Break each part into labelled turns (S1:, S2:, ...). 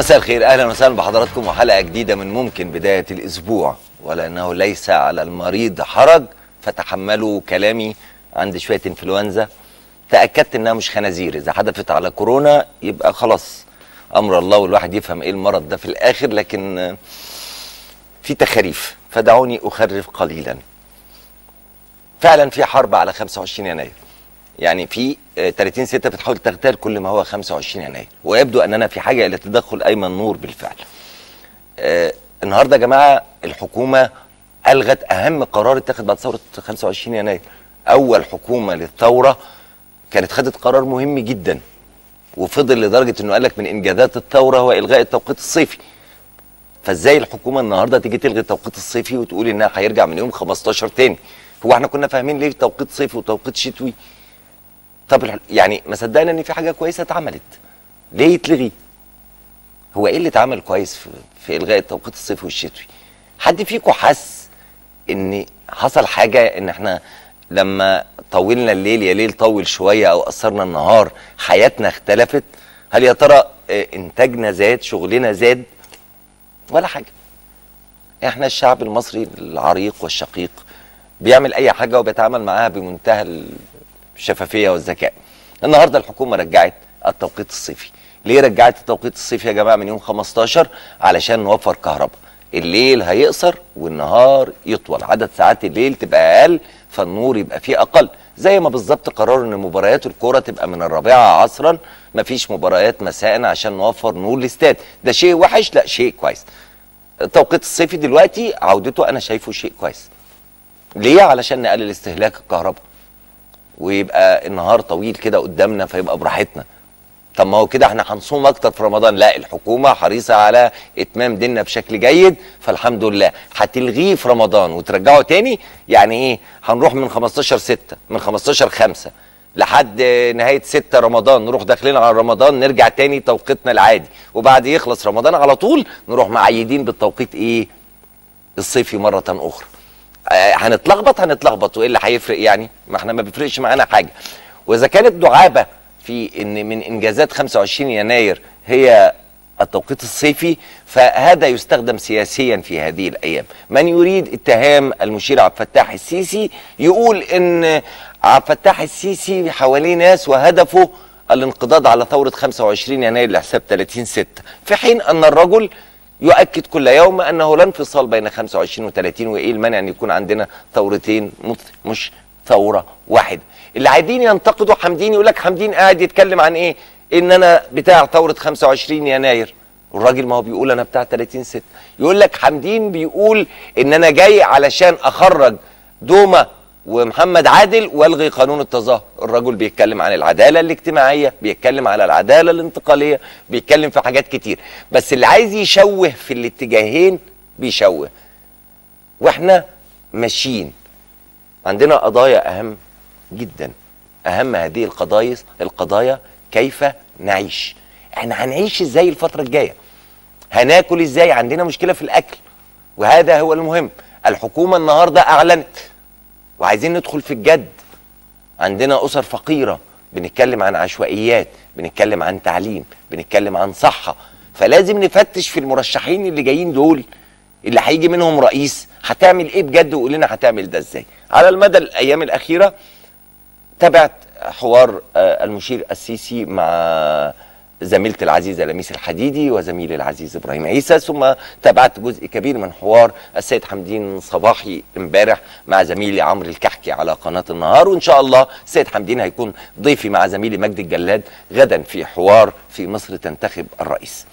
S1: مساء الخير اهلا وسهلا بحضراتكم وحلقه جديده من ممكن بدايه الاسبوع ولانه ليس على المريض حرج فتحملوا كلامي عندي شويه انفلونزا تاكدت انها مش خنازير اذا حدثت على كورونا يبقى خلاص امر الله والواحد يفهم ايه المرض ده في الاخر لكن آه، في تخاريف فدعوني اخرف قليلا فعلا في حرب على 25 يناير يعني في آه، 30 6 بتحاول تغتال كل ما هو 25 يناير ويبدو اننا في حاجه الى تدخل ايمن نور بالفعل آه، النهارده يا جماعه الحكومه الغت اهم قرار اتخذ بعد ثوره 25 يناير اول حكومه للثوره كانت خدت قرار مهم جدا وفضل لدرجه انه قال لك من انجازات الثوره هو الغاء التوقيت الصيفي فازاي الحكومه النهارده تيجي تلغي التوقيت الصيفي وتقول انها هيرجع من يوم 15 تاني هو احنا كنا فاهمين ليه توقيت صيفي وتوقيت شتوي طب الح- يعني ما صدقنا ان في حاجه كويسه اتعملت ليه يتلغي هو ايه اللي اتعمل كويس في, في الغاء التوقيت الصيفي والشتوي حد فيكم حس ان حصل حاجه ان احنا لما طولنا الليل يا ليل طول شويه او قصرنا النهار حياتنا اختلفت هل يا ترى آه، انتاجنا زاد شغلنا زاد ولا حاجه احنا الشعب المصري العريق والشقيق بيعمل اي حاجه وبيتعامل معاها بمنتهى الشفافيه والذكاء النهارده الحكومه رجعت التوقيت الصيفي ليه رجعت التوقيت الصيفي يا جماعه من يوم 15 علشان نوفر كهرباء الليل هيقصر والنهار يطول عدد ساعات الليل تبقى اقل فالنور يبقى فيه اقل زي ما بالظبط قرروا ان مباريات الكوره تبقى من الرابعه عصرا مفيش مباريات مساء عشان نوفر نور الاستاد ده شيء وحش لا شيء كويس التوقيت الصيفي دلوقتي عودته انا شايفه شيء كويس ليه علشان نقلل استهلاك الكهرباء ويبقى النهار طويل كده قدامنا فيبقى براحتنا طب ما هو كده احنا هنصوم اكتر في رمضان لا الحكومه حريصه على اتمام ديننا بشكل جيد فالحمد لله هتلغيه في رمضان وترجعه تاني يعني ايه هنروح من 15 6 من 15 5 لحد نهايه 6 رمضان نروح داخلين على رمضان نرجع تاني توقيتنا العادي وبعد يخلص رمضان على طول نروح معيدين بالتوقيت ايه الصيفي مره اخرى آه، هنتلخبط هنتلخبط وايه اللي هيفرق يعني ما احنا ما بيفرقش معانا حاجه واذا كانت دعابه في ان من انجازات 25 يناير هي التوقيت الصيفي فهذا يستخدم سياسيا في هذه الايام من يريد اتهام المشير عبد الفتاح السيسي يقول ان عبد الفتاح السيسي حواليه ناس وهدفه الانقضاض على ثوره 25 يناير لحساب 30 6 في حين ان الرجل يؤكد كل يوم انه لا انفصال بين 25 و30 وايه المانع ان يكون عندنا ثورتين مت- مش ثوره واحده اللي عايزين ينتقدوا حمدين يقول لك حمدين قاعد يتكلم عن ايه ان انا بتاع ثوره 25 يناير الراجل ما هو بيقول انا بتاع 30 6 يقول لك حمدين بيقول ان انا جاي علشان اخرج دومه ومحمد عادل والغي قانون التظاهر الرجل بيتكلم عن العداله الاجتماعيه بيتكلم على العداله الانتقاليه بيتكلم في حاجات كتير بس اللي عايز يشوه في الاتجاهين بيشوه واحنا ماشيين عندنا قضايا اهم جدا اهم هذه القضايا القضايا كيف نعيش احنا هنعيش ازاي الفتره الجايه هناكل ازاي عندنا مشكله في الاكل وهذا هو المهم الحكومه النهارده اعلنت وعايزين ندخل في الجد عندنا اسر فقيره بنتكلم عن عشوائيات بنتكلم عن تعليم بنتكلم عن صحه فلازم نفتش في المرشحين اللي جايين دول اللي هيجي منهم رئيس هتعمل ايه بجد وقول لنا هتعمل ده ازاي على المدى الايام الاخيره تابعت حوار آه، المشير السيسي مع زميلتي العزيزة لميس الحديدي وزميلي العزيز إبراهيم عيسى ثم تابعت جزء كبير من حوار السيد حمدين صباحي امبارح مع زميلي عمرو الكحكي على قناة النهار وإن شاء الله السيد حمدين هيكون ضيفي مع زميلي مجدي الجلاد غدا في حوار في مصر تنتخب الرئيس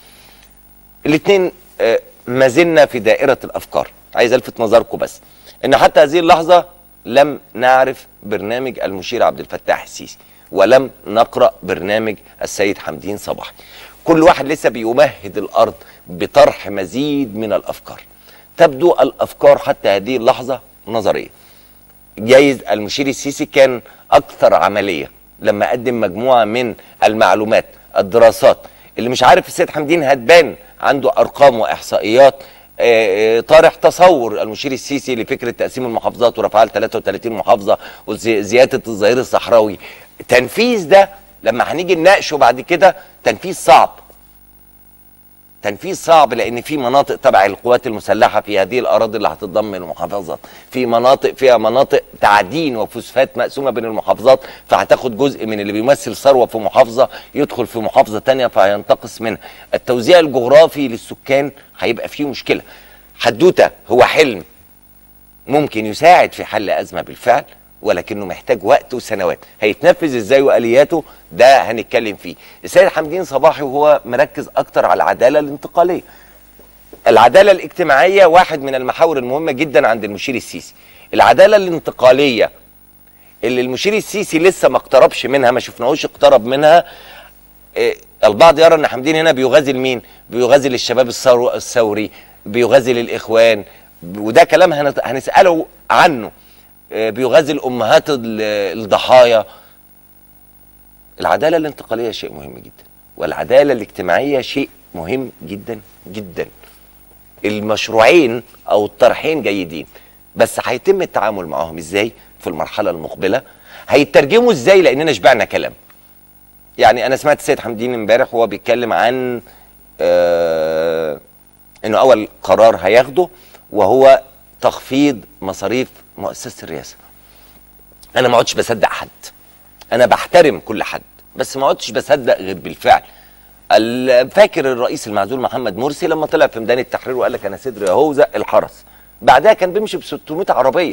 S1: الاثنين ما زلنا في دائرة الأفكار عايز ألفت نظركم بس إن حتى هذه اللحظة لم نعرف برنامج المشير عبد الفتاح السيسي ولم نقرأ برنامج السيد حمدين صباحي كل واحد لسه بيمهد الأرض بطرح مزيد من الأفكار تبدو الأفكار حتى هذه اللحظة نظرية جايز المشير السيسي كان أكثر عملية لما قدم مجموعة من المعلومات الدراسات اللي مش عارف السيد حمدين هتبان عنده أرقام وإحصائيات آه، آه، طارح تصور المشير السيسي لفكره تقسيم المحافظات ورفعها ل 33 محافظه وزياده الظهير الصحراوي تنفيذ ده لما هنيجي نناقشه بعد كده تنفيذ صعب تنفيذ صعب لان في مناطق تبع القوات المسلحه في هذه الاراضي اللي هتتضمن المحافظات في مناطق فيها مناطق تعدين وفوسفات مقسومه بين المحافظات فهتاخد جزء من اللي بيمثل ثروه في محافظه يدخل في محافظه تانية فهينتقص منها التوزيع الجغرافي للسكان هيبقى فيه مشكله حدوته هو حلم ممكن يساعد في حل ازمه بالفعل ولكنه محتاج وقت وسنوات هيتنفذ ازاي والياته ده هنتكلم فيه السيد حمدين صباحي وهو مركز اكتر على العداله الانتقاليه العداله الاجتماعيه واحد من المحاور المهمه جدا عند المشير السيسي العداله الانتقاليه اللي المشير السيسي لسه ما اقتربش منها ما شفناهوش اقترب منها إيه البعض يرى ان حمدين هنا بيغازل مين بيغازل الشباب الثوري الثوري بيغازل الاخوان وده كلام هنت- هنساله عنه آه، بيغازل امهات ال- الضحايا العداله الانتقاليه شيء مهم جدا والعداله الاجتماعيه شيء مهم جدا جدا المشروعين او الطرحين جيدين بس هيتم التعامل معاهم ازاي في المرحله المقبله هيترجموا ازاي لاننا شبعنا كلام يعني انا سمعت السيد حمدين امبارح وهو بيتكلم عن آه انه اول قرار هياخده وهو تخفيض مصاريف مؤسسه الرئاسه انا ما عدتش بصدق حد انا بحترم كل حد بس ما عدتش بصدق غير بالفعل ال- فاكر الرئيس المعزول محمد مرسي لما طلع في ميدان التحرير وقال لك انا صدري اهو زق الحرس بعدها كان بيمشي ب 600 عربيه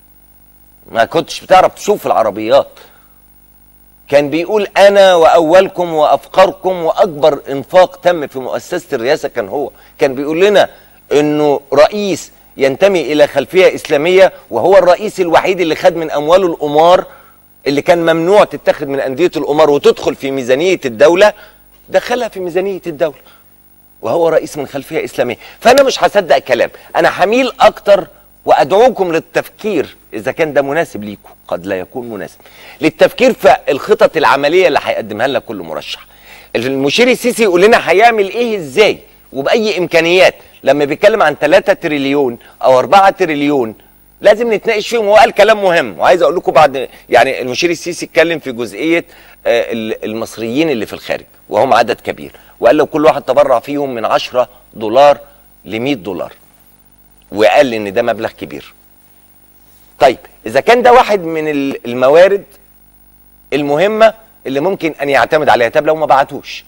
S1: ما كنتش بتعرف تشوف العربيات كان بيقول انا واولكم وافقركم واكبر انفاق تم في مؤسسه الرئاسه كان هو كان بيقول لنا انه رئيس ينتمي الى خلفيه اسلاميه وهو الرئيس الوحيد اللي خد من امواله القمار اللي كان ممنوع تتخذ من انديه القمار وتدخل في ميزانيه الدوله دخلها في ميزانيه الدوله وهو رئيس من خلفيه اسلاميه فانا مش هصدق كلام انا هميل اكتر وادعوكم للتفكير اذا كان ده مناسب ليكم قد لا يكون مناسب للتفكير في الخطط العمليه اللي هيقدمها لنا كل مرشح المشير السيسي يقول لنا هيعمل ايه ازاي وباي امكانيات لما بيتكلم عن 3 تريليون او 4 تريليون لازم نتناقش فيهم وهو قال كلام مهم وعايز اقول لكم بعد يعني المشير السيسي اتكلم في جزئيه آه، ال- المصريين اللي في الخارج وهم عدد كبير وقال لو كل واحد تبرع فيهم من 10 دولار ل 100 دولار وقال ان ده مبلغ كبير طيب اذا كان ده واحد من ال- الموارد المهمه اللي ممكن ان يعتمد عليها طب لو ما بعتوش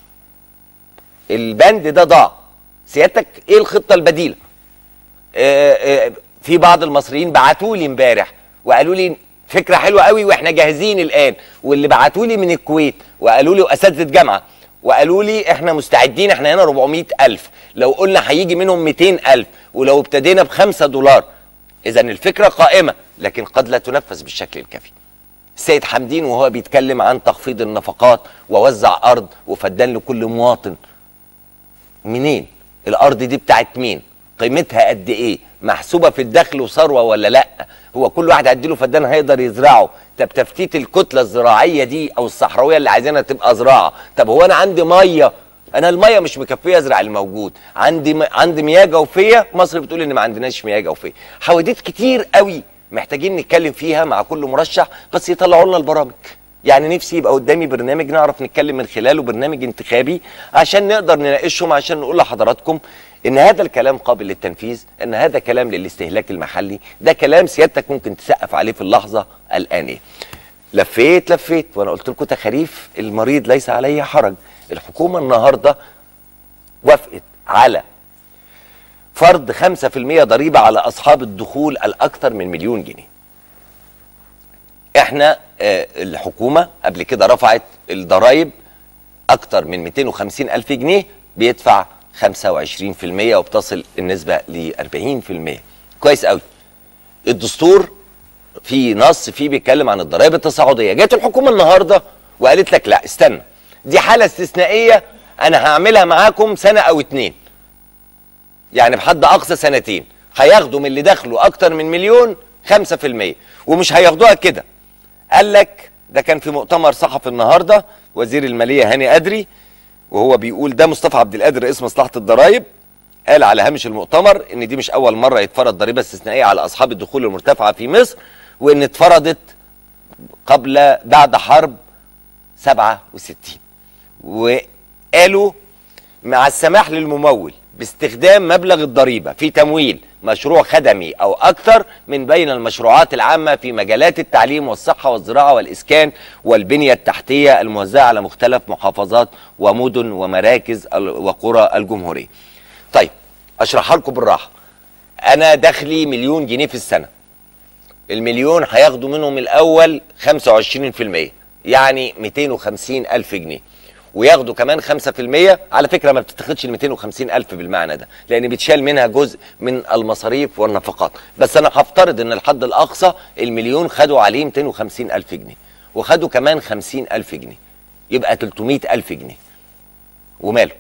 S1: البند ده ضاع سيادتك ايه الخطه البديله آه، آه، في بعض المصريين بعتوا لي امبارح وقالوا لي فكره حلوه قوي واحنا جاهزين الان واللي بعتوا لي من الكويت وقالوا لي اساتذه جامعه وقالوا لي احنا مستعدين احنا هنا 400 الف لو قلنا هيجي منهم 200 الف ولو ابتدينا بخمسة دولار اذا الفكره قائمه لكن قد لا تنفذ بالشكل الكافي السيد حمدين وهو بيتكلم عن تخفيض النفقات ووزع ارض وفدان لكل مواطن منين الارض دي بتاعت مين قيمتها قد ايه محسوبه في الدخل وثروه ولا لا هو كل واحد هيديله فدان هيقدر يزرعه طب تفتيت الكتله الزراعيه دي او الصحراويه اللي عايزينها تبقى زراعه طب هو انا عندي ميه انا الميه مش مكفيه ازرع الموجود عندي م... عندي مياه جوفيه مصر بتقول ان ما عندناش مياه جوفيه حواديت كتير قوي محتاجين نتكلم فيها مع كل مرشح بس يطلعوا لنا البرامج يعني نفسي يبقى قدامي برنامج نعرف نتكلم من خلاله برنامج انتخابي عشان نقدر نناقشهم عشان نقول لحضراتكم ان هذا الكلام قابل للتنفيذ ان هذا كلام للاستهلاك المحلي ده كلام سيادتك ممكن تسقف عليه في اللحظه الانيه لفيت لفيت وانا قلت لكم تخاريف المريض ليس عليه حرج الحكومه النهارده وافقت على فرض 5% ضريبه على اصحاب الدخول الاكثر من مليون جنيه احنا آه، الحكومه قبل كده رفعت الضرايب اكتر من 250 الف جنيه بيدفع 25% وبتصل النسبه ل 40% كويس قوي الدستور في نص فيه بيتكلم عن الضرائب التصاعديه جت الحكومه النهارده وقالت لك لا استنى دي حاله استثنائيه انا هعملها معاكم سنه او اتنين يعني بحد اقصى سنتين هياخدوا من اللي دخلوا اكتر من مليون 5% ومش هياخدوها كده قال لك ده كان في مؤتمر صحفي النهارده وزير الماليه هاني ادري وهو بيقول ده مصطفى عبد القادر رئيس مصلحه الضرائب قال على هامش المؤتمر ان دي مش اول مره يتفرض ضريبه استثنائيه على اصحاب الدخول المرتفعه في مصر وان اتفرضت قبل بعد حرب 67 وقالوا مع السماح للممول باستخدام مبلغ الضريبة في تمويل مشروع خدمي أو أكثر من بين المشروعات العامة في مجالات التعليم والصحة والزراعة والإسكان والبنية التحتية الموزعة على مختلف محافظات ومدن ومراكز ال- وقرى الجمهورية طيب أشرحها لكم بالراحة أنا دخلي مليون جنيه في السنة المليون هياخدوا منهم الأول 25% يعني 250 ألف جنيه وياخدوا كمان 5% على فكرة ما بتتاخدش ال 250 ألف بالمعنى ده لأن بيتشال منها جزء من المصاريف والنفقات بس أنا هفترض إن الحد الأقصى المليون خدوا عليه 250 ألف جنيه وخدوا كمان 50 ألف جنيه يبقى 300 ألف جنيه وماله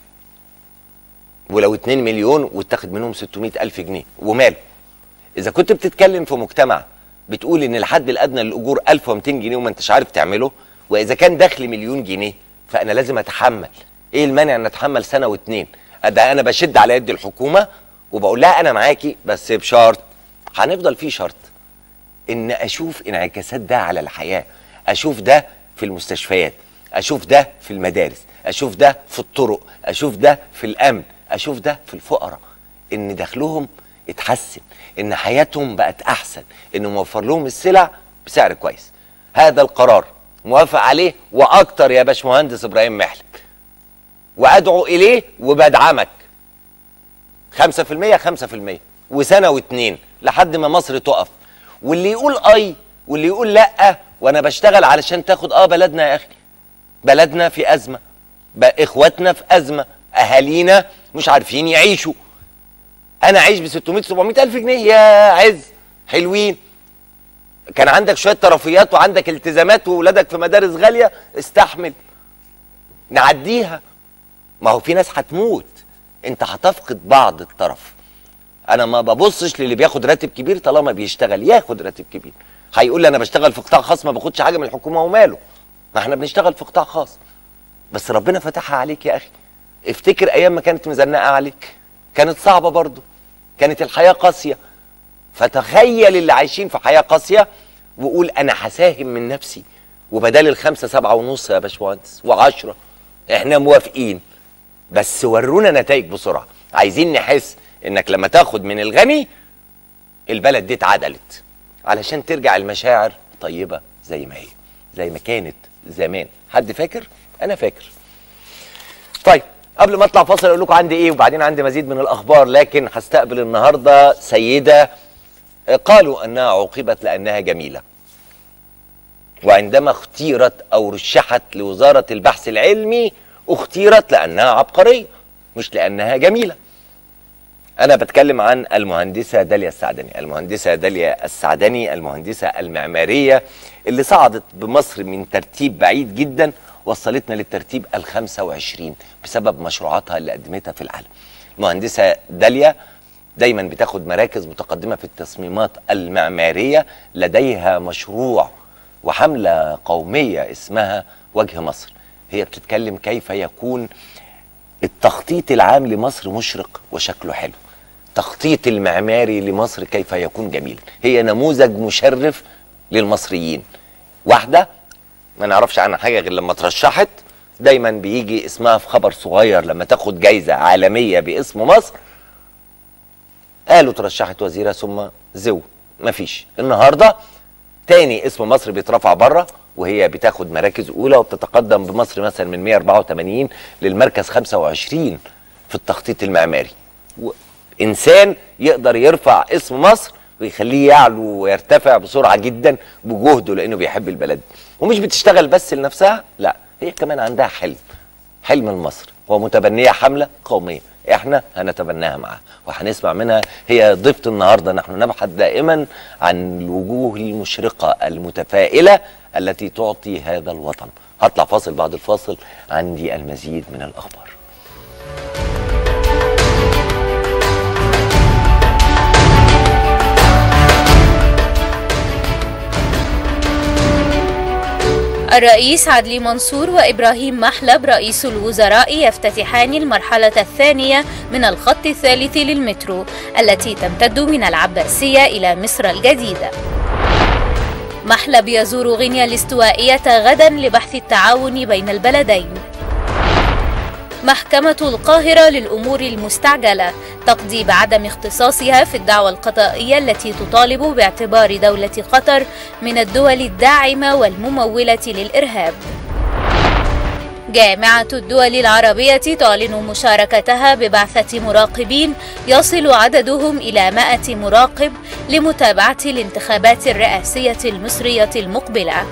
S1: ولو 2 مليون واتاخد منهم 600 ألف جنيه وماله اذا كنت بتتكلم في مجتمع بتقول ان الحد الادنى للاجور 1200 جنيه وما انتش عارف تعمله واذا كان دخلي مليون جنيه فانا لازم اتحمل ايه المانع ان اتحمل سنه واتنين ده انا بشد على يد الحكومه وبقول لها انا معاكي بس بشرط هنفضل في شرط ان اشوف انعكاسات ده على الحياه اشوف ده في المستشفيات اشوف ده في المدارس اشوف ده في الطرق اشوف ده في الامن اشوف ده في الفقراء ان دخلهم اتحسن ان حياتهم بقت احسن ان موفر لهم السلع بسعر كويس هذا القرار موافق عليه واكتر يا باشمهندس ابراهيم محلك وادعو اليه وبدعمك 5% 5% وسنه واتنين لحد ما مصر تقف واللي يقول اي واللي يقول لا وانا بشتغل علشان تاخد اه بلدنا يا اخي بلدنا في ازمه بقى اخواتنا في ازمه اهالينا مش عارفين يعيشوا انا عايش ب 600 700 الف جنيه يا عز حلوين كان عندك شويه طرفيات وعندك التزامات واولادك في مدارس غاليه استحمل نعديها ما هو في ناس هتموت انت هتفقد بعض الطرف انا ما ببصش للي بياخد راتب كبير طالما بيشتغل ياخد راتب كبير هيقول لي انا بشتغل في قطاع خاص ما باخدش حاجه من الحكومه وماله ما احنا بنشتغل في قطاع خاص بس ربنا فتحها عليك يا اخي افتكر ايام ما كانت مزنقه عليك كانت صعبه برضو كانت الحياه قاسيه فتخيل اللي عايشين في حياه قاسيه وقول انا هساهم من نفسي وبدال الخمسه سبعه ونص يا باشمهندس وعشرة احنا موافقين بس ورونا نتائج بسرعه عايزين نحس انك لما تاخد من الغني البلد دي اتعدلت علشان ترجع المشاعر طيبه زي ما هي زي ما كانت زمان حد فاكر انا فاكر طيب قبل ما اطلع فاصل اقول لكم عندي ايه وبعدين عندي مزيد من الاخبار لكن هستقبل النهارده سيده قالوا انها عوقبت لانها جميله وعندما اختيرت او رشحت لوزاره البحث العلمي اختيرت لانها عبقريه مش لانها جميله انا بتكلم عن المهندسه داليا السعدني المهندسه داليا السعدني المهندسه المعماريه اللي صعدت بمصر من ترتيب بعيد جدا وصلتنا للترتيب ال 25 بسبب مشروعاتها اللي قدمتها في العالم المهندسه داليا دايما بتاخد مراكز متقدمه في التصميمات المعماريه لديها مشروع وحمله قوميه اسمها وجه مصر هي بتتكلم كيف يكون التخطيط العام لمصر مشرق وشكله حلو التخطيط المعماري لمصر كيف يكون جميل هي نموذج مشرف للمصريين واحدة ما نعرفش عنها حاجة غير لما ترشحت دايما بيجي اسمها في خبر صغير لما تاخد جايزة عالمية باسم مصر قالوا ترشحت وزيرة ثم زو مفيش النهاردة تاني اسم مصر بيترفع بره وهي بتاخد مراكز اولى وبتتقدم بمصر مثلا من 184 للمركز 25 في التخطيط المعماري و- انسان يقدر يرفع اسم مصر ويخليه يعلو ويرتفع بسرعه جدا بجهده لانه بيحب البلد ومش بتشتغل بس لنفسها لا هي كمان عندها حلم حلم لمصر ومتبنيه حمله قوميه احنا هنتبناها معاها وهنسمع منها هي ضيفه النهارده نحن نبحث دائما عن الوجوه المشرقه المتفائله التي تعطي هذا الوطن هطلع فاصل بعد الفاصل عندي المزيد من الاخبار
S2: الرئيس عدلي منصور وإبراهيم محلب رئيس الوزراء يفتتحان المرحلة الثانية من الخط الثالث للمترو التي تمتد من العباسية إلى مصر الجديدة محلب يزور غينيا الاستوائية غدا لبحث التعاون بين البلدين محكمة القاهرة للأمور المستعجلة تقضي بعدم اختصاصها في الدعوى القضائية التي تطالب باعتبار دولة قطر من الدول الداعمة والممولة للإرهاب جامعة الدول العربية تعلن مشاركتها ببعثة مراقبين يصل عددهم إلى 100 مراقب لمتابعة الانتخابات الرئاسية المصرية المقبلة.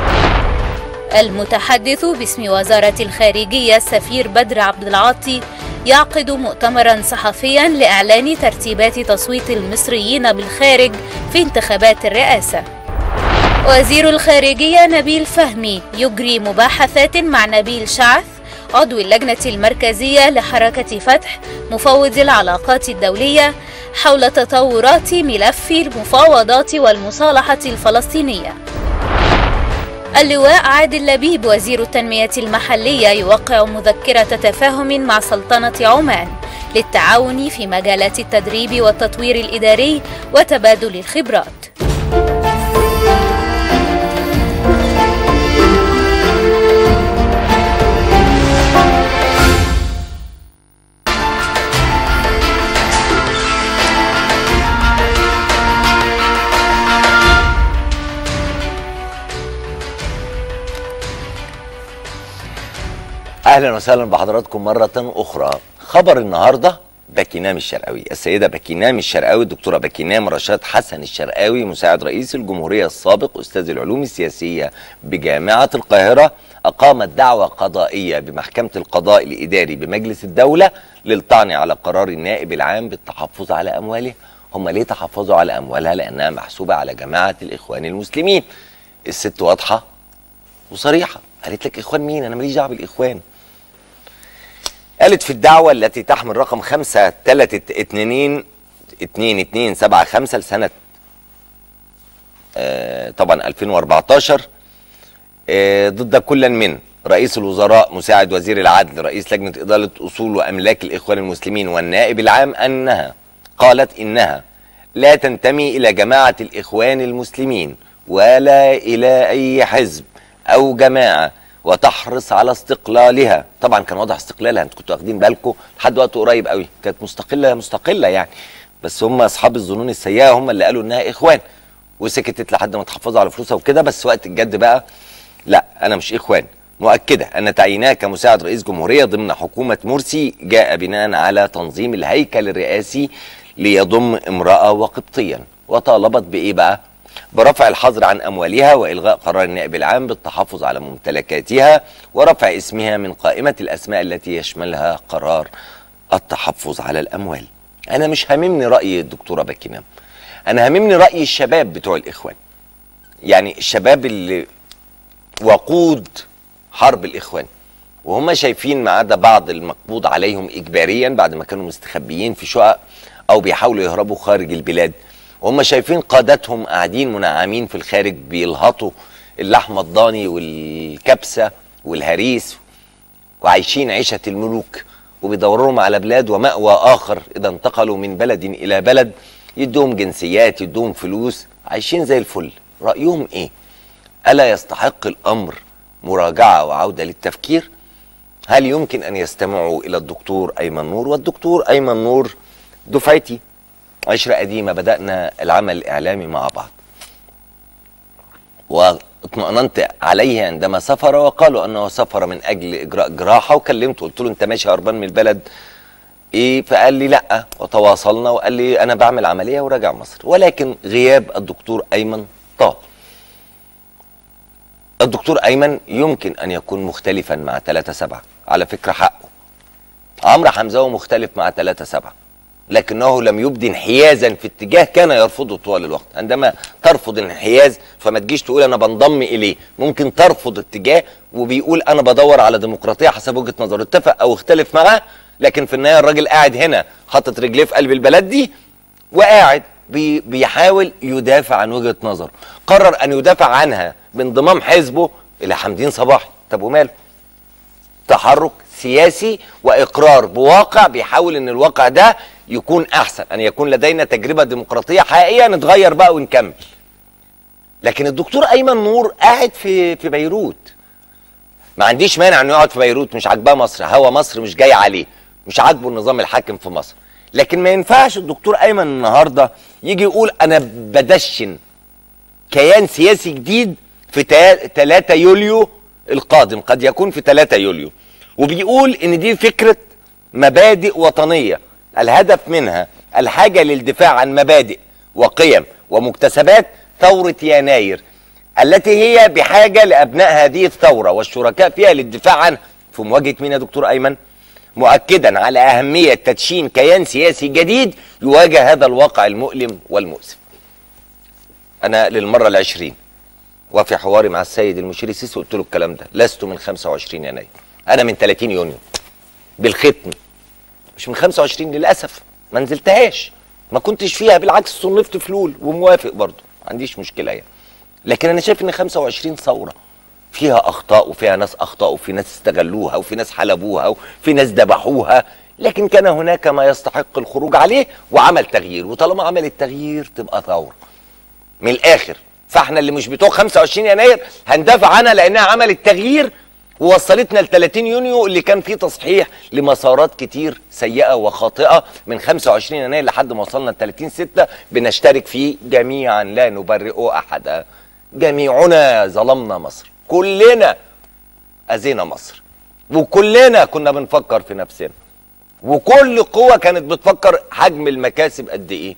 S2: المتحدث باسم وزارة الخارجية السفير بدر عبد العاطي يعقد مؤتمرا صحفيا لإعلان ترتيبات تصويت المصريين بالخارج في انتخابات الرئاسة. وزير الخارجية نبيل فهمي يجري مباحثات مع نبيل شعث عضو اللجنة المركزية لحركة فتح مفوض العلاقات الدولية حول تطورات ملف المفاوضات والمصالحة الفلسطينية. اللواء عادل لبيب وزير التنمية المحلية يوقع مذكرة تفاهم مع سلطنة عمان للتعاون في مجالات التدريب والتطوير الإداري وتبادل الخبرات.
S1: اهلا وسهلا بحضراتكم مره اخرى خبر النهارده باكينام الشرقاوي السيده باكينام الشرقاوي الدكتوره باكينام رشاد حسن الشرقاوي مساعد رئيس الجمهوريه السابق استاذ العلوم السياسيه بجامعه القاهره اقامت دعوى قضائيه بمحكمه القضاء الاداري بمجلس الدوله للطعن على قرار النائب العام بالتحفظ على امواله هم ليه تحفظوا على اموالها لانها محسوبه على جماعه الاخوان المسلمين الست واضحه وصريحه قالت لك اخوان مين انا ماليش دعوه بالاخوان قالت في الدعوة التي تحمل رقم خمسة تلاتة اتنين اتنين اتنين سبعة خمسة لسنة آه طبعا 2014 آه ضد كل من رئيس الوزراء مساعد وزير العدل رئيس لجنة إدارة أصول وأملاك الإخوان المسلمين والنائب العام أنها قالت إنها لا تنتمي إلى جماعة الإخوان المسلمين ولا إلى أي حزب أو جماعة وتحرص على استقلالها طبعا كان واضح استقلالها انتوا كنتوا واخدين بالكم لحد وقت قريب قوي كانت مستقله مستقله يعني بس هم اصحاب الظنون السيئه هم اللي قالوا انها اخوان وسكتت لحد ما تحافظوا على فلوسها وكده بس وقت الجد بقى لا انا مش اخوان مؤكده ان تعيينها كمساعد رئيس جمهوريه ضمن حكومه مرسي جاء بناء على تنظيم الهيكل الرئاسي ليضم امراه وقبطيا وطالبت بايه بقى برفع الحظر عن اموالها والغاء قرار النائب العام بالتحفظ على ممتلكاتها ورفع اسمها من قائمه الاسماء التي يشملها قرار التحفظ على الاموال. انا مش هاممني راي الدكتوره باكينام. انا هاممني راي الشباب بتوع الاخوان. يعني الشباب اللي وقود حرب الاخوان وهم شايفين ما عدا بعض المقبوض عليهم اجباريا بعد ما كانوا مستخبيين في شقق او بيحاولوا يهربوا خارج البلاد وهم شايفين قادتهم قاعدين منعمين في الخارج بيلهطوا اللحمه الضاني والكبسه والهريس وعايشين عيشه الملوك وبيدوروا على بلاد ومأوى اخر اذا انتقلوا من بلد الى بلد يدوهم جنسيات يدوهم فلوس عايشين زي الفل رايهم ايه الا يستحق الامر مراجعه وعوده للتفكير هل يمكن ان يستمعوا الى الدكتور ايمن نور والدكتور ايمن نور دفعتي عشرة قديمة بدأنا العمل الإعلامي مع بعض واطمأننت عليه عندما سافر وقالوا أنه سافر من أجل إجراء جراحة وكلمته قلت له أنت ماشي هربان من البلد إيه فقال لي لأ وتواصلنا وقال لي أنا بعمل عملية وراجع مصر ولكن غياب الدكتور أيمن طال الدكتور أيمن يمكن أن يكون مختلفا مع 3 سبعة على فكرة حقه عمرو حمزاوي مختلف مع 3 سبعة لكنه لم يبدي انحيازا في اتجاه كان يرفضه طوال الوقت عندما ترفض الانحياز فما تجيش تقول انا بنضم اليه ممكن ترفض اتجاه وبيقول انا بدور على ديمقراطيه حسب وجهه نظره اتفق او اختلف معاه لكن في النهايه الراجل قاعد هنا حاطط رجليه في قلب البلد دي وقاعد بي بيحاول يدافع عن وجهه نظره قرر ان يدافع عنها بانضمام حزبه الى حمدين صباحي طب وماله تحرك سياسي واقرار بواقع بيحاول ان الواقع ده يكون احسن ان يكون لدينا تجربه ديمقراطيه حقيقيه نتغير بقى ونكمل لكن الدكتور ايمن نور قاعد في في بيروت ما عنديش مانع انه يقعد في بيروت مش عاجباه مصر هوا مصر مش جاي عليه مش عاجبه النظام الحاكم في مصر لكن ما ينفعش الدكتور ايمن النهارده يجي يقول انا بدشن كيان سياسي جديد في 3 يوليو القادم قد يكون في 3 يوليو وبيقول ان دي فكره مبادئ وطنيه الهدف منها الحاجه للدفاع عن مبادئ وقيم ومكتسبات ثوره يناير التي هي بحاجه لابناء هذه الثوره والشركاء فيها للدفاع عنها في مواجهه مين يا دكتور ايمن؟ مؤكدا على اهميه تدشين كيان سياسي جديد يواجه هذا الواقع المؤلم والمؤسف. انا للمره العشرين وفي حواري مع السيد المشير السيسي قلت له الكلام ده لست من 25 يناير انا من 30 يونيو بالختم مش من 25 للاسف ما نزلتهاش ما كنتش فيها بالعكس صنفت فلول وموافق برضه ما عنديش مشكله يعني لكن انا شايف ان 25 ثوره فيها اخطاء وفيها ناس اخطاوا وفي ناس استغلوها وفي ناس حلبوها وفي ناس ذبحوها لكن كان هناك ما يستحق الخروج عليه وعمل تغيير وطالما عمل التغيير تبقى ثوره من الاخر فاحنا اللي مش بتوع 25 يناير هندافع عنها لانها عملت تغيير ووصلتنا ل 30 يونيو اللي كان فيه تصحيح لمسارات كتير سيئه وخاطئه من 25 يناير لحد ما وصلنا ل 30 6 بنشترك فيه جميعا لا نبرئ احدا جميعنا ظلمنا مصر كلنا اذينا مصر وكلنا كنا بنفكر في نفسنا وكل قوة كانت بتفكر حجم المكاسب قد ايه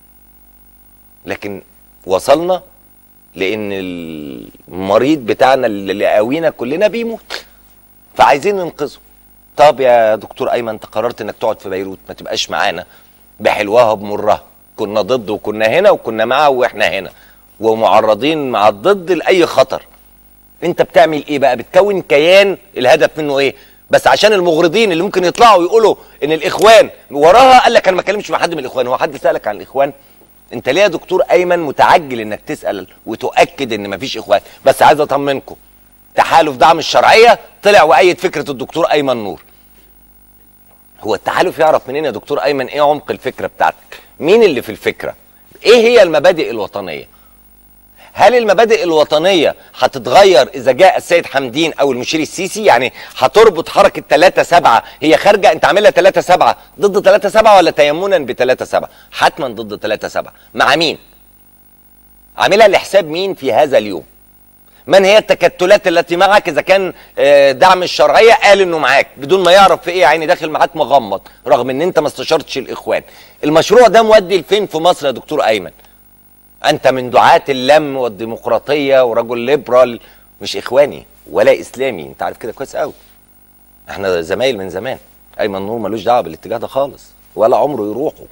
S1: لكن وصلنا لان المريض بتاعنا اللي قاوينا كلنا بيموت فعايزين ننقذه طب يا دكتور ايمن انت قررت انك تقعد في بيروت ما تبقاش معانا بحلوها بمرها كنا ضد وكنا هنا وكنا معه واحنا هنا ومعرضين مع الضد لاي خطر انت بتعمل ايه بقى بتكون كيان الهدف منه ايه بس عشان المغرضين اللي ممكن يطلعوا يقولوا ان الاخوان وراها قال لك انا ما اتكلمش مع حد من الاخوان هو حد سالك عن الاخوان انت ليه يا دكتور ايمن متعجل انك تسال وتؤكد ان مفيش اخوان بس عايز اطمنكم تحالف دعم الشرعيه طلع وايد فكره الدكتور ايمن نور هو التحالف يعرف منين يا دكتور ايمن ايه عمق الفكره بتاعتك مين اللي في الفكره ايه هي المبادئ الوطنيه هل المبادئ الوطنية هتتغير إذا جاء السيد حمدين أو المشير السيسي يعني هتربط حركة 3 7 هي خارجة أنت عاملها 3 7 ضد 3 7 ولا تيمنا ب 3 7 حتما ضد 3 7 مع مين؟ عاملها لحساب مين في هذا اليوم؟ من هي التكتلات التي معك إذا كان دعم الشرعية قال إنه معاك بدون ما يعرف في إيه يعني داخل معاك مغمض رغم إن أنت ما استشرتش الإخوان المشروع ده مودي لفين في مصر يا دكتور أيمن؟ انت من دعاة اللم والديمقراطيه ورجل ليبرال مش اخواني ولا اسلامي انت عارف كده كويس قوي احنا زمايل من زمان ايمن نور ملوش دعوه بالاتجاه ده خالص ولا عمره يروحوا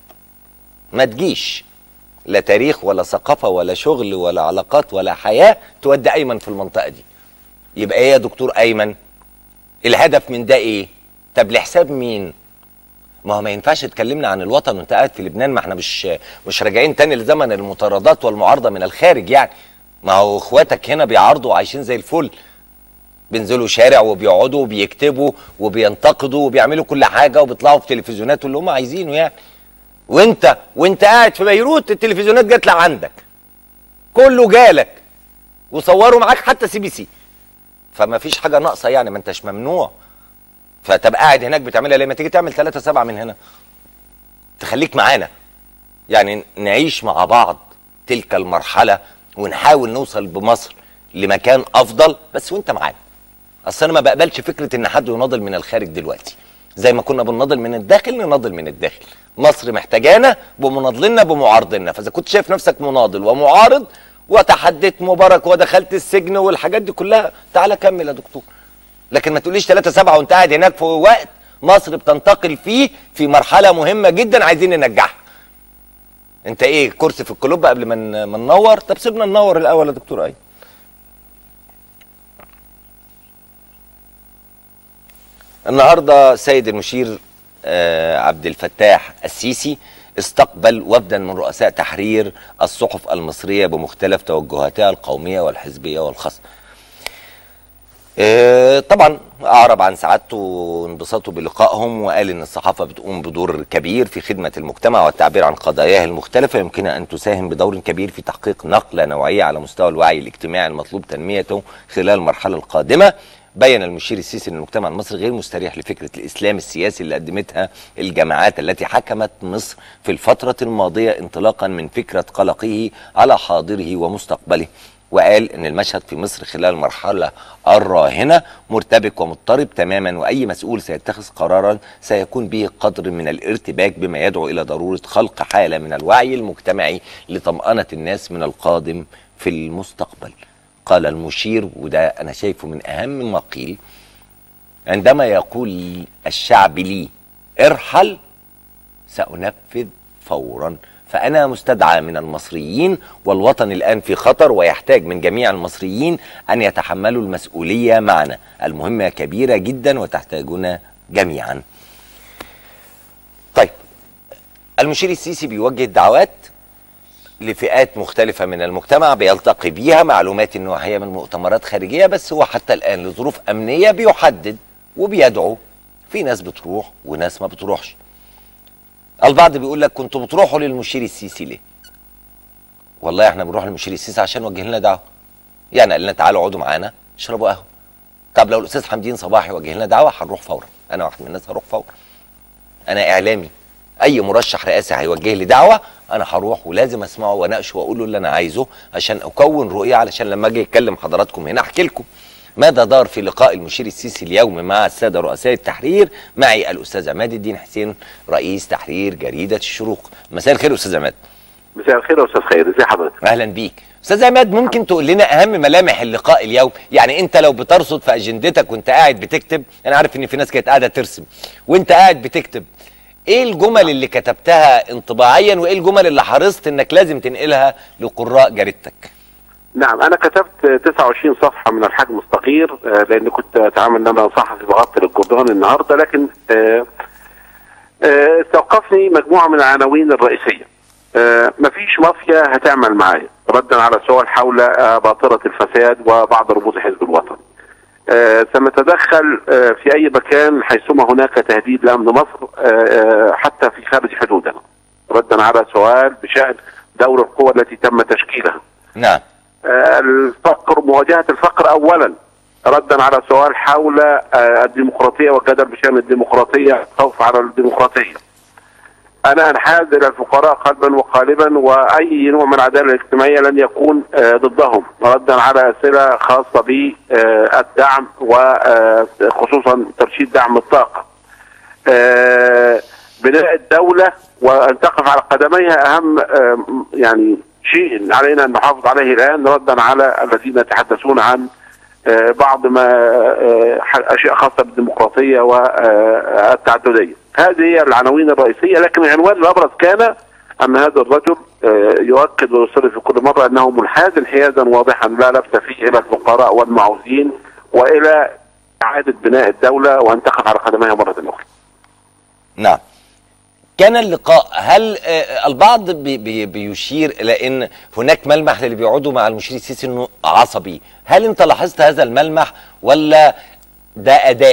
S1: ما تجيش لا تاريخ ولا ثقافه ولا شغل ولا علاقات ولا حياه تودي ايمن في المنطقه دي يبقى ايه يا دكتور ايمن الهدف من ده ايه طب لحساب مين ما هو ما ينفعش تكلمنا عن الوطن وانت قاعد في لبنان ما احنا مش مش راجعين تاني لزمن المطاردات والمعارضه من الخارج يعني ما هو اخواتك هنا بيعارضوا وعايشين زي الفل بينزلوا شارع وبيقعدوا وبيكتبوا وبينتقدوا وبيعملوا كل حاجه وبيطلعوا في تلفزيونات واللي هم عايزينه يعني وانت وانت قاعد في بيروت التلفزيونات جات لعندك كله جالك وصوروا معاك حتى سي بي سي فما فيش حاجه ناقصه يعني ما انتش ممنوع فتبقى قاعد هناك بتعملها ليه ما تيجي تعمل 3 7 من هنا تخليك معانا يعني نعيش مع بعض تلك المرحله ونحاول نوصل بمصر لمكان افضل بس وانت معانا اصل انا ما بقبلش فكره ان حد يناضل من الخارج دلوقتي زي ما كنا بنناضل من الداخل نناضل من الداخل مصر محتاجانا بمناضلنا بمعارضنا فاذا كنت شايف نفسك مناضل ومعارض وتحديت مبارك ودخلت السجن والحاجات دي كلها تعالى كمل يا دكتور لكن ما تقوليش 3 7 وانت قاعد هناك في وقت مصر بتنتقل فيه في مرحله مهمه جدا عايزين ننجحها انت ايه كرسي في الكلوب قبل ما ما ننور طب سيبنا ننور الاول يا دكتور اي النهارده سيد المشير آه عبد الفتاح السيسي استقبل وفدا من رؤساء تحرير الصحف المصريه بمختلف توجهاتها القوميه والحزبيه والخاصه طبعا اعرب عن سعادته وانبساطه بلقائهم وقال ان الصحافه بتقوم بدور كبير في خدمه المجتمع والتعبير عن قضاياه المختلفه يمكنها ان تساهم بدور كبير في تحقيق نقله نوعيه على مستوى الوعي الاجتماعي المطلوب تنميته خلال المرحله القادمه بين المشير السيسي ان المجتمع المصري غير مستريح لفكره الاسلام السياسي اللي قدمتها الجماعات التي حكمت مصر في الفتره الماضيه انطلاقا من فكره قلقه على حاضره ومستقبله وقال ان المشهد في مصر خلال المرحله الراهنه مرتبك ومضطرب تماما واي مسؤول سيتخذ قرارا سيكون به قدر من الارتباك بما يدعو الى ضروره خلق حاله من الوعي المجتمعي لطمانه الناس من القادم في المستقبل. قال المشير وده انا شايفه من اهم ما قيل عندما يقول الشعب لي ارحل سأنفذ فورا فأنا مستدعى من المصريين والوطن الآن في خطر ويحتاج من جميع المصريين أن يتحملوا المسؤولية معنا المهمة كبيرة جدا وتحتاجنا جميعا طيب المشير السيسي بيوجه دعوات لفئات مختلفة من المجتمع بيلتقي بيها معلومات انه هيعمل مؤتمرات خارجية بس هو حتى الآن لظروف أمنية بيحدد وبيدعو في ناس بتروح وناس ما بتروحش البعض بيقول لك كنتوا بتروحوا للمشير السيسي ليه؟ والله احنا بنروح للمشير السيسي عشان وجه لنا دعوه. يعني قال لنا تعالوا اقعدوا معانا اشربوا قهوه. طب لو الاستاذ حمدين صباحي وجه لنا دعوه هنروح فورا، انا واحد من الناس هروح فورا. انا اعلامي اي مرشح رئاسي هيوجه لي دعوه انا هروح ولازم اسمعه واناقشه واقول له اللي انا عايزه عشان اكون رؤيه علشان لما اجي اتكلم حضراتكم هنا احكي لكم. ماذا دار في لقاء المشير السيسي اليوم مع الساده رؤساء التحرير معي الاستاذ عماد الدين حسين رئيس تحرير جريده الشروق مساء الخير استاذ عماد
S3: مساء الخير يا استاذ خير ازي حضرتك
S1: اهلا بيك استاذ عماد ممكن تقول لنا اهم ملامح اللقاء اليوم يعني انت لو بترصد في اجندتك وانت قاعد بتكتب انا عارف ان في ناس كانت قاعده ترسم وانت قاعد بتكتب ايه الجمل اللي كتبتها انطباعيا وايه الجمل اللي حرصت انك لازم تنقلها لقراء جريدتك
S3: نعم انا كتبت 29 صفحه من الحجم الصغير آه، لان كنت اتعامل ان انا صحفي بغطي للجردان النهارده لكن آه، آه، استوقفني مجموعه من العناوين الرئيسيه آه، مفيش مافيا هتعمل معايا ردا على سؤال حول آه، باطره الفساد وبعض رموز حزب الوطن آه، سنتدخل آه، في اي مكان حيثما هناك تهديد لامن مصر آه، آه، حتى في خارج حدودنا ردا على سؤال بشان دور القوى التي تم تشكيلها
S1: نعم
S3: آه، الفقر مواجهه الفقر اولا ردا على سؤال حول آه، الديمقراطيه والجدل بشان الديمقراطيه خوف على الديمقراطيه. انا انحاز الى الفقراء قلبا وقالبا واي نوع من العداله الاجتماعيه لن يكون آه، ضدهم ردا على اسئله خاصه بالدعم وخصوصا ترشيد دعم الطاقه. آه، بناء الدوله وان تقف على قدميها اهم آه، يعني شيء علينا ان نحافظ عليه الان ردا على الذين يتحدثون عن آه، بعض ما آه، ح- اشياء خاصه بالديمقراطيه والتعدديه. هذه هي العناوين الرئيسيه لكن العنوان الابرز كان ان هذا الرجل آه، يؤكد ويصر في كل مره انه منحاز انحيازا واضحا لا لبس فيه الى الفقراء والمعوزين والى اعاده بناء الدوله وان تقف على قدميها مره اخرى.
S1: نعم كان اللقاء هل آه، البعض بي بي بيشير الى ان هناك ملمح للي بيقعدوا مع المشير السيسي انه عصبي هل انت لاحظت هذا الملمح ولا ده اداء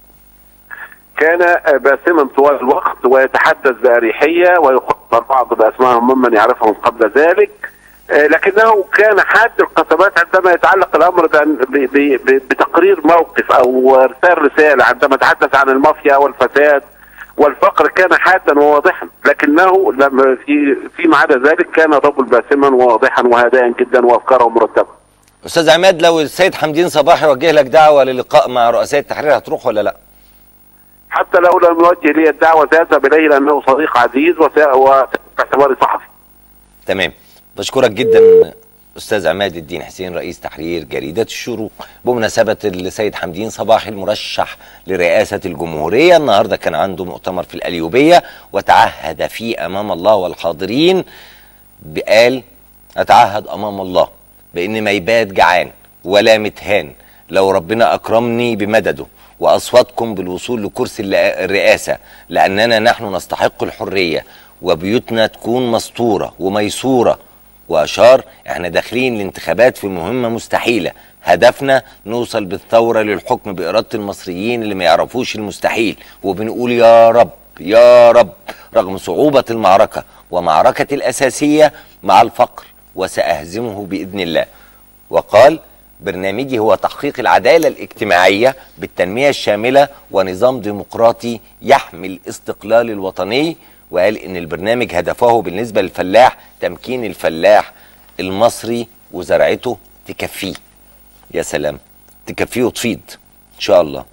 S3: كان باسما طوال الوقت ويتحدث بأريحية ويخاطب البعض بأسمائهم ممن يعرفهم قبل ذلك آه، لكنه كان حاد القسمات عندما يتعلق الأمر بأن- ب- ب- ب- بتقرير موقف أو إرسال رسالة عندما تحدث عن المافيا والفساد والفقر كان حادا وواضحا لكنه لما في فيما عدا ذلك كان الرجل باسما وواضحا وهادئا جدا وافكاره مرتبه
S1: استاذ عماد لو السيد حمدين صباحي وجه لك دعوه للقاء مع رؤساء التحرير هتروح ولا لا
S3: حتى لو لم يوجه لي الدعوه ساذهب اليه لانه صديق عزيز وسا- وباعتباري صحفي
S1: تمام بشكرك جدا استاذ عماد الدين حسين رئيس تحرير جريده الشروق بمناسبه السيد حمدين صباحي المرشح لرئاسه الجمهوريه النهارده كان عنده مؤتمر في القليوبيه وتعهد فيه امام الله والحاضرين قال اتعهد امام الله بان ما يبات جعان ولا متهان لو ربنا اكرمني بمدده واصواتكم بالوصول لكرسي الل- الرئاسه لاننا نحن نستحق الحريه وبيوتنا تكون مسطوره وميسوره واشار احنا داخلين الانتخابات في مهمه مستحيله هدفنا نوصل بالثوره للحكم باراده المصريين اللي ما يعرفوش المستحيل وبنقول يا رب يا رب رغم صعوبه المعركه ومعركه الاساسيه مع الفقر وساهزمه باذن الله وقال برنامجي هو تحقيق العدالة الاجتماعية بالتنمية الشاملة ونظام ديمقراطي يحمي الاستقلال الوطني وقال ان البرنامج هدفه بالنسبة للفلاح تمكين الفلاح المصري وزرعته تكفيه يا سلام تكفيه وتفيض ان شاء الله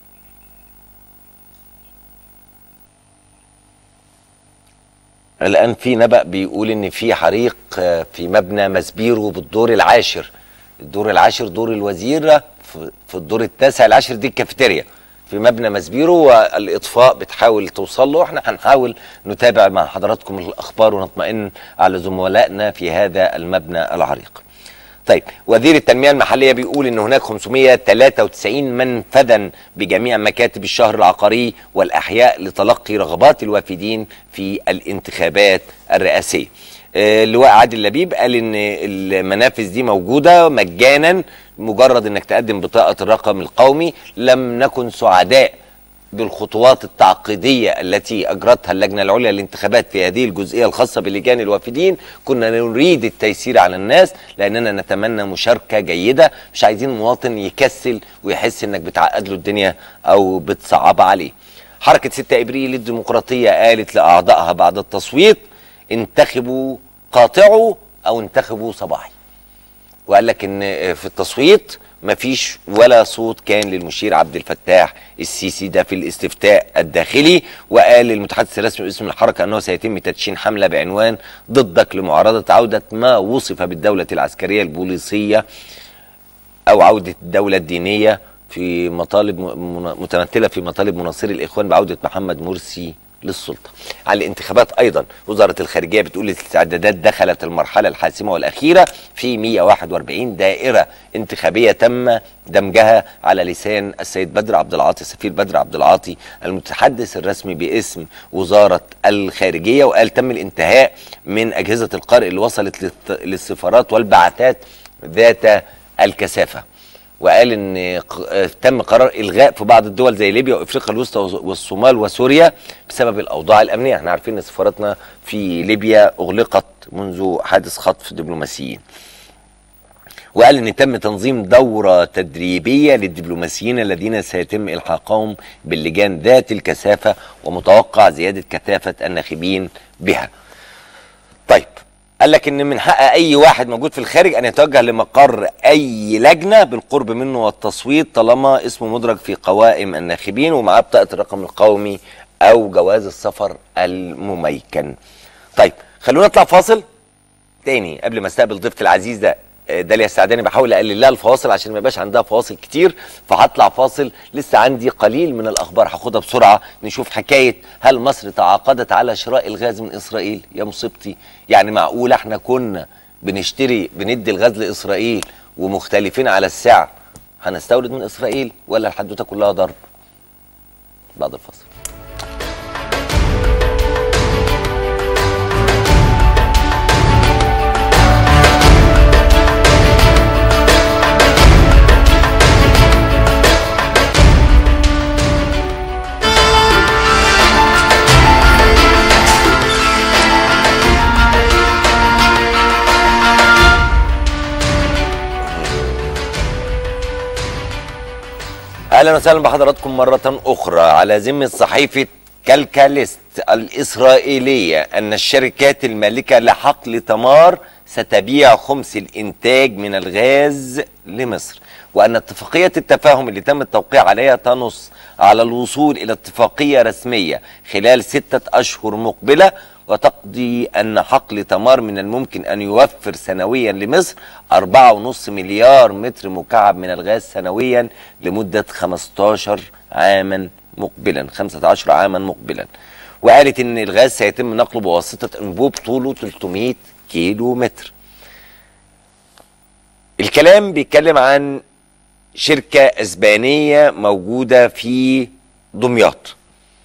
S1: الان في نبأ بيقول ان في حريق آه، في مبنى مسبيرو بالدور العاشر الدور العاشر دور الوزيرة في- في الدور التاسع العاشر دي الكافيتيريا في مبنى مسبيرو والاطفاء بتحاول توصل له احنا هنحاول نتابع مع حضراتكم الاخبار ونطمئن على زملائنا في هذا المبنى العريق طيب وزير التنمية المحلية بيقول ان هناك 593 منفذا بجميع مكاتب الشهر العقاري والاحياء لتلقي رغبات الوافدين في الانتخابات الرئاسية آه، اللواء عادل لبيب قال ان المنافذ دي موجودة مجانا مجرد انك تقدم بطاقة الرقم القومي لم نكن سعداء بالخطوات التعقيدية التي أجرتها اللجنة العليا للانتخابات في هذه الجزئية الخاصة بلجان الوافدين كنا نريد التيسير على الناس لأننا نتمنى مشاركة جيدة مش عايزين مواطن يكسل ويحس إنك بتعقد له الدنيا أو بتصعب عليه حركة 6 إبريل للديمقراطية قالت لأعضائها بعد التصويت انتخبوا قاطعوا أو انتخبوا صباحي وقال لك ان في التصويت مفيش ولا صوت كان للمشير عبد الفتاح السيسي ده في الاستفتاء الداخلي وقال المتحدث الرسمي باسم الحركه انه سيتم تدشين حمله بعنوان ضدك لمعارضه عوده ما وصف بالدوله العسكريه البوليسيه او عوده الدوله الدينيه في مطالب م- متمثله في مطالب مناصري الاخوان بعوده محمد مرسي للسلطه. على الانتخابات ايضا وزاره الخارجيه بتقول الاستعدادات دخلت المرحله الحاسمه والاخيره في 141 دائره انتخابيه تم دمجها على لسان السيد بدر عبد العاطي سفير بدر عبد العاطي المتحدث الرسمي باسم وزاره الخارجيه وقال تم الانتهاء من اجهزه القارئ اللي وصلت للت- للسفارات والبعثات ذات الكثافه. وقال ان ق- آه، تم قرار الغاء في بعض الدول زي ليبيا وافريقيا الوسطى وز- والصومال وسوريا بسبب الاوضاع الامنيه احنا عارفين ان سفارتنا في ليبيا اغلقت منذ حادث خطف دبلوماسيين وقال ان تم تنظيم دوره تدريبيه للدبلوماسيين الذين سيتم الحاقهم باللجان ذات الكثافه ومتوقع زياده كثافه الناخبين بها طيب قال لك ان من حق اي واحد موجود في الخارج ان يتوجه لمقر اي لجنه بالقرب منه والتصويت طالما اسمه مدرج في قوائم الناخبين ومعاه بطاقه الرقم القومي او جواز السفر المميكن. طيب خلونا نطلع فاصل تاني قبل ما استقبل ضيفتي العزيز ده آه، داليا السعداني بحاول اقلل لها الفواصل عشان ما يبقاش عندها فواصل كتير فهطلع فاصل لسه عندي قليل من الاخبار هاخدها بسرعه نشوف حكايه هل مصر تعاقدت على شراء الغاز من اسرائيل يا مصيبتي يعني معقول احنا كنا بنشتري بندي الغاز لاسرائيل ومختلفين على السعر هنستورد من اسرائيل ولا الحدوته كلها ضرب بعد الفاصل اهلا وسهلا بحضراتكم مره اخرى على ذمه صحيفه كالكاليست الاسرائيليه ان الشركات المالكه لحقل تمار ستبيع خمس الانتاج من الغاز لمصر وان اتفاقيه التفاهم اللي تم التوقيع عليها تنص على الوصول الى اتفاقيه رسميه خلال سته اشهر مقبله وتقضي أن حقل تمار من الممكن أن يوفر سنويا لمصر 4.5 مليار متر مكعب من الغاز سنويا لمدة 15 عاما مقبلا 15 عاما مقبلا وقالت أن الغاز سيتم نقله بواسطة أنبوب طوله 300 كيلو متر الكلام بيتكلم عن شركة اسبانية موجودة في دمياط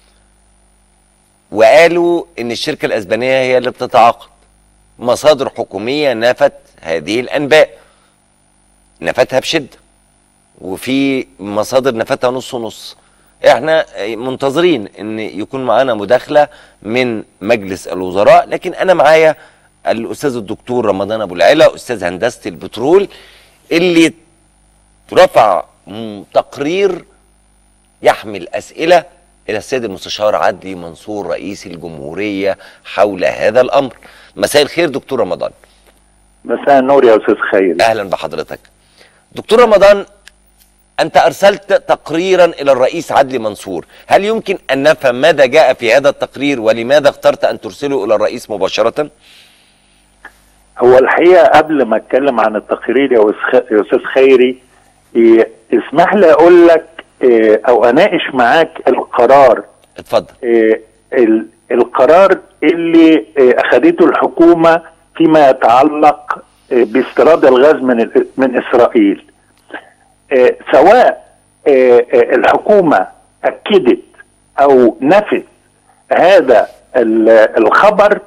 S1: وقالوا ان الشركة الاسبانية هي اللي بتتعاقد مصادر حكومية نفت هذه الانباء نفتها بشدة وفي مصادر نفتها نص ونص احنا منتظرين ان يكون معانا مداخلة من مجلس الوزراء لكن انا معايا الاستاذ الدكتور رمضان ابو العلا استاذ هندسة البترول اللي رفع م- تقرير يحمل اسئله الى السيد المستشار عدلي منصور رئيس الجمهوريه حول هذا الامر مساء الخير دكتور رمضان
S4: مساء النور يا استاذ خيري
S1: اهلا بحضرتك دكتور رمضان انت ارسلت تقريرا الى الرئيس عدلي منصور هل يمكن ان نفهم ماذا جاء في هذا التقرير ولماذا اخترت ان ترسله الى الرئيس مباشره
S4: هو الحقيقه قبل ما اتكلم عن التقرير يا أسخ- يا استاذ خيري إيه، اسمح لي اقول لك إيه، او اناقش معاك القرار
S1: اتفضل
S4: إيه، ال- القرار اللي إيه، اخذته الحكومه فيما يتعلق إيه، باستيراد الغاز من ال- من اسرائيل إيه، سواء إيه، إيه، الحكومه اكدت او نفت هذا ال- الخبر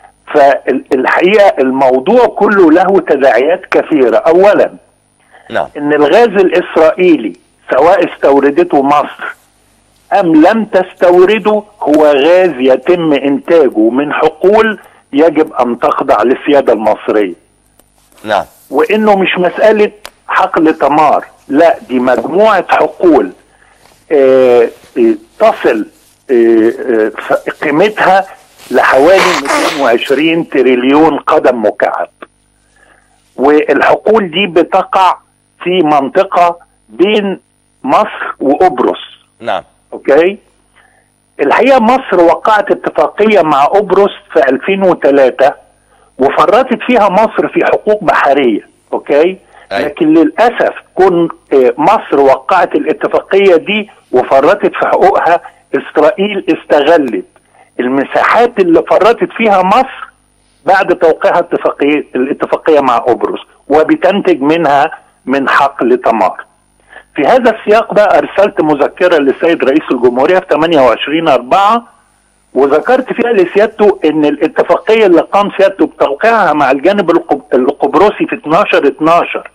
S4: فالحقيقه الموضوع كله له تداعيات كثيره اولا
S1: نعم
S4: ان الغاز الاسرائيلي سواء استوردته مصر ام لم تستورده هو غاز يتم انتاجه من حقول يجب ان تخضع للسياده المصريه
S1: نعم
S4: وانه مش مساله حقل تمار لا دي مجموعه حقول آه، آه، تصل آه، آه، ف- قيمتها لحوالي 220 تريليون قدم مكعب والحقول دي بتقع في منطقه بين مصر وقبرص
S1: نعم
S4: اوكي الحقيقه مصر وقعت اتفاقيه مع قبرص في 2003 وفرطت فيها مصر في حقوق بحريه اوكي
S1: أيوة.
S4: لكن للاسف كون آه، مصر وقعت الاتفاقيه دي وفرطت في حقوقها اسرائيل استغلت المساحات اللي فرطت فيها مصر بعد توقيعها اتفاقيه الاتفاقيه مع قبرص وبتنتج منها من حقل تمار في هذا السياق بقى ارسلت مذكره للسيد رئيس الجمهوريه في 28 4 وذكرت فيها لسيادته ان الاتفاقيه اللي قام سيادته بتوقيعها مع الجانب القب- القبرصي في 12 12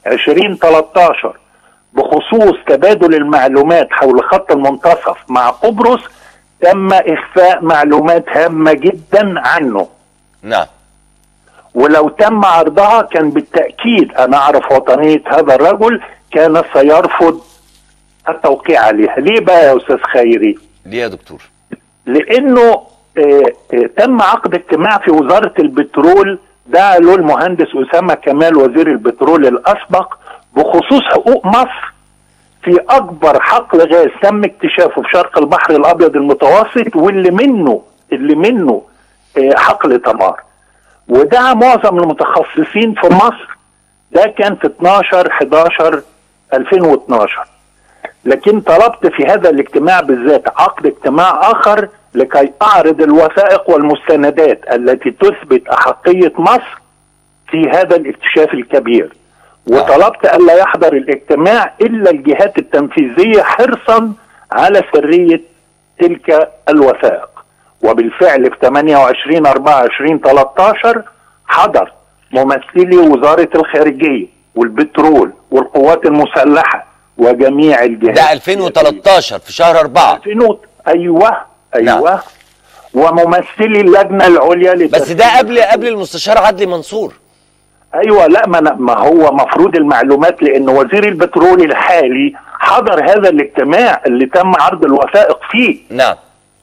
S4: 2013 بخصوص تبادل المعلومات حول خط المنتصف مع قبرص تم اخفاء معلومات هامه جدا عنه
S1: نعم
S4: ولو تم عرضها كان بالتأكيد أنا أعرف وطنية هذا الرجل كان سيرفض التوقيع عليها ليه بقى يا أستاذ خيري
S1: ليه يا دكتور
S4: لأنه آه، آه، تم عقد اجتماع في وزارة البترول دعا له المهندس أسامة كمال وزير البترول الأسبق بخصوص حقوق مصر في أكبر حقل غاز تم اكتشافه في شرق البحر الأبيض المتوسط واللي منه اللي منه آه، حقل تمار ودعا معظم المتخصصين في مصر ده كان في 12 11 2012 لكن طلبت في هذا الاجتماع بالذات عقد اجتماع اخر لكي اعرض الوثائق والمستندات التي تثبت احقيه مصر في هذا الاكتشاف الكبير وطلبت الا يحضر الاجتماع الا الجهات التنفيذيه حرصا على سريه تلك الوثائق وبالفعل في 28 24 13 حضر ممثلي وزاره الخارجيه والبترول والقوات المسلحه وجميع الجهات
S1: ده 2013 في شهر 4
S4: 2000 ايوه ايوه
S1: نعم.
S4: وممثلي اللجنه العليا
S1: بس
S4: لترتيب
S1: ده قبل قبل المستشار عدلي منصور
S4: ايوه لا ما, أنا- ما هو مفروض المعلومات لان وزير البترول الحالي حضر هذا الاجتماع اللي تم عرض الوثائق فيه
S1: نعم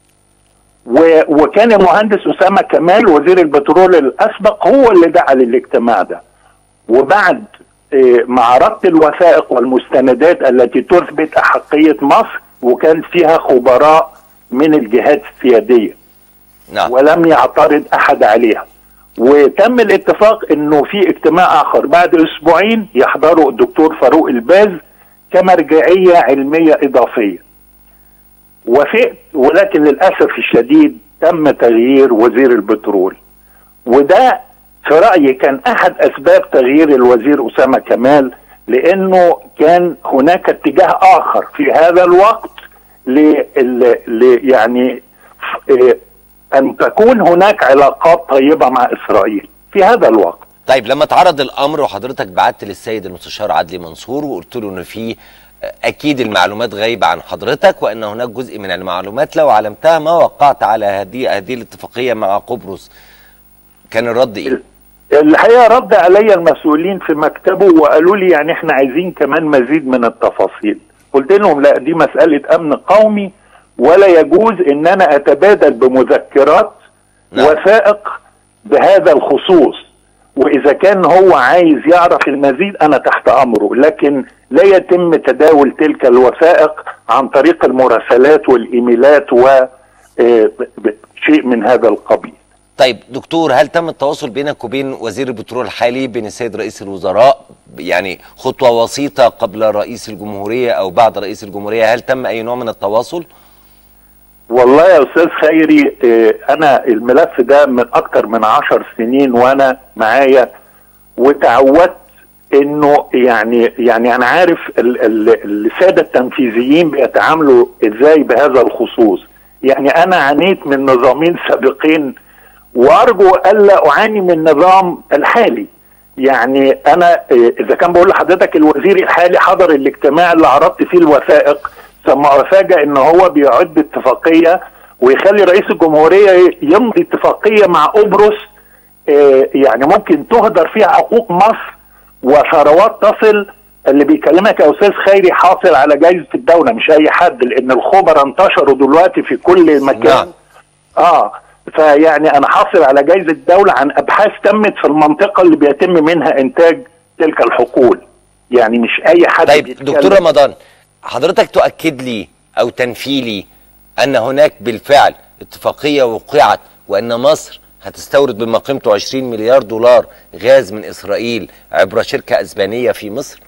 S4: و... وكان المهندس اسامه كمال وزير البترول الاسبق هو اللي دعا للاجتماع ده وبعد آه، ما عرضت الوثائق والمستندات التي تثبت احقيه مصر وكان فيها خبراء من الجهات السياديه
S1: نعم
S4: ولم يعترض احد عليها وتم الاتفاق انه في اجتماع اخر بعد اسبوعين يحضره الدكتور فاروق الباز كمرجعيه علميه اضافيه وافقت ولكن للاسف الشديد تم تغيير وزير البترول وده في رايي كان احد اسباب تغيير الوزير اسامه كمال لانه كان هناك اتجاه اخر في هذا الوقت ل ل- يعني ف- إيه، ان تكون هناك علاقات طيبه مع اسرائيل في هذا الوقت
S1: طيب لما اتعرض الامر وحضرتك بعت للسيد المستشار عدلي منصور وقلت له ان في اكيد المعلومات غايبه عن حضرتك وان هناك جزء من المعلومات لو علمتها ما وقعت على هذه هذه الاتفاقيه مع قبرص كان الرد ايه؟
S4: الحقيقه رد عليا المسؤولين في مكتبه وقالوا لي يعني احنا عايزين كمان مزيد من التفاصيل قلت لهم لا دي مساله امن قومي ولا يجوز ان انا اتبادل بمذكرات
S1: نعم.
S4: وثائق بهذا الخصوص واذا كان هو عايز يعرف المزيد انا تحت امره لكن لا يتم تداول تلك الوثائق عن طريق المراسلات والايميلات و آه، ب- ب- شيء من هذا القبيل
S1: طيب دكتور هل تم التواصل بينك وبين وزير البترول الحالي بين السيد رئيس الوزراء يعني خطوة وسيطة قبل رئيس الجمهورية أو بعد رئيس الجمهورية هل تم أي نوع من التواصل؟
S4: والله يا استاذ خيري آه، انا الملف ده من اكتر من عشر سنين وانا معايا وتعودت انه يعني يعني انا عارف ال- ال- الساده التنفيذيين بيتعاملوا ازاي بهذا الخصوص يعني انا عانيت من نظامين سابقين وارجو الا اعاني من النظام الحالي يعني انا آه، اذا كان بقول لحضرتك الوزير الحالي حضر الاجتماع اللي عرضت فيه الوثائق ثم افاجئ ان هو بيعد اتفاقيه ويخلي رئيس الجمهوريه يمضي اتفاقيه مع قبرص آه، يعني ممكن تهدر فيها حقوق مصر وثروات تصل اللي بيكلمك يا استاذ خيري حاصل على جائزه الدوله مش اي حد لان الخبراء انتشروا دلوقتي في كل مكان
S1: نعم.
S4: اه فيعني انا حاصل على جائزه الدوله عن ابحاث تمت في المنطقه اللي بيتم منها انتاج تلك الحقول يعني مش اي حد
S1: طيب
S4: بيتكلم.
S1: دكتور رمضان حضرتك تؤكد لي أو تنفي لي أن هناك بالفعل اتفاقية وقعت وأن مصر هتستورد بما قيمته 20 مليار دولار غاز من إسرائيل عبر شركة أسبانية في مصر؟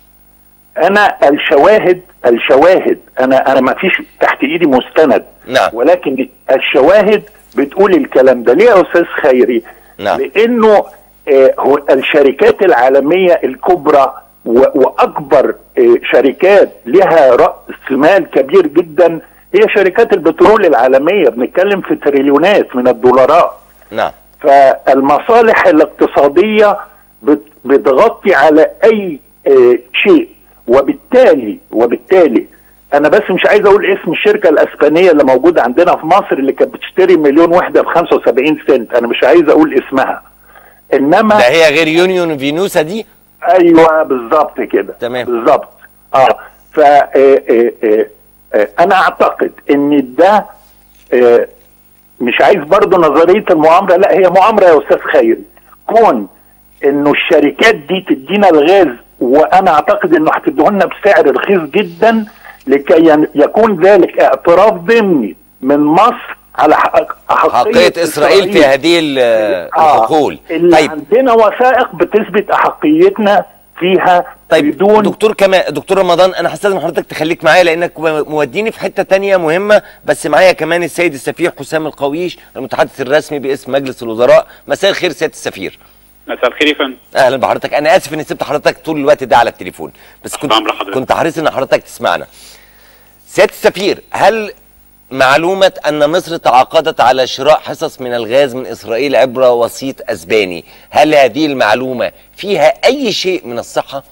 S4: انا الشواهد الشواهد انا انا ما فيش تحت ايدي مستند
S1: نعم.
S4: ولكن الشواهد بتقول الكلام ده ليه يا استاذ خيري
S1: نعم.
S4: لانه آه، هو الشركات العالميه الكبرى و- واكبر آه، شركات لها راس مال كبير جدا هي شركات البترول العالميه بنتكلم في تريليونات من الدولارات
S1: نعم
S4: فالمصالح الاقتصادية بت- بتغطي على أي آه، شيء وبالتالي وبالتالي أنا بس مش عايز أقول اسم الشركة الأسبانية اللي موجودة عندنا في مصر اللي كانت بتشتري مليون وحدة ب 75 سنت أنا مش عايز أقول اسمها إنما
S1: ده هي غير يونيون فينوسا دي؟
S4: ايوه بالظبط كده
S1: تمام.
S4: بالظبط اه ف آه، آه، آه، آه، انا اعتقد ان ده آه، مش عايز برضو نظريه المؤامره لا هي مؤامره يا استاذ خيري كون انه الشركات دي تدينا الغاز وانا اعتقد انه هتديهولنا بسعر رخيص جدا لكي ين- يكون ذلك اعتراف ضمني من مصر على حق-
S1: حقية إسرائيل في هذه ال- الحقول
S4: اللي
S1: طيب
S4: عندنا وثائق بتثبت احقيتنا فيها
S1: طيب
S4: بدون
S1: دكتور كمان دكتور رمضان انا هستاذن حضرتك تخليك معايا لانك موديني في حته تانية مهمه بس معايا كمان السيد السفير حسام القويش المتحدث الرسمي باسم مجلس الوزراء مساء الخير سياده السفير
S5: مساء الخير يا فندم
S1: اهلا بحضرتك انا اسف اني سبت حضرتك طول الوقت ده على التليفون بس كنت
S5: أمر حضرتك.
S1: كنت حريص ان حضرتك تسمعنا سياده السفير هل معلومة أن مصر تعاقدت على شراء حصص من الغاز من إسرائيل عبر وسيط أسباني هل هذه المعلومة فيها أي شيء من الصحة؟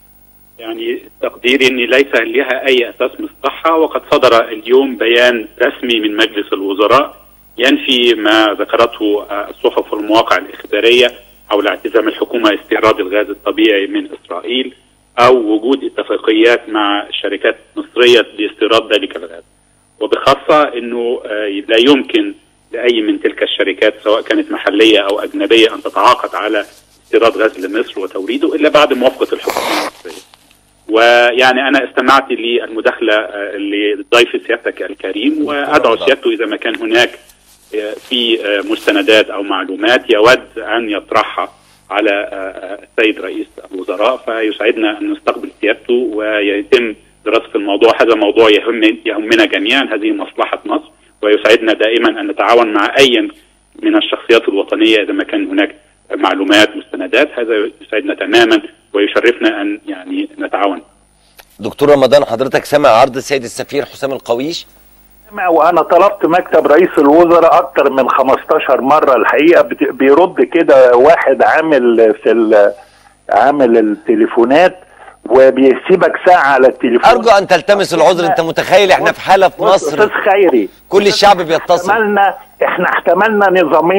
S5: يعني تقديري ان ليس لها اي اساس من الصحه وقد صدر اليوم بيان رسمي من مجلس الوزراء ينفي ما ذكرته آه، الصحف والمواقع الاخباريه حول اعتزام الحكومه استيراد الغاز الطبيعي من اسرائيل او وجود اتفاقيات مع شركات مصريه لاستيراد ذلك الغاز وبخاصه انه آه، لا يمكن لاي من تلك الشركات سواء كانت محليه او اجنبيه ان تتعاقد على استيراد غاز لمصر وتوريده الا بعد موافقه الحكومه المصريه. ويعني انا استمعت للمداخله آه، لضيف سيادتك الكريم وادعو سيادته اذا ما كان هناك آه، في آه، مستندات او معلومات يود ان يطرحها على آه، آه، السيد رئيس الوزراء فيسعدنا ان نستقبل سيادته ويتم دراسه الموضوع هذا موضوع يهم يهمنا جميعا هذه مصلحه مصر ويسعدنا دائما ان نتعاون مع اي من الشخصيات الوطنيه اذا ما كان هناك معلومات مستندات هذا يسعدنا تماما ويشرفنا ان يعني نتعاون
S1: دكتور رمضان حضرتك سمع عرض السيد السفير حسام القويش؟
S4: سمع وانا طلبت مكتب رئيس الوزراء اكتر من 15 مره الحقيقه بت- بيرد كده واحد عامل في ال- عامل التليفونات وبيسيبك ساعه على التليفون
S1: ارجو ان تلتمس العذر انت متخيل احنا في حاله في
S4: بص، استاذ
S1: مصر
S4: خيري
S1: كل الشعب بيتصل
S4: احتملنا احنا احتملنا نظامين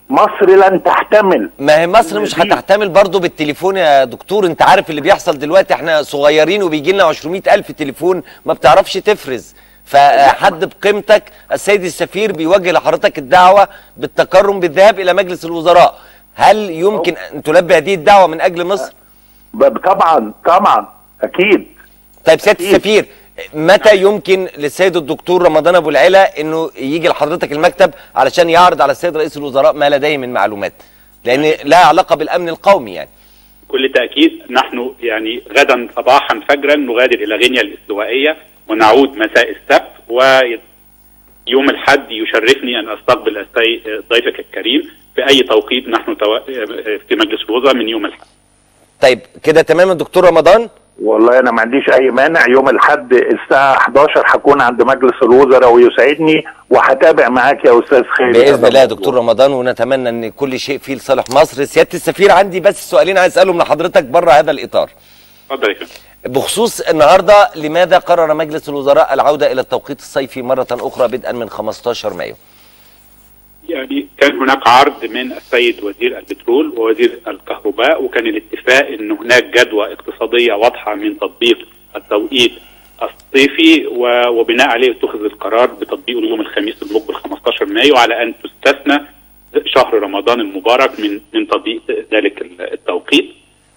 S4: مصر لن تحتمل
S1: ما هي مصر مش
S4: دي-
S1: هتحتمل برضه بالتليفون يا دكتور انت عارف اللي بيحصل دلوقتي احنا صغيرين وبيجي لنا 200 الف تليفون ما بتعرفش تفرز فحد بقيمتك السيد السفير بيوجه لحضرتك الدعوه بالتكرم بالذهاب الى مجلس الوزراء هل يمكن ان تلبي هذه الدعوه من اجل مصر
S4: ب- طبعا طبعا اكيد
S1: طيب سياده
S4: أكيد.
S1: السفير متى يمكن للسيد الدكتور رمضان ابو العلا انه يجي لحضرتك المكتب علشان يعرض على السيد رئيس الوزراء ما لديه من معلومات لان لها علاقه بالامن القومي يعني
S5: بكل تأكيد نحن يعني غدا صباحا فجرا نغادر إلى غينيا الاستوائية ونعود مساء السبت ويوم الحد يشرفني أن أستقبل السي- ضيفك الكريم في أي توقيت نحن تو... في مجلس الوزراء من يوم الحد
S1: طيب كده تمام يا دكتور رمضان
S4: والله انا ما عنديش اي مانع يوم الاحد الساعه 11 هكون عند مجلس الوزراء ويسعدني وهتابع معاك يا استاذ خالد
S1: باذن
S4: هذا
S1: الله يا
S4: الموضوع.
S1: دكتور رمضان ونتمنى ان كل شيء فيه لصالح مصر سياده السفير عندي بس سؤالين عايز اسالهم لحضرتك بره هذا الاطار
S5: اتفضل يا فندم
S1: بخصوص النهارده لماذا قرر مجلس الوزراء العوده الى التوقيت الصيفي مره اخرى بدءا من 15 مايو
S5: يعني كان هناك عرض من السيد وزير البترول ووزير الكهرباء وكان الاتفاق ان هناك جدوى اقتصاديه واضحه من تطبيق التوقيت الصيفي و- وبناء عليه اتخذ القرار بتطبيقه اليوم الخميس المقبل 15 مايو على ان تستثنى شهر رمضان المبارك من من تطبيق ذلك التوقيت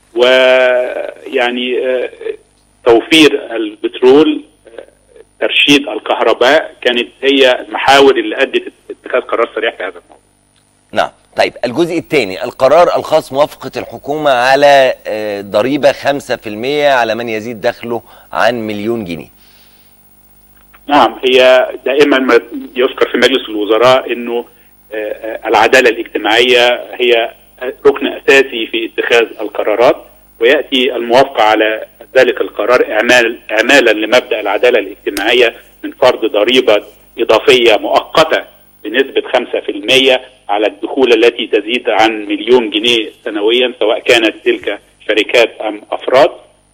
S5: ويعني آه، توفير البترول ترشيد الكهرباء كانت هي المحاور اللي ادت اتخاذ قرار سريع في هذا الموضوع.
S1: نعم طيب الجزء الثاني القرار الخاص موافقه الحكومه على آه، ضريبه 5% على من يزيد دخله عن مليون جنيه
S5: نعم هي دائما ما يذكر في مجلس الوزراء انه آه، آه، العداله الاجتماعيه هي ركن اساسي في اتخاذ القرارات وياتي الموافقه على ذلك القرار اعمال اعمالا لمبدا العداله الاجتماعيه من فرض ضريبه اضافيه مؤقته بنسبه 5% على الدخول التي تزيد عن مليون جنيه سنويا سواء كانت تلك شركات ام افراد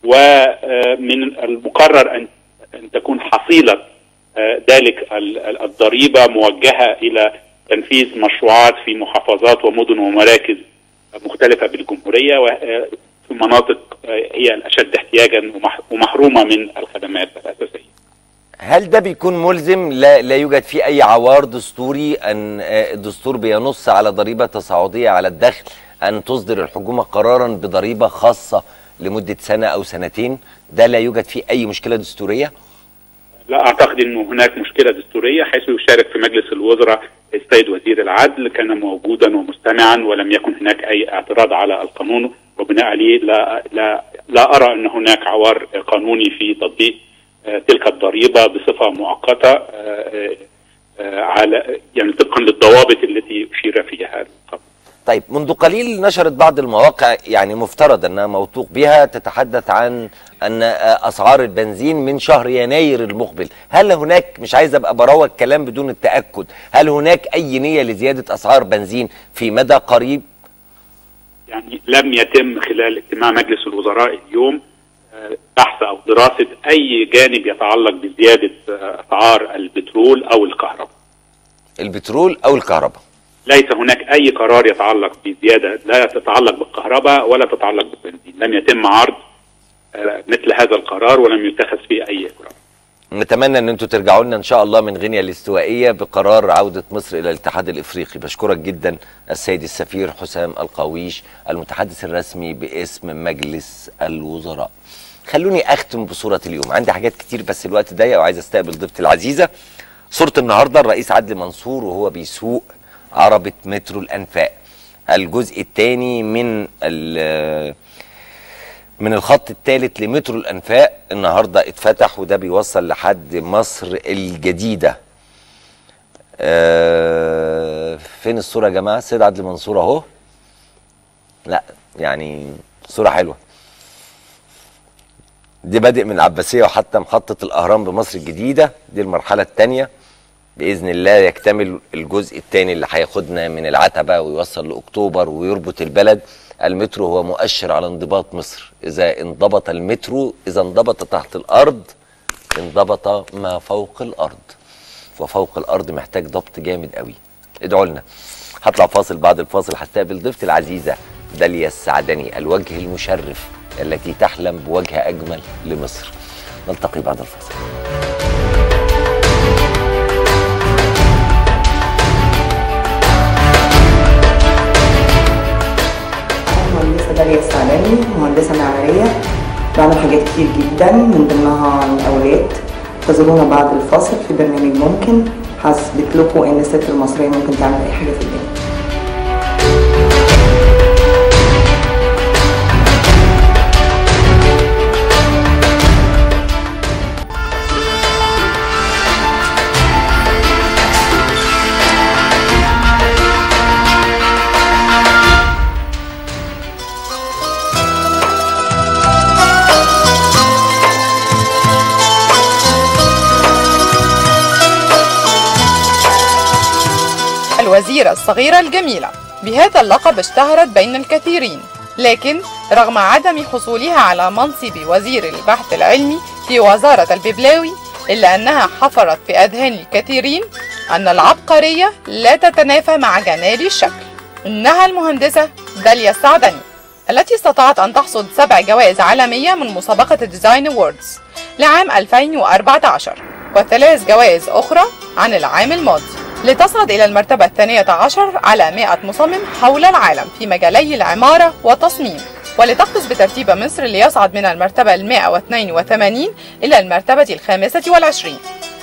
S5: ومن المقرر ان ان تكون حصيله آه، ذلك ال- ال- الضريبه موجهه الى تنفيذ مشروعات في محافظات ومدن ومراكز مختلفه بالجمهوريه وفي مناطق آه، هي الاشد احتياجا ومح- ومحرومه من الخدمات الاساسيه.
S1: هل ده بيكون ملزم لا, لا يوجد فيه اي عوار دستوري ان آه، الدستور بينص على ضريبه تصاعديه على الدخل ان تصدر الحكومه قرارا بضريبه خاصه لمده سنه او سنتين ده لا يوجد فيه اي مشكله دستوريه
S5: لا اعتقد انه هناك مشكله دستوريه حيث يشارك في مجلس الوزراء السيد وزير العدل كان موجودا ومستمعا ولم يكن هناك اي اعتراض على القانون وبناء عليه لا لا لا ارى ان هناك عوار قانوني في تطبيق آه، تلك الضريبه بصفه مؤقته آه، آه، على يعني طبقا للضوابط التي اشير فيها قبل.
S1: طيب منذ قليل نشرت بعض المواقع يعني مفترض انها موثوق بها تتحدث عن ان آه، اسعار البنزين من شهر يناير المقبل، هل هناك مش عايز ابقى بروج كلام بدون التاكد، هل هناك اي نيه لزياده اسعار بنزين في مدى قريب؟
S5: يعني لم يتم خلال اجتماع مجلس الوزراء اليوم آه، بحث او دراسه اي جانب يتعلق بزياده آه، اسعار البترول او الكهرباء.
S1: البترول او الكهرباء.
S5: ليس هناك اي قرار يتعلق بزياده لا تتعلق بالكهرباء ولا تتعلق بالبنزين، لم يتم عرض آه، مثل هذا القرار ولم يتخذ فيه اي اجراء.
S1: نتمنى ان انتوا ترجعوا لنا ان شاء الله من غينيا الاستوائيه بقرار عوده مصر الى الاتحاد الافريقي بشكرك جدا السيد السفير حسام القويش المتحدث الرسمي باسم مجلس الوزراء خلوني اختم بصوره اليوم عندي حاجات كتير بس الوقت ضيق وعايز استقبل ضيفتي العزيزه صوره النهارده الرئيس عدلي منصور وهو بيسوق عربه مترو الانفاق الجزء الثاني من ال- من الخط الثالث لمترو الانفاق النهارده اتفتح وده بيوصل لحد مصر الجديده آه فين الصوره يا جماعه السيد عدلي منصور اهو لا يعني صوره حلوه دي بادئ من العباسيه وحتى محطه الاهرام بمصر الجديده دي المرحله الثانيه باذن الله يكتمل الجزء الثاني اللي هياخدنا من العتبه ويوصل لاكتوبر ويربط البلد المترو هو مؤشر على انضباط مصر اذا انضبط المترو اذا انضبط تحت الارض انضبط ما فوق الارض وفوق الارض محتاج ضبط جامد قوي ادعوا لنا هطلع فاصل بعد الفاصل هستقبل ضيفتي العزيزه داليا السعدني الوجه المشرف التي تحلم بوجه اجمل لمصر نلتقي بعد الفاصل
S6: مهندسة داليا السعداني مهندسة معمارية بعمل حاجات كتير جدا من ضمنها المقاولات فزورونا بعد الفاصل في برنامج ممكن هثبت لكم ان الست المصرية ممكن تعمل اي حاجة في الدنيا
S7: الوزيرة الصغيرة الجميلة بهذا اللقب اشتهرت بين الكثيرين لكن رغم عدم حصولها على منصب وزير البحث العلمي في وزارة الببلاوي إلا أنها حفرت في أذهان الكثيرين أن العبقرية لا تتنافى مع جمال الشكل إنها المهندسة داليا السعدني التي استطاعت أن تحصد سبع جوائز عالمية من مسابقة ديزاين ووردز لعام 2014 وثلاث جوائز أخرى عن العام الماضي لتصعد إلى المرتبة الثانية عشر على 100 مصمم حول العالم في مجالي العمارة والتصميم ولتقفز بترتيب مصر ليصعد من المرتبة ال 182 إلى المرتبة الخامسة والعشرين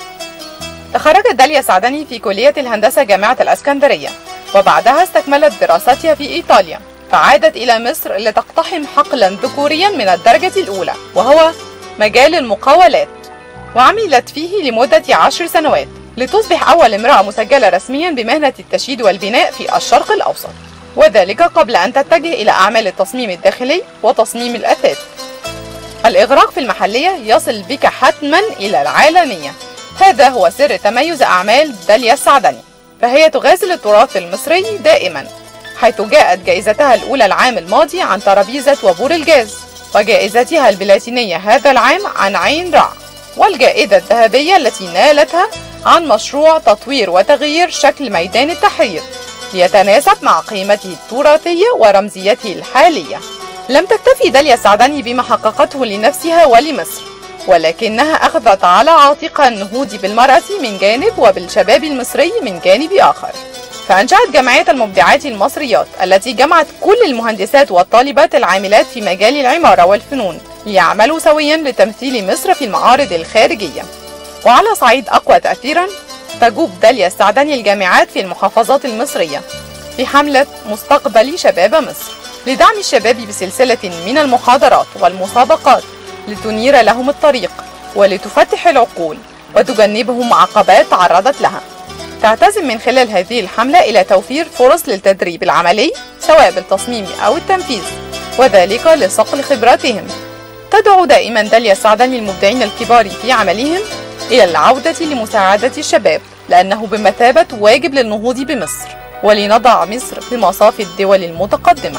S7: تخرجت داليا سعدني في كلية الهندسة جامعة الأسكندرية وبعدها استكملت دراستها في إيطاليا فعادت إلى مصر لتقتحم حقلا ذكوريا من الدرجة الأولى وهو مجال المقاولات وعملت فيه لمدة عشر سنوات لتصبح أول امرأة مسجلة رسميا بمهنة التشييد والبناء في الشرق الأوسط وذلك قبل أن تتجه إلى أعمال التصميم الداخلي وتصميم الأثاث الإغراق في المحلية يصل بك حتما إلى العالمية هذا هو سر تميز أعمال داليا السعدني فهي تغازل التراث المصري دائما حيث جاءت جائزتها الأولى العام الماضي عن ترابيزة وبور الجاز وجائزتها البلاتينية هذا العام عن عين رع والجائزة الذهبية التي نالتها عن مشروع تطوير وتغيير شكل ميدان التحرير ليتناسب مع قيمته التراثية ورمزيته الحالية لم تكتفي داليا السعدني بما حققته لنفسها ولمصر ولكنها أخذت على عاتقها النهوض بالمرأة من جانب وبالشباب المصري من جانب آخر فأنشأت جمعية المبدعات المصريات التي جمعت كل المهندسات والطالبات العاملات في مجال العمارة والفنون ليعملوا سويا لتمثيل مصر في المعارض الخارجية وعلى صعيد أقوى تأثيرا تجوب داليا السعدني الجامعات في المحافظات المصرية في حملة مستقبل شباب مصر لدعم الشباب بسلسلة من المحاضرات والمسابقات لتنير لهم الطريق ولتفتح العقول وتجنبهم عقبات تعرضت لها تعتزم من خلال هذه الحملة إلى توفير فرص للتدريب العملي سواء بالتصميم أو التنفيذ وذلك لصقل خبراتهم تدعو دائما داليا السعدني المبدعين الكبار في عملهم إلى العودة لمساعدة الشباب لأنه بمثابة واجب للنهوض بمصر ولنضع مصر في مصاف الدول المتقدمة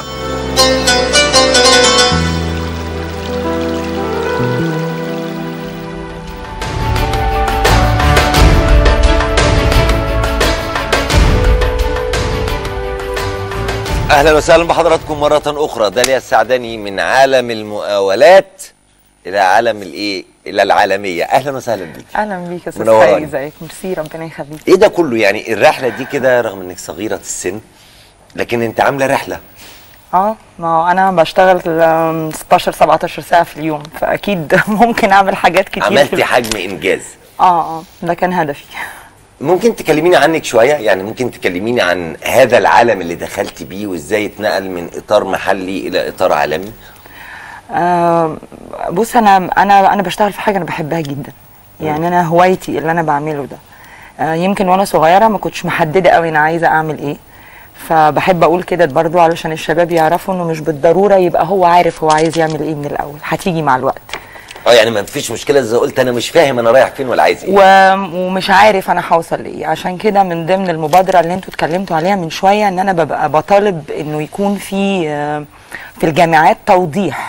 S1: اهلا وسهلا بحضراتكم مره اخرى داليا السعداني من عالم المقاولات الى عالم الايه الى العالميه اهلا وسهلا بيك
S8: اهلا بيك يا استاذ
S1: منوراني.
S8: حي ازيك ميرسي ربنا يخليك
S1: ايه ده كله يعني الرحله دي كده رغم انك صغيره السن لكن انت عامله رحله
S8: اه ما هو انا بشتغل آم، 16 17 ساعه في اليوم فاكيد ممكن اعمل حاجات كتير في
S1: عملتي
S8: ال-
S1: حجم انجاز
S8: اه اه ده كان هدفي
S1: ممكن تكلميني عنك شويه يعني ممكن تكلميني عن هذا العالم اللي دخلتي بيه وازاي اتنقل من اطار محلي الى اطار عالمي
S8: آه بص انا انا انا بشتغل في حاجه انا بحبها جدا يعني انا هوايتي اللي انا بعمله ده آه يمكن وانا صغيره ما كنتش محدده قوي انا عايزه اعمل ايه فبحب اقول كده برضو علشان الشباب يعرفوا انه مش بالضروره يبقى هو عارف هو عايز يعمل ايه من الاول هتيجي مع الوقت
S1: اه يعني ما فيش مشكله اذا قلت انا مش فاهم انا رايح فين ولا عايز ايه
S8: و... ومش عارف انا هوصل لايه عشان كده من ضمن المبادره اللي انتوا اتكلمتوا عليها من شويه ان انا ببقى بطالب انه يكون في آه، في الجامعات توضيح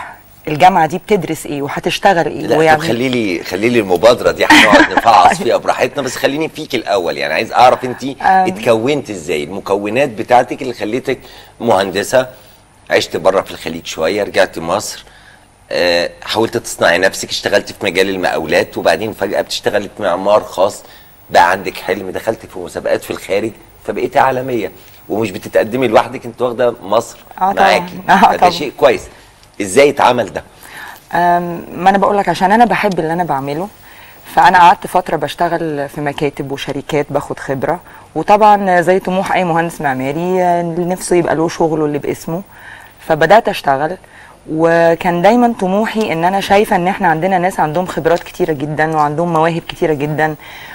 S8: الجامعه دي بتدرس ايه وهتشتغل ايه
S1: لا طب خلي لي خلي لي المبادره دي هنقعد نفعص فيها براحتنا بس خليني فيك الاول يعني عايز اعرف انت اتكونت ازاي المكونات بتاعتك اللي خليتك مهندسه عشت بره في الخليج شويه رجعت مصر آه، حاولت تصنعي نفسك اشتغلت في مجال المقاولات وبعدين فجاه بتشتغلي في معمار خاص بقى عندك حلم دخلت في مسابقات في الخارج فبقيتي عالميه ومش بتتقدمي لوحدك انت واخده مصر
S8: آه طبعاً.
S1: معاكي
S8: آه
S1: فده
S8: طبعاً.
S1: شيء كويس ازاي اتعمل ده
S8: أم، ما انا بقول لك عشان انا بحب اللي انا بعمله فانا قعدت فتره بشتغل في مكاتب وشركات باخد خبره وطبعا زي طموح اي مهندس معماري آه، اللي نفسه يبقى له شغله اللي باسمه فبدات اشتغل وكان دايما طموحي ان انا شايفه ان احنا عندنا ناس عندهم خبرات كتيره جدا وعندهم مواهب كتيره جدا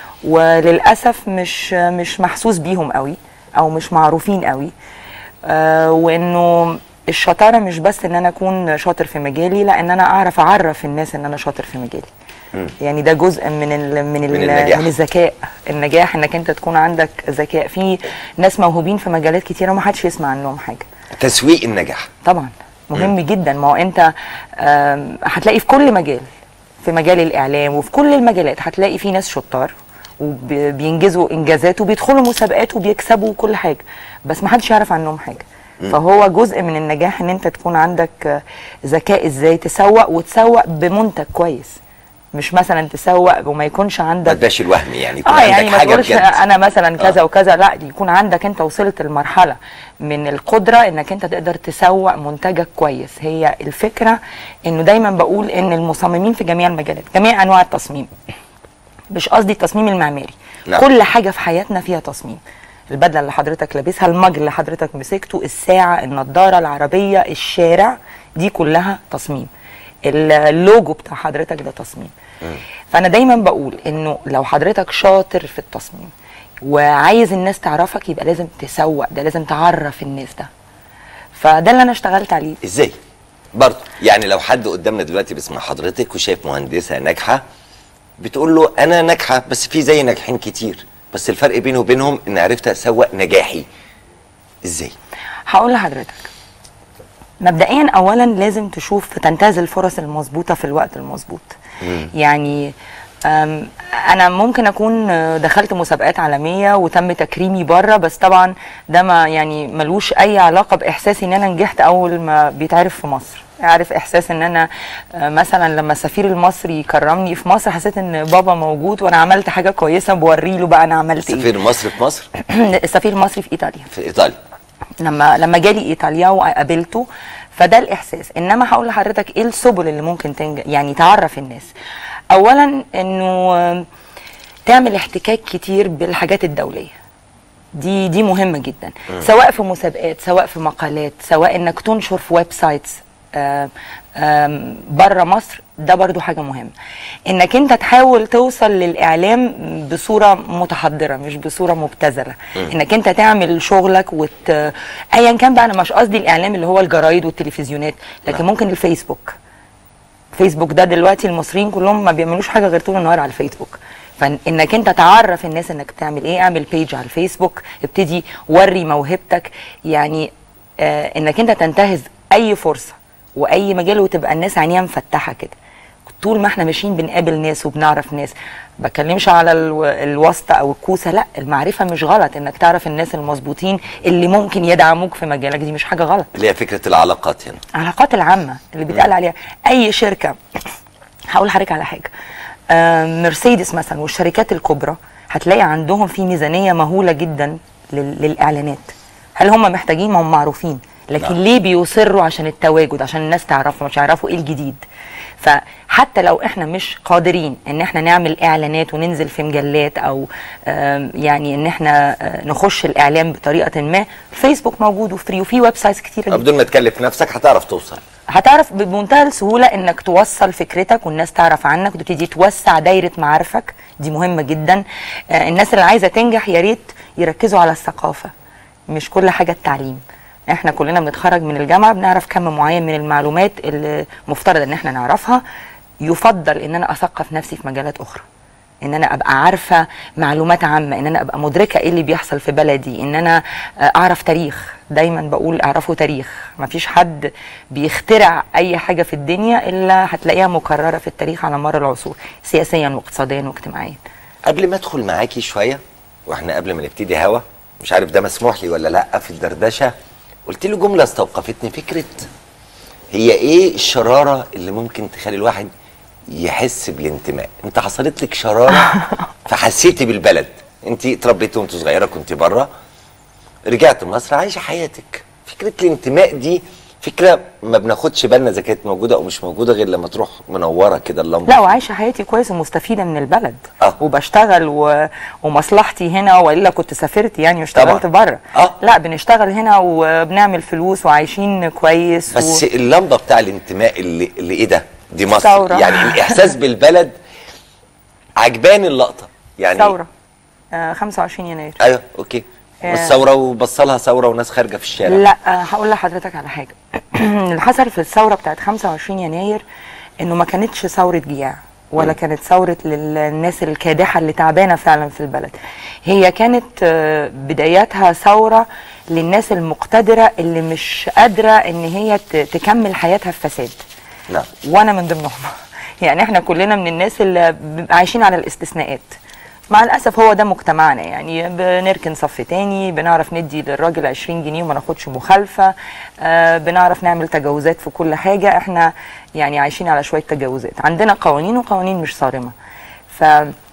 S8: وللاسف مش مش محسوس بيهم قوي او مش معروفين قوي آه، وانه الشطاره مش بس ان انا اكون شاطر في مجالي لا ان انا اعرف اعرف الناس ان انا شاطر في مجالي يعني ده جزء من ال من,
S1: من
S8: ال
S1: النجاح.
S8: من الذكاء النجاح انك انت تكون عندك ذكاء في ناس موهوبين في مجالات كتيره وما حدش يسمع عنهم حاجه
S1: تسويق النجاح
S8: طبعا مهم جدا ما هو انت آم، هتلاقي في كل مجال في مجال الاعلام وفي كل المجالات هتلاقي في ناس شطار وبينجزوا انجازات وبيدخلوا مسابقات وبيكسبوا كل حاجه بس ما حدش يعرف عنهم حاجه فهو جزء من النجاح ان انت تكون عندك آه، ذكاء ازاي تسوق وتسوق بمنتج كويس مش مثلا تسوق وما يكونش
S1: ما
S8: عندك
S1: تبقاش الوهم يعني يكون
S8: اه
S1: عندك
S8: يعني ما
S1: حاجه
S8: تقولش
S1: بجد
S8: انا مثلا كذا
S1: آه.
S8: وكذا لا يكون عندك انت وصلت لمرحله من القدره انك انت تقدر تسوق منتجك كويس هي الفكره انه دايما بقول ان المصممين في جميع المجالات جميع انواع التصميم مش قصدي التصميم المعماري
S1: نعم.
S8: كل حاجه في حياتنا فيها تصميم البدله اللي حضرتك لابسها المج اللي حضرتك مسكته الساعه النضاره العربيه الشارع دي كلها تصميم اللوجو بتاع حضرتك ده تصميم فانا دايما بقول انه لو حضرتك شاطر في التصميم وعايز الناس تعرفك يبقى لازم تسوق ده لازم تعرف الناس ده فده اللي انا اشتغلت عليه
S1: ازاي برضه يعني لو حد قدامنا دلوقتي بيسمع حضرتك وشايف مهندسه ناجحه بتقول له انا ناجحه بس في زي ناجحين كتير بس الفرق بيني وبينهم ان عرفت اسوق نجاحي ازاي
S8: هقول لحضرتك مبدئيا اولا لازم تشوف تنتهز الفرص المظبوطه في الوقت المظبوط يعني أم، انا ممكن اكون آه، دخلت مسابقات عالميه وتم تكريمي بره بس طبعا ده ما يعني ملوش اي علاقه باحساسي ان انا نجحت اول ما بيتعرف في مصر عارف احساس ان انا آه، مثلا لما السفير المصري يكرمني في مصر حسيت ان بابا موجود وانا عملت حاجه كويسه بوري له بقى انا عملت ايه
S1: سفير مصر في مصر
S8: السفير المصري في ايطاليا
S1: في ايطاليا
S8: لما لما جالي ايطاليا وقابلته فده الاحساس انما هقول لحضرتك ايه السبل اللي ممكن تنجح يعني تعرف الناس اولا انه آم، تعمل احتكاك كتير بالحاجات الدوليه دي دي مهمه جدا سواء في مسابقات سواء في مقالات سواء انك تنشر في ويب سايتس بره مصر ده برضو حاجه مهمه انك انت تحاول توصل للاعلام بصوره متحضره مش بصوره مبتذله انك انت تعمل شغلك وت... ايا كان بقى انا مش قصدي الاعلام اللي هو الجرايد والتلفزيونات لكن ممكن الفيسبوك فيسبوك ده دلوقتي المصريين كلهم ما بيعملوش حاجه غير طول النهار على الفيسبوك فانك انت تعرف الناس انك تعمل ايه اعمل بيج على الفيسبوك ابتدي وري موهبتك يعني آه انك انت تنتهز اي فرصه واي مجال وتبقى الناس عينيها مفتحه كده طول ما احنا ماشيين بنقابل ناس وبنعرف ناس بكلمش على الو- الواسطه او الكوسه لا المعرفه مش غلط انك تعرف الناس المظبوطين اللي ممكن يدعموك في مجالك دي مش حاجه غلط
S1: اللي هي فكره العلاقات هنا
S8: العلاقات العامه اللي بيتقال عليها اي شركه هقول لحضرتك على حاجه آه، مرسيدس مثلا والشركات الكبرى هتلاقي عندهم في ميزانيه مهوله جدا لل- للاعلانات هل هم محتاجين ما هم معروفين لكن
S1: نعم.
S8: ليه بيصروا عشان التواجد عشان الناس تعرفهم عشان يعرفوا ايه الجديد فحتى لو احنا مش قادرين ان احنا نعمل اعلانات وننزل في مجلات او آم، يعني ان احنا آه، نخش الاعلام بطريقه ما الفيسبوك موجود وفري وفي ويب سايتس كتيره جدا
S1: بدون ما تكلف نفسك هتعرف توصل
S8: هتعرف بمنتهى السهوله انك توصل فكرتك والناس تعرف عنك وتبتدي توسع دايره معارفك دي مهمه جدا آه الناس اللي عايزه تنجح يا ريت يركزوا على الثقافه مش كل حاجه التعليم احنا كلنا بنتخرج من الجامعه بنعرف كم معين من المعلومات اللي مفترض ان احنا نعرفها يفضل ان انا اثقف نفسي في مجالات اخرى ان انا ابقى عارفه معلومات عامه ان انا ابقى مدركه ايه اللي بيحصل في بلدي ان انا آه، اعرف تاريخ دايما بقول اعرفوا تاريخ مفيش حد بيخترع اي حاجه في الدنيا الا هتلاقيها مكرره في التاريخ على مر العصور سياسيا واقتصاديا واجتماعيا
S1: قبل ما ادخل معاكي شويه واحنا قبل ما نبتدي هوا مش عارف ده مسموح لي ولا لا في الدردشه قلت له جمله استوقفتني فكره هي ايه الشراره اللي ممكن تخلي الواحد يحس بالانتماء انت حصلت لك شراره فحسيتي بالبلد انت اتربيتي وانت صغيره كنت بره رجعت مصر عايشه حياتك فكره الانتماء دي فكره ما بناخدش بالنا اذا كانت موجوده او مش موجوده غير لما تروح منوره كده اللمبه
S8: لا وعايشه حياتي كويس ومستفيده من البلد
S1: آه.
S8: وبشتغل و... ومصلحتي هنا والا كنت سافرت يعني واشتغلت
S1: طبعاً.
S8: بره
S1: آه.
S8: لا بنشتغل هنا وبنعمل فلوس وعايشين كويس
S1: بس
S8: و...
S1: اللمبه بتاع الانتماء اللي, اللي ايه ده دي مصر
S8: ثورة.
S1: يعني الاحساس بالبلد عجباني اللقطه يعني
S8: ثوره آه 25 يناير
S1: ايوه اوكي
S8: آه.
S1: والثوره وبصلها ثوره وناس خارجه في الشارع
S8: لا آه، هقول لحضرتك على حاجه اللي حصل في الثوره بتاعت 25 يناير انه ما كانتش ثوره جياع ولا كانت ثوره للناس الكادحه اللي تعبانه فعلا في البلد هي كانت آه، بداياتها ثوره للناس المقتدره اللي مش قادره ان هي ت- تكمل حياتها في فساد
S1: نعم
S8: وانا من ضمنهم يعني احنا كلنا من الناس اللي بنبقى عايشين على الاستثناءات مع الاسف هو ده مجتمعنا يعني بنركن صف تاني بنعرف ندي للراجل 20 جنيه وما ناخدش مخالفه آه بنعرف نعمل تجاوزات في كل حاجه احنا يعني عايشين على شويه تجاوزات عندنا قوانين وقوانين مش صارمه ف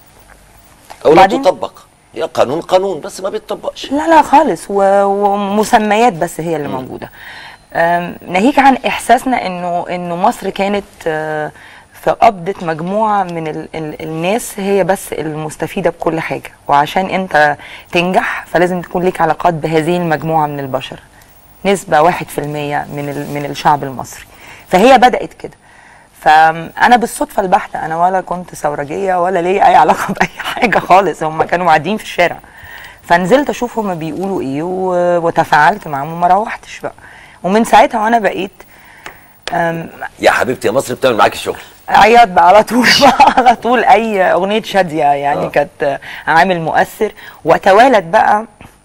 S1: او لا
S8: بعدين-
S1: تطبق هي قانون قانون بس ما بيتطبقش
S8: لا لا خالص و- ومسميات بس هي اللي موجوده أم، ناهيك عن احساسنا انه انه مصر كانت آه، في قبضه مجموعه من ال ال الناس هي بس المستفيده بكل حاجه وعشان انت تنجح فلازم تكون ليك علاقات بهذه المجموعه من البشر نسبه واحد في المية من ال من الشعب المصري فهي بدات كده فانا بالصدفه البحته انا ولا كنت ثورجيه ولا ليا اي علاقه باي حاجه خالص هم كانوا معديين في الشارع فنزلت اشوف هما بيقولوا ايه و- وتفاعلت معاهم وما روحتش بقى ومن ساعتها وانا بقيت أم،
S1: يا حبيبتي يا مصر بتعمل معاكي شغل
S8: عياط بقى على طول بقى على طول اي اغنيه شاديه يعني
S1: آه.
S8: كانت عامل مؤثر وتوالت بقى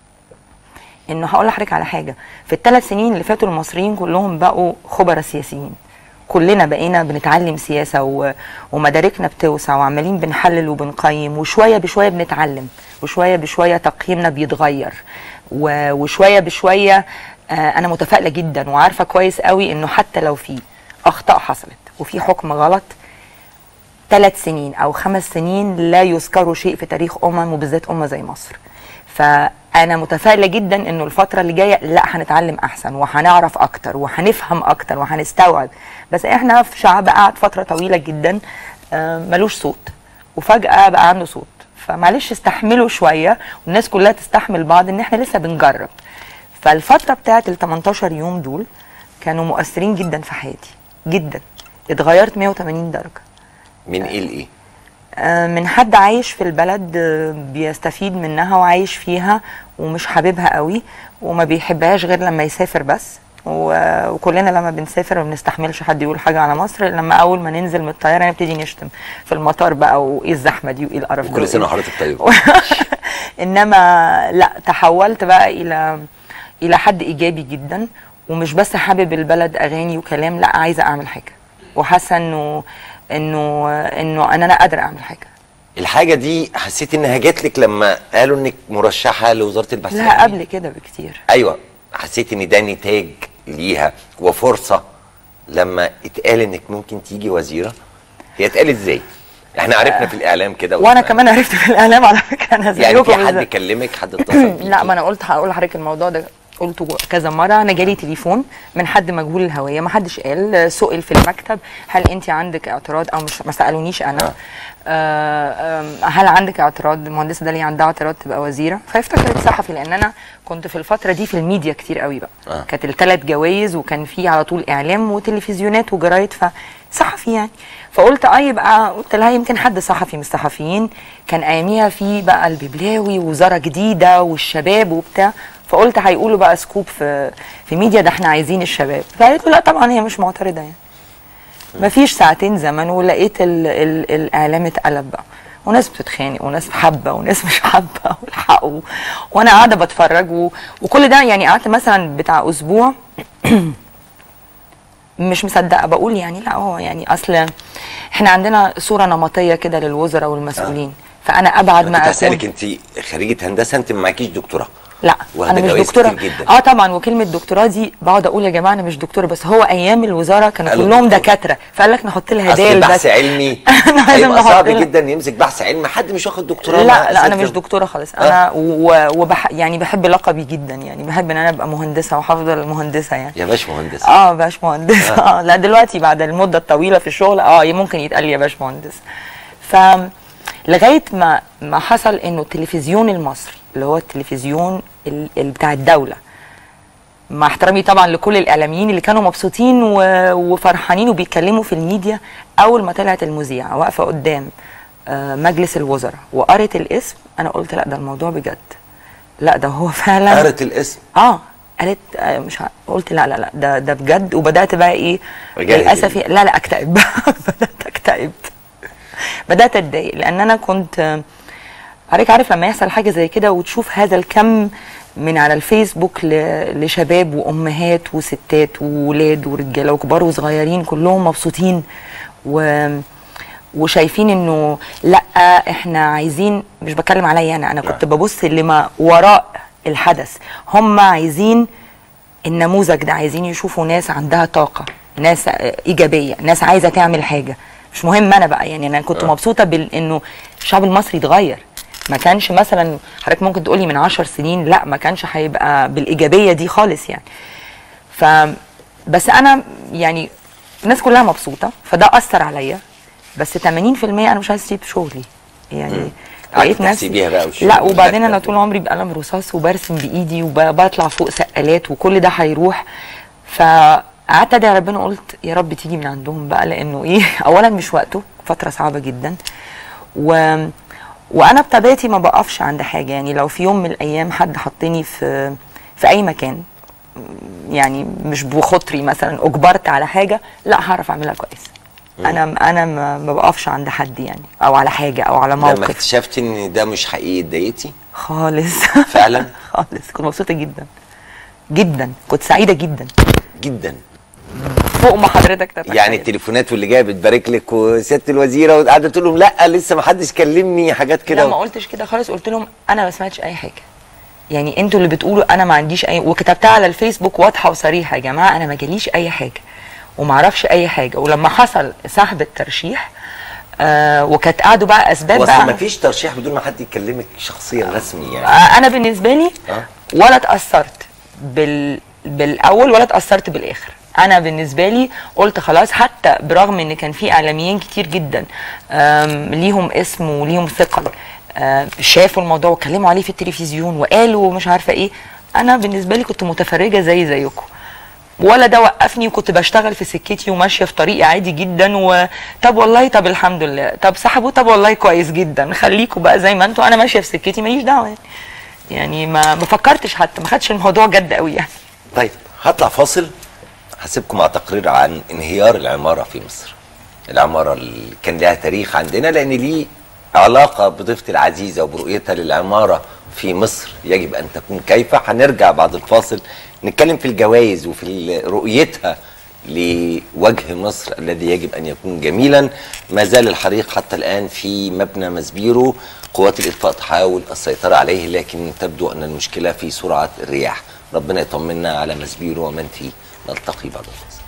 S8: انه هقول لحضرتك على حاجه في الثلاث سنين اللي فاتوا المصريين كلهم بقوا خبراء سياسيين كلنا بقينا بنتعلم سياسه و... ومداركنا بتوسع وعمالين بنحلل وبنقيم وشويه بشويه بنتعلم وشويه بشويه تقييمنا بيتغير و... وشويه بشويه آه انا متفائله جدا وعارفه كويس قوي انه حتى لو في اخطاء حصلت وفي حكم غلط ثلاث سنين او خمس سنين لا يذكروا شيء في تاريخ امم وبالذات امه زي مصر فانا متفائله جدا انه الفتره اللي جايه لا هنتعلم احسن وهنعرف اكتر وهنفهم اكتر وهنستوعب بس احنا في شعب قعد فتره طويله جدا آه، ملوش صوت وفجاه بقى عنده صوت فمعلش استحملوا شويه والناس كلها تستحمل بعض ان احنا لسه بنجرب فالفتره بتاعت ال 18 يوم دول كانوا مؤثرين جدا في حياتي جدا اتغيرت 180 درجه
S1: من ايه لايه
S8: آه، من حد عايش في البلد آه، بيستفيد منها وعايش فيها ومش حاببها قوي وما بيحبهاش غير لما يسافر بس و- وكلنا لما بنسافر ما بنستحملش حد يقول حاجه على مصر لما اول ما ننزل من الطياره نبتدي نشتم في المطار بقى وايه الزحمه دي وايه القرف ده
S1: كل سنه
S8: وإيه-
S1: وحضرتك طيب
S8: انما لا تحولت بقى الى الى حد ايجابي جدا ومش بس حابب البلد اغاني وكلام لا عايزه اعمل حاجه وحاسه انه انه انه ان انا قادره اعمل حاجه
S1: الحاجه دي حسيت انها جات لك لما قالوا انك مرشحه لوزاره البحث
S8: لا
S1: العلمي؟
S8: قبل كده بكتير
S1: ايوه حسيت ان ده نتاج ليها وفرصه لما اتقال انك ممكن تيجي وزيره هي اتقال ازاي؟ احنا عرفنا في الاعلام كده
S8: وانا
S1: وسمعنا.
S8: كمان عرفت في الاعلام على فكره انا زيكم
S1: يعني في حد
S8: بالظبط.
S1: كلمك حد اتصل بيكي
S8: لا ما انا قلت هقول لحضرتك الموضوع ده قلته كذا مره انا جالي تليفون من حد مجهول الهويه ما حدش قال سئل في المكتب هل انت عندك اعتراض او مش ما سالونيش انا
S1: آه.
S8: آه آم، هل عندك اعتراض المهندسه داليا عندها اعتراض تبقى وزيره فافتكرت صحفي لان انا كنت في الفتره دي في الميديا كتير قوي بقى
S1: آه.
S8: كانت الثلاث جوائز وكان في على طول اعلام وتلفزيونات وجرايد فصحفي يعني فقلت اه يبقى قلت لها يمكن حد صحفي من الصحفيين كان اياميها في بقى الببلاوي ووزاره جديده والشباب وبتاع فقلت هيقولوا بقى سكوب في في ميديا ده احنا عايزين الشباب فقالت له لا طبعا هي مش معترضه يعني مفيش ساعتين زمن ولقيت ال ال الاعلام اتقلب بقى وناس بتتخانق وناس حابه وناس مش حابه والحقوا وانا قاعده بتفرج و... وكل ده يعني قعدت مثلا بتاع اسبوع مش مصدقه بقول يعني لا هو يعني اصل احنا عندنا صوره نمطيه كده للوزراء والمسؤولين فانا ابعد
S1: انا
S8: ما
S1: كنت هسالك
S8: اكون
S1: انت خريجه هندسه انت ما معكيش دكتوراه
S8: لا
S1: واخدة
S8: انا مش
S1: جوايز
S8: دكتوره
S1: كتير جدا.
S8: اه طبعا وكلمه دكتوراه دي بقعد اقول يا جماعه انا مش دكتوره بس هو ايام الوزاره كانوا
S1: قالوا
S8: كلهم
S1: دكتورة.
S8: دكاتره فقال لك نحط لها
S1: اصل
S8: هدايا
S1: بحث
S8: بس
S1: علمي
S8: أنا لازم
S1: هيبقى
S8: نحط
S1: صعب
S8: لها-
S1: جدا يمسك بحث علمي حد مش واخد دكتوراه
S8: لا
S1: مع
S8: لا انا
S1: أساتذة.
S8: مش دكتوره خالص انا و- وبح يعني بحب لقبي جدا يعني بحب ان انا ابقى مهندسه وهفضل مهندسه يعني
S1: يا باش مهندس
S8: اه باش مهندس اه لا دلوقتي بعد المده الطويله في الشغل اه ممكن يتقال لي يا باش مهندس ف لغايه ما ما حصل انه التلفزيون المصري اللي هو التلفزيون ال- ال- بتاع الدوله مع احترامي طبعا لكل الاعلاميين اللي كانوا مبسوطين و- وفرحانين وبيتكلموا في الميديا اول ما طلعت المذيعه واقفه قدام آه، مجلس الوزراء وقرت الاسم انا قلت لا ده الموضوع بجد لا ده هو فعلا
S1: قرت الاسم
S8: اه قالت آه مش ع... قلت لا لا لا ده ده بجد وبدات بقى ايه
S1: رجعت
S8: للاسف
S1: ال-
S8: لا لا اكتئب بدات اكتئب بدات اتضايق لان انا كنت آه، حضرتك عارف لما يحصل حاجه زي كده وتشوف هذا الكم من على الفيسبوك ل- لشباب وامهات وستات وولاد ورجاله وكبار وصغيرين كلهم مبسوطين و وشايفين انه لا احنا عايزين مش بتكلم عليا انا انا كنت ببص لما وراء الحدث هم عايزين النموذج ده عايزين يشوفوا ناس عندها طاقه ناس آه، ايجابيه ناس عايزه تعمل حاجه مش مهم انا بقى يعني انا كنت
S1: آه.
S8: مبسوطه بانه الشعب المصري اتغير ما كانش مثلا حضرتك ممكن تقولي من عشر سنين لا ما كانش هيبقى بالايجابيه دي خالص يعني ف بس انا يعني الناس كلها مبسوطه فده اثر عليا بس 80% انا مش عايز اسيب شغلي يعني
S1: قعدتي
S8: لقيت نفسي
S1: تحسبيها بقى والشغل
S8: لا وبعدين انا
S1: والمكتب.
S8: طول عمري بقلم رصاص وبرسم بايدي وبطلع فوق سقالات وكل ده هيروح فقعدت ادعي ربنا قلت يا رب تيجي من عندهم بقى لانه ايه اولا مش وقته فتره صعبه جدا و وانا بطبيعتي ما بقفش عند حاجه يعني لو في يوم من الايام حد حطني في في اي مكان يعني مش بخاطري مثلا اجبرت على حاجه لا هعرف اعملها كويس انا انا ما ما بقفش عند حد يعني او على حاجه او على
S1: لما
S8: موقف
S1: اكتشفت ان ده مش حقيقي اتضايقتي
S8: خالص
S1: فعلا
S8: خالص كنت مبسوطه جدا جدا كنت سعيده جدا
S1: جدا
S8: فوق ما حضرتك تتخيل
S1: يعني التليفونات واللي جايه بتبارك لك وسياده الوزيره وقاعده تقول لهم لا لسه ما حدش كلمني حاجات
S8: لا ما
S1: كده
S8: قلتش كده خالص قلت لهم انا ما سمعتش اي حاجه يعني انتوا اللي بتقولوا انا ما عنديش اي وكتبتها على الفيسبوك واضحه وصريحه يا جماعه انا ما جاليش اي حاجه وما اعرفش اي حاجه ولما حصل سحب الترشيح آه وكانت قعدوا بقى اسباب
S1: واصل
S8: بقى
S1: ما فيش ترشيح بدون ما حد يكلمك شخصيا رسمي يعني
S8: آه، انا بالنسبه لي
S1: اه
S8: ولا اتاثرت بال بالاول ولا اتاثرت بالاخر انا بالنسبه لي قلت خلاص حتى برغم ان كان في اعلاميين كتير جدا آم، ليهم اسم وليهم ثقل آم، شافوا الموضوع واتكلموا عليه في التلفزيون وقالوا مش عارفه ايه انا بالنسبه لي كنت متفرجه زي زيكم ولا ده وقفني وكنت بشتغل في سكتي وماشيه في طريقي عادي جدا و طب والله طب الحمد لله طب سحبوا طب والله كويس جدا خليكوا بقى زي ما انتوا انا ماشيه في سكتي ماليش دعوه يعني يعني ما ما فكرتش حتى ما خدش الموضوع جد قوي يعني
S1: طيب هطلع فاصل هسيبكم مع تقرير عن انهيار العماره في مصر العماره اللي كان لها تاريخ عندنا لان ليه علاقه بضيفتي العزيزه وبرؤيتها للعماره في مصر يجب ان تكون كيف هنرجع بعد الفاصل نتكلم في الجوائز وفي ال- رؤيتها لوجه مصر الذي يجب ان يكون جميلا ما زال الحريق حتى الان في مبنى مسبيرو قوات الاطفاء تحاول السيطره عليه لكن تبدو ان المشكله في سرعه الرياح ربنا يطمنا على مسبيرو ومن فيه نلتقي بعد الفاصل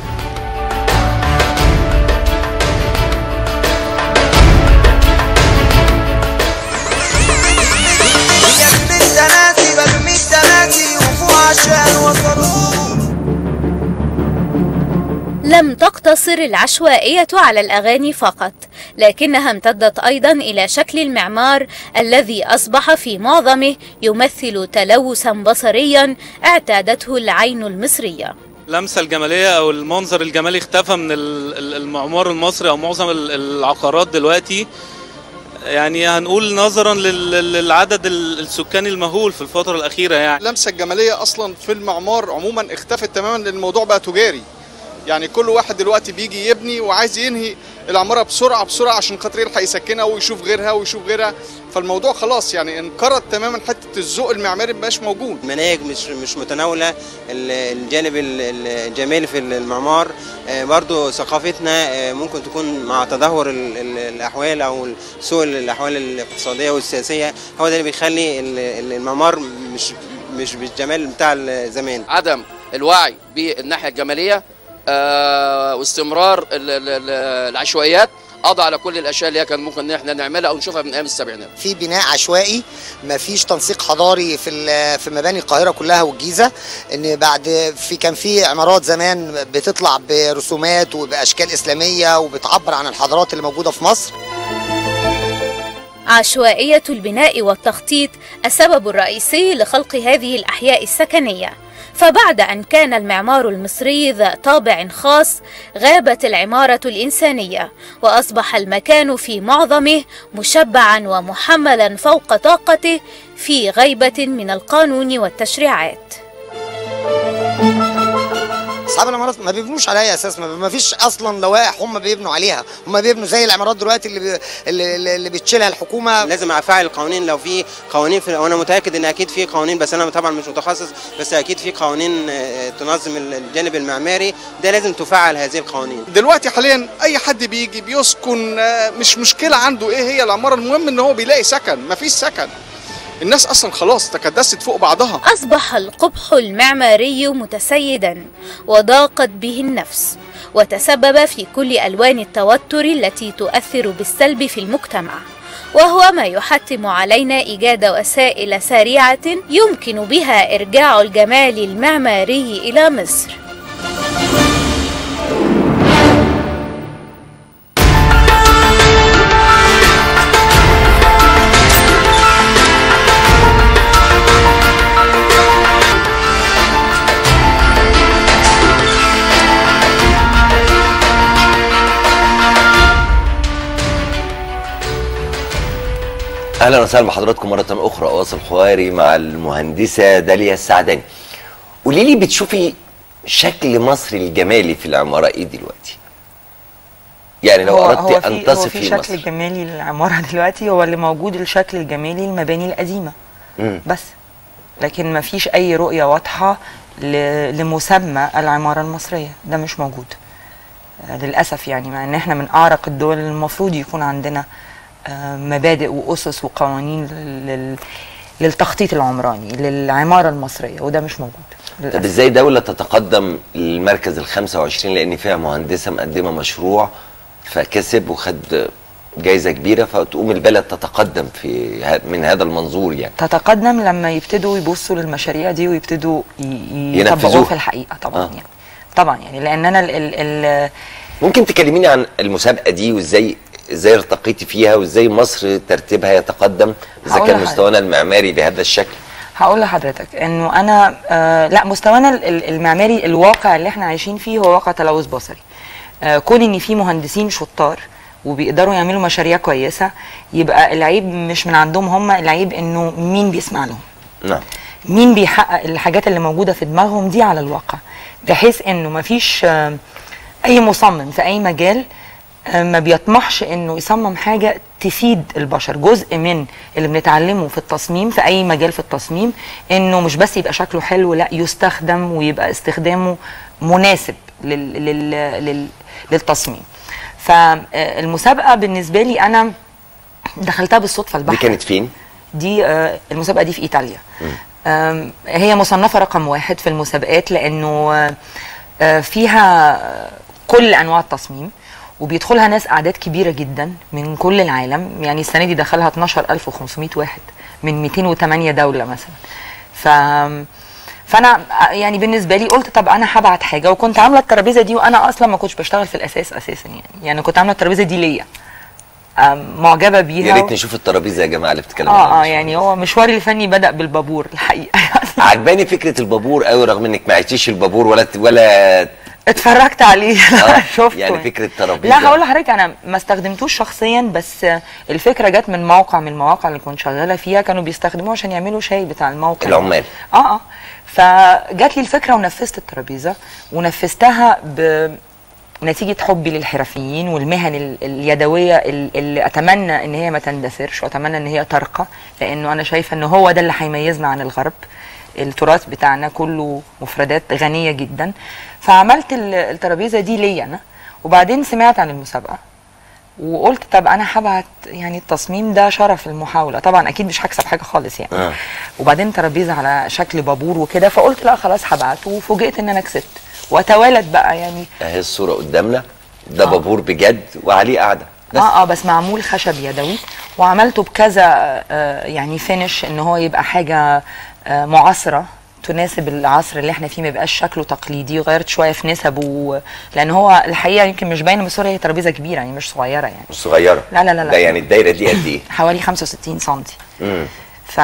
S9: يا ابن التناسي برمي التناسي وفوق عشان وصلوا
S2: لم تقتصر العشوائية على الأغاني فقط، لكنها امتدت أيضا إلى شكل المعمار الذي أصبح في معظمه يمثل تلوثا بصريا اعتادته العين المصرية.
S10: اللمسه الجماليه او المنظر الجمالي اختفى من ال- ال- المعمار المصري او معظم ال- العقارات دلوقتي يعني هنقول نظرا لل- للعدد ال- السكاني المهول في الفتره الاخيره يعني
S11: اللمسه الجماليه اصلا في المعمار عموما اختفت تماما لان الموضوع بقى تجاري يعني كل واحد دلوقتي بيجي يبني وعايز ينهي العماره بسرعه بسرعه عشان خاطر يلحق يسكنها ويشوف غيرها ويشوف غيرها فالموضوع خلاص يعني انقرض تماما حته الذوق المعماري مبقاش موجود
S12: مناهج مش مش متناوله ال- الجانب ال- ال- الجمالي في المعمار آه، برضو ثقافتنا آه، ممكن تكون مع تدهور ال- ال- الاحوال او سوء الاحوال الاقتصاديه والسياسيه هو ده اللي بيخلي ال- ال- المعمار مش مش بالجمال بتاع زمان
S13: عدم الوعي بالناحيه الجماليه آه واستمرار ال- ال- ال- العشوائيات قضى على كل الاشياء اللي هي كان ممكن ان احنا نعملها او نشوفها من ايام السبعينات
S14: في بناء عشوائي مفيش تنسيق حضاري في ال- في مباني القاهره كلها والجيزه ان بعد في كان في عمارات زمان بتطلع برسومات وباشكال اسلاميه وبتعبر عن الحضارات اللي موجوده في مصر
S2: عشوائية البناء والتخطيط السبب الرئيسي لخلق هذه الأحياء السكنية فبعد أن كان المعمار المصري ذا طابع خاص غابت العمارة الإنسانية وأصبح المكان في معظمه مشبعا ومحملا فوق طاقته في غيبة من القانون والتشريعات
S14: اصحاب العمارات ما بيبنوش على اي اساس ما ما فيش اصلا لوائح هم بيبنوا عليها هم بيبنوا زي العمارات دلوقتي اللي بي اللي, اللي بتشيلها الحكومه
S12: لازم افعل القوانين لو في قوانين في وانا متاكد ان اكيد في قوانين بس انا طبعا مش متخصص بس اكيد في قوانين آه، تنظم الجانب المعماري ده لازم تفعل هذه القوانين
S11: دلوقتي حاليا اي حد بيجي بيسكن آه، مش مشكله عنده ايه هي العماره المهم ان هو بيلاقي سكن مفيش سكن الناس اصلا خلاص تكدست فوق بعضها
S2: أصبح القبح المعماري متسيدا وضاقت به النفس وتسبب في كل ألوان التوتر التي تؤثر بالسلب في المجتمع وهو ما يحتم علينا إيجاد وسائل سريعة يمكن بها إرجاع الجمال المعماري إلى مصر
S1: اهلا وسهلا بحضراتكم مره اخرى اواصل حواري مع المهندسه داليا السعداني قولي لي بتشوفي شكل مصر الجمالي في العماره ايه دلوقتي يعني لو
S8: هو هو
S1: اردت
S8: في
S1: ان
S8: هو في
S1: تصفي
S8: شكل
S1: مصر
S8: جمالي للعمارة دلوقتي هو اللي موجود الشكل الجمالي المباني القديمة
S1: مم.
S8: بس لكن ما فيش أي رؤية واضحة ل- لمسمى العمارة المصرية ده مش موجود آه، للأسف يعني مع إن إحنا من أعرق الدول اللي المفروض يكون عندنا آه، مبادئ وأسس وقوانين لل- لل- للتخطيط العمراني للعمارة المصرية وده مش موجود
S1: طب ازاي دوله تتقدم للمركز ال 25 لان فيها مهندسه مقدمه مشروع فكسب وخد جايزه كبيره فتقوم البلد تتقدم في ه- من هذا المنظور يعني
S8: تتقدم لما يبتدوا يبصوا للمشاريع دي ويبتدوا ي-
S1: ينفذوها.
S8: يطبقوها في الحقيقة طبعا
S1: آه.
S8: يعني طبعا يعني لأن أنا ال ال ال
S1: ممكن تكلميني عن المسابقه دي وازاي ازاي ارتقيتي فيها وازاي مصر ترتيبها يتقدم اذا
S8: هقول
S1: كان
S8: لحضرتك.
S1: مستوانا المعماري بهذا الشكل
S8: هقول لحضرتك انه انا آه لا مستوانا ال- ال- المعماري الواقع اللي احنا عايشين فيه هو واقع تلوث بصري آه كون ان في مهندسين شطار وبيقدروا يعملوا مشاريع كويسه يبقى العيب مش من عندهم هم العيب انه مين بيسمع لهم
S1: نعم
S8: مين بيحقق الحاجات اللي موجوده في دماغهم دي على الواقع بحيث انه مفيش آه، اي مصمم في اي مجال آه، ما بيطمحش انه يصمم حاجه تفيد البشر جزء من اللي بنتعلمه في التصميم في اي مجال في التصميم انه مش بس يبقى شكله حلو لا يستخدم ويبقى استخدامه مناسب لل لل لل للتصميم فالمسابقه بالنسبه لي انا دخلتها بالصدفه
S1: دي
S8: البحته
S1: كانت فين؟
S8: دي آه، المسابقه دي في ايطاليا آم، هي مصنفه رقم واحد في المسابقات لانه آه، آه، فيها آه، كل انواع التصميم وبيدخلها ناس اعداد كبيره جدا من كل العالم يعني السنه دي دخلها 12500 واحد من 208 دوله مثلا ف فانا آه، يعني بالنسبه لي قلت طب انا هبعت حاجه وكنت عامله الترابيزه دي وانا اصلا ما كنتش بشتغل في الاساس اساسا يعني يعني كنت عامله الترابيزه دي ليا آم، معجبه بيها
S1: يا
S8: و-
S1: ريت نشوف الترابيزه يا جماعه اللي بتتكلم
S8: اه اه يعني هو مشواري الفني بدا بالبابور الحقيقه
S1: عجباني فكره البابور قوي رغم انك ما عشتيش البابور ولا ولا
S8: اتفرجت عليه
S1: آه،
S8: شفته
S1: يعني فكره ترابيزه
S8: لا هقول لحضرتك انا ما استخدمتوش شخصيا بس الفكره جت من موقع من المواقع اللي كنت شغاله فيها كانوا بيستخدموه عشان يعملوا شاي بتاع الموقع
S1: العمال.
S8: اه اه فجات لي الفكره ونفذت الترابيزه ونفذتها بنتيجه حبي للحرفيين والمهن ال- اليدويه ال- اللي اتمنى ان هي ما تندثرش واتمنى ان هي ترقى لانه انا شايفه ان هو ده اللي هيميزنا عن الغرب التراث بتاعنا كله مفردات غنيه جدا فعملت ال- الترابيزه دي ليا انا وبعدين سمعت عن المسابقه وقلت طب انا هبعت يعني التصميم ده شرف المحاوله طبعا اكيد مش هكسب حاجه خالص يعني
S1: آه.
S8: وبعدين ترابيزه على شكل بابور وكده فقلت لا خلاص هبعته وفوجئت ان انا كسبت وتوالت بقى يعني
S1: اهي الصوره قدامنا ده بابور بجد وعليه قاعده بس
S8: اه اه بس معمول خشب يدوي وعملته بكذا آه يعني فينش ان هو يبقى حاجه آه معاصره تناسب العصر اللي احنا فيه ما يبقاش شكله تقليدي غيرت شويه في نسبه لان هو الحقيقه يمكن مش باينه بس هي ترابيزه كبيره يعني مش صغيره يعني
S1: مش صغيره
S8: لا لا لا لا
S1: ده يعني الدايره دي قد ايه
S8: حوالي 65 سم
S1: مم.
S8: ف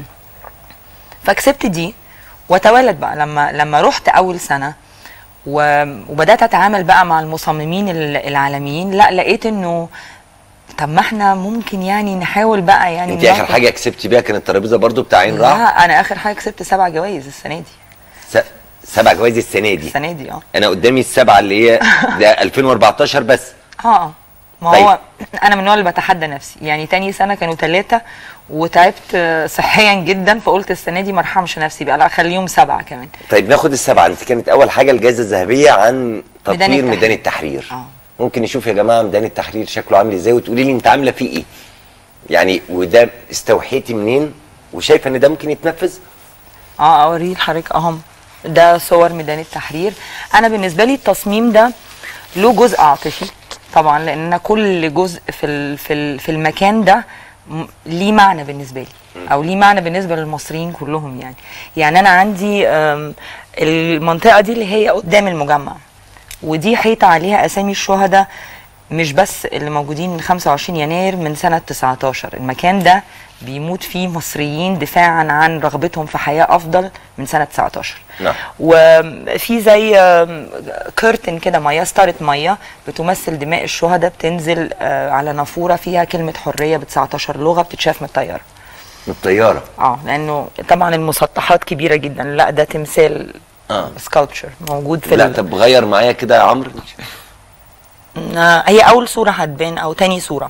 S8: فكسبت دي وتوالت بقى لما لما رحت اول سنه و... وبدات اتعامل بقى مع المصممين ال- العالميين لا لقيت انه طب ما احنا ممكن يعني نحاول بقى يعني
S1: انت اخر
S8: ناخد-
S1: حاجه كسبتي بيها كانت الترابيزه برضو بتاع عين راح
S8: لا انا اخر حاجه كسبت سبع جوائز السنه دي
S1: س- سبع جوائز السنه دي
S8: السنه دي اه
S1: انا قدامي السبعه اللي هي ده 2014 بس
S8: اه اه ما
S1: طيب.
S8: هو انا من النوع اللي بتحدى نفسي يعني تاني سنه كانوا ثلاثه وتعبت آه، صحيا جدا فقلت السنه دي ما ارحمش نفسي بقى لا اخليهم سبعه كمان
S1: طيب ناخد السبعه انت كانت اول حاجه الجائزه الذهبيه عن تطوير
S8: التحرير.
S1: ميدان التحرير
S8: آه.
S1: ممكن نشوف يا جماعه ميدان التحرير شكله عامل ازاي وتقولي لي انت عامله فيه ايه يعني وده استوحيتي منين وشايفه ان ده ممكن يتنفذ
S8: اه اوريه لحضرتك اهم ده صور ميدان التحرير انا بالنسبه لي التصميم ده له جزء عاطفي طبعا لان أنا كل جزء في ال- في ال- في المكان ده م- ليه معنى بالنسبه لي او ليه معنى بالنسبه للمصريين كلهم يعني يعني انا عندي آم، المنطقه دي اللي هي قدام المجمع ودي حيطه عليها اسامي الشهداء مش بس اللي موجودين من 25 يناير من سنه 19 المكان ده بيموت فيه مصريين دفاعا عن رغبتهم في حياه افضل من سنه 19
S1: نعم
S8: وفي زي آم، كيرتن كده ميه ستاره ميه بتمثل دماء الشهداء بتنزل آه، على نافوره فيها كلمه حريه ب 19 لغه بتتشاف من الطياره
S1: من الطياره
S8: اه لانه طبعا المسطحات كبيره جدا لا ده تمثال
S1: اه
S8: سكالبتشر موجود في
S1: لا
S8: ال-
S1: طب غير معايا كده يا عمرو
S8: آه، هي اول صوره هتبان او تاني صوره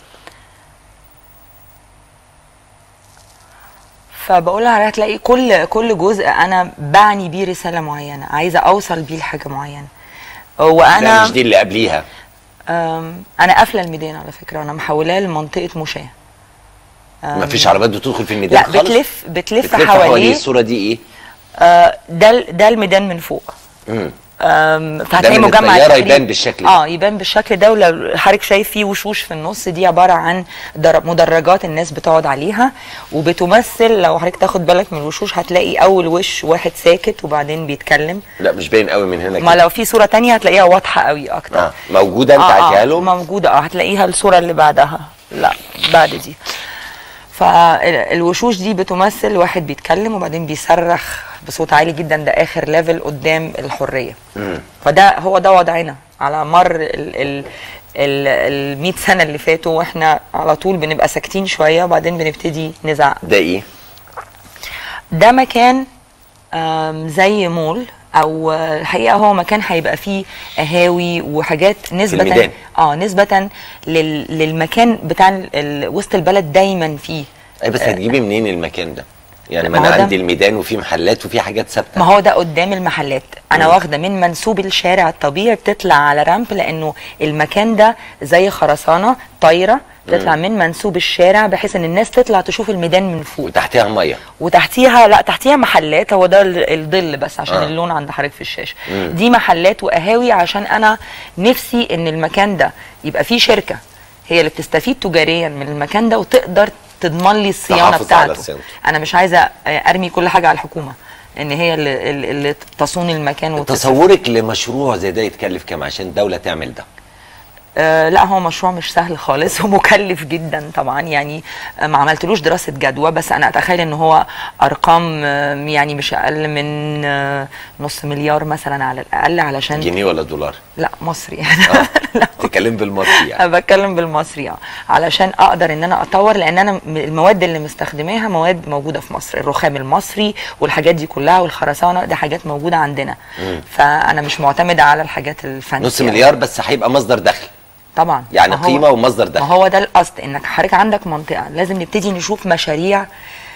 S8: فبقول لها هتلاقي كل كل جزء انا بعني بيه رساله معينه عايزه اوصل بيه لحاجه معينه
S1: لا
S8: وانا
S1: مش دي اللي قبليها
S8: أم، انا قافله الميدان على فكره انا محولاه لمنطقه مشاه أم،
S1: مفيش عربيات بتدخل في الميدان
S8: لا
S1: خالص
S8: بتلف بتلف,
S1: بتلف حواليه
S8: حواليه
S1: الصوره دي ايه
S8: آه، ده ال- ده الميدان من فوق
S1: مم.
S8: أم، فهتلاقي
S1: من
S8: مجمع
S1: الطيارة
S8: التحرير.
S1: يبان بالشكل ده.
S8: اه يبان بالشكل ده ولو حضرتك شايف فيه وشوش في النص دي عباره عن در- مدرجات الناس بتقعد عليها وبتمثل لو حضرتك تاخد بالك من الوشوش هتلاقي اول وش واحد ساكت وبعدين بيتكلم
S1: لا مش باين قوي من هنا
S8: ما
S1: كده
S8: لو في صوره تانية هتلاقيها واضحه قوي اكتر
S1: آه. موجوده انت
S8: آه،
S1: عايزاها
S8: آه
S1: لهم
S8: موجوده اه هتلاقيها الصوره اللي بعدها لا بعد دي فالوشوش دي بتمثل واحد بيتكلم وبعدين بيصرخ بصوت عالي جدا ده اخر ليفل قدام الحريه
S1: مم.
S8: فده هو ده وضعنا على مر ال ال ال 100 سنه اللي فاتوا واحنا على طول بنبقى ساكتين شويه وبعدين بنبتدي نزعق
S1: ده ايه
S8: ده مكان آم، زي مول او آه، الحقيقه هو مكان هيبقى فيه قهاوي وحاجات نسبه
S1: الميدان.
S8: اه نسبه لل للمكان بتاع ال- ال- وسط البلد دايما فيه
S1: اي بس
S8: آه،
S1: هتجيبي منين المكان ده يعني ما
S8: ما
S1: انا
S8: هو ده-
S1: عندي الميدان وفي محلات وفي حاجات ثابته
S8: ما هو ده قدام المحلات انا
S1: مم.
S8: واخده من منسوب الشارع الطبيعي بتطلع على رامب لانه المكان ده زي خرسانه طايره تطلع
S1: مم.
S8: من منسوب الشارع بحيث ان الناس تطلع تشوف الميدان من فوق
S1: وتحتها ميه
S8: وتحتيها لا تحتيها محلات هو ده ال- الظل بس عشان
S1: آه.
S8: آه. اللون عند حضرتك في الشاشه
S1: مم.
S8: دي محلات وقهاوي عشان انا نفسي ان المكان ده يبقى فيه شركه هي اللي بتستفيد تجاريا من المكان ده وتقدر تضمن لي الصيانه
S1: تحافظ على
S8: بتاعته
S1: صيانته.
S8: انا مش عايزه ارمي كل حاجه على الحكومه ان هي اللي, اللي- اللي تصون المكان وتص...
S1: تصورك لمشروع زي ده يتكلف كام عشان الدوله تعمل ده
S8: آه لا هو مشروع مش سهل خالص ومكلف جدا طبعا يعني آه، ما عملتلوش دراسه جدوى بس انا اتخيل ان هو ارقام آه، يعني مش اقل من آه، نص مليار مثلا على الاقل علشان
S1: جنيه ولا دولار
S8: لا مصري
S1: تتكلم بالمصري يعني
S8: انا بتكلم بالمصري اه علشان اقدر ان انا اطور لان انا م- المواد اللي مستخدماها مواد موجوده في مصر الرخام المصري والحاجات دي كلها والخرسانه دي حاجات موجوده عندنا
S1: مم.
S8: فانا مش معتمده على الحاجات الفانسي
S1: نص مليار بس هيبقى مصدر دخل
S8: طبعا
S1: يعني
S8: ما هو-
S1: قيمه ومصدر
S8: ما
S1: دخل
S8: هو ده القصد انك حضرتك عندك منطقه لازم نبتدي نشوف مشاريع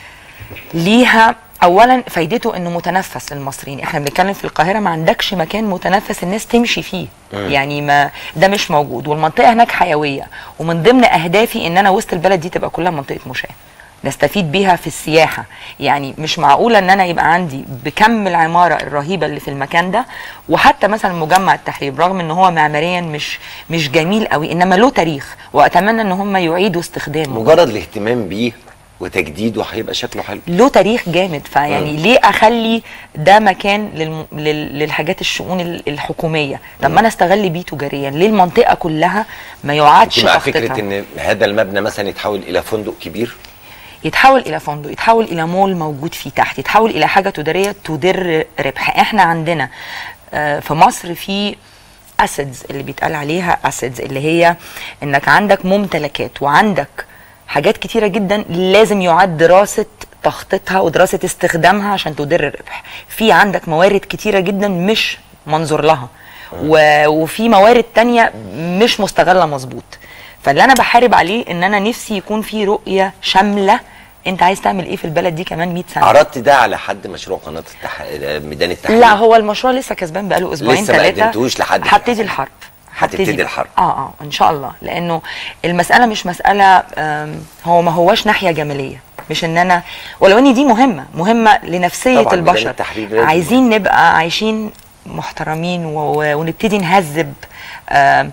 S8: ليها اولا فايدته انه متنفس للمصريين احنا بنتكلم في القاهره ما عندكش مكان متنفس الناس تمشي فيه
S15: مم.
S8: يعني ما ده مش موجود والمنطقه هناك حيويه ومن ضمن اهدافي ان انا وسط البلد دي تبقى كلها منطقه مشاه نستفيد بيها في السياحه يعني مش معقوله ان انا يبقى عندي بكم العماره الرهيبه اللي في المكان ده وحتى مثلا مجمع التحرير رغم ان هو معماريا مش مش جميل قوي انما له تاريخ واتمنى ان هم يعيدوا استخدامه
S1: مجرد الاهتمام بيه وتجديده هيبقى شكله حلو
S8: له تاريخ جامد فيعني
S1: مم.
S8: ليه اخلي ده مكان للم... لل... للحاجات الشؤون ال- الحكوميه طب ما انا استغل بيه تجاريا ليه المنطقه كلها ما يعادش
S1: انت مع
S8: تخطيطها
S1: فكره ان هذا المبنى مثلا يتحول الى فندق كبير
S8: يتحول الى فندق يتحول الى مول موجود فيه تحت يتحول الى حاجه تجاريه تدر ربح احنا عندنا آه، في مصر في اسيدز اللي بيتقال عليها اسيدز اللي هي انك عندك ممتلكات وعندك حاجات كتيره جدا لازم يعاد دراسه تخطيطها ودراسه استخدامها عشان تدر الربح في عندك موارد كتيره جدا مش منظور لها و... وفي موارد تانية مش مستغله مظبوط فاللي انا بحارب عليه ان انا نفسي يكون في رؤيه شامله انت عايز تعمل ايه في البلد دي كمان 100 سنه
S1: عرضت ده على حد مشروع قناه التح... ميدان التحرير
S8: لا هو المشروع لسه كسبان بقاله اسبوعين
S1: لسه ما
S8: ثلاثه
S1: قدمتوش لحد
S8: هبتدي الحرب
S1: هتبتدي الحرب
S8: اه اه ان شاء الله لانه المساله مش مساله آم، هو ما هوش ناحيه جماليه مش ان انا ولو ان دي مهمه مهمه لنفسيه
S1: طبعاً، ميدان
S8: البشر
S1: التحرير لازم.
S8: عايزين نبقى عايشين محترمين و- و- ونبتدي نهذب آم،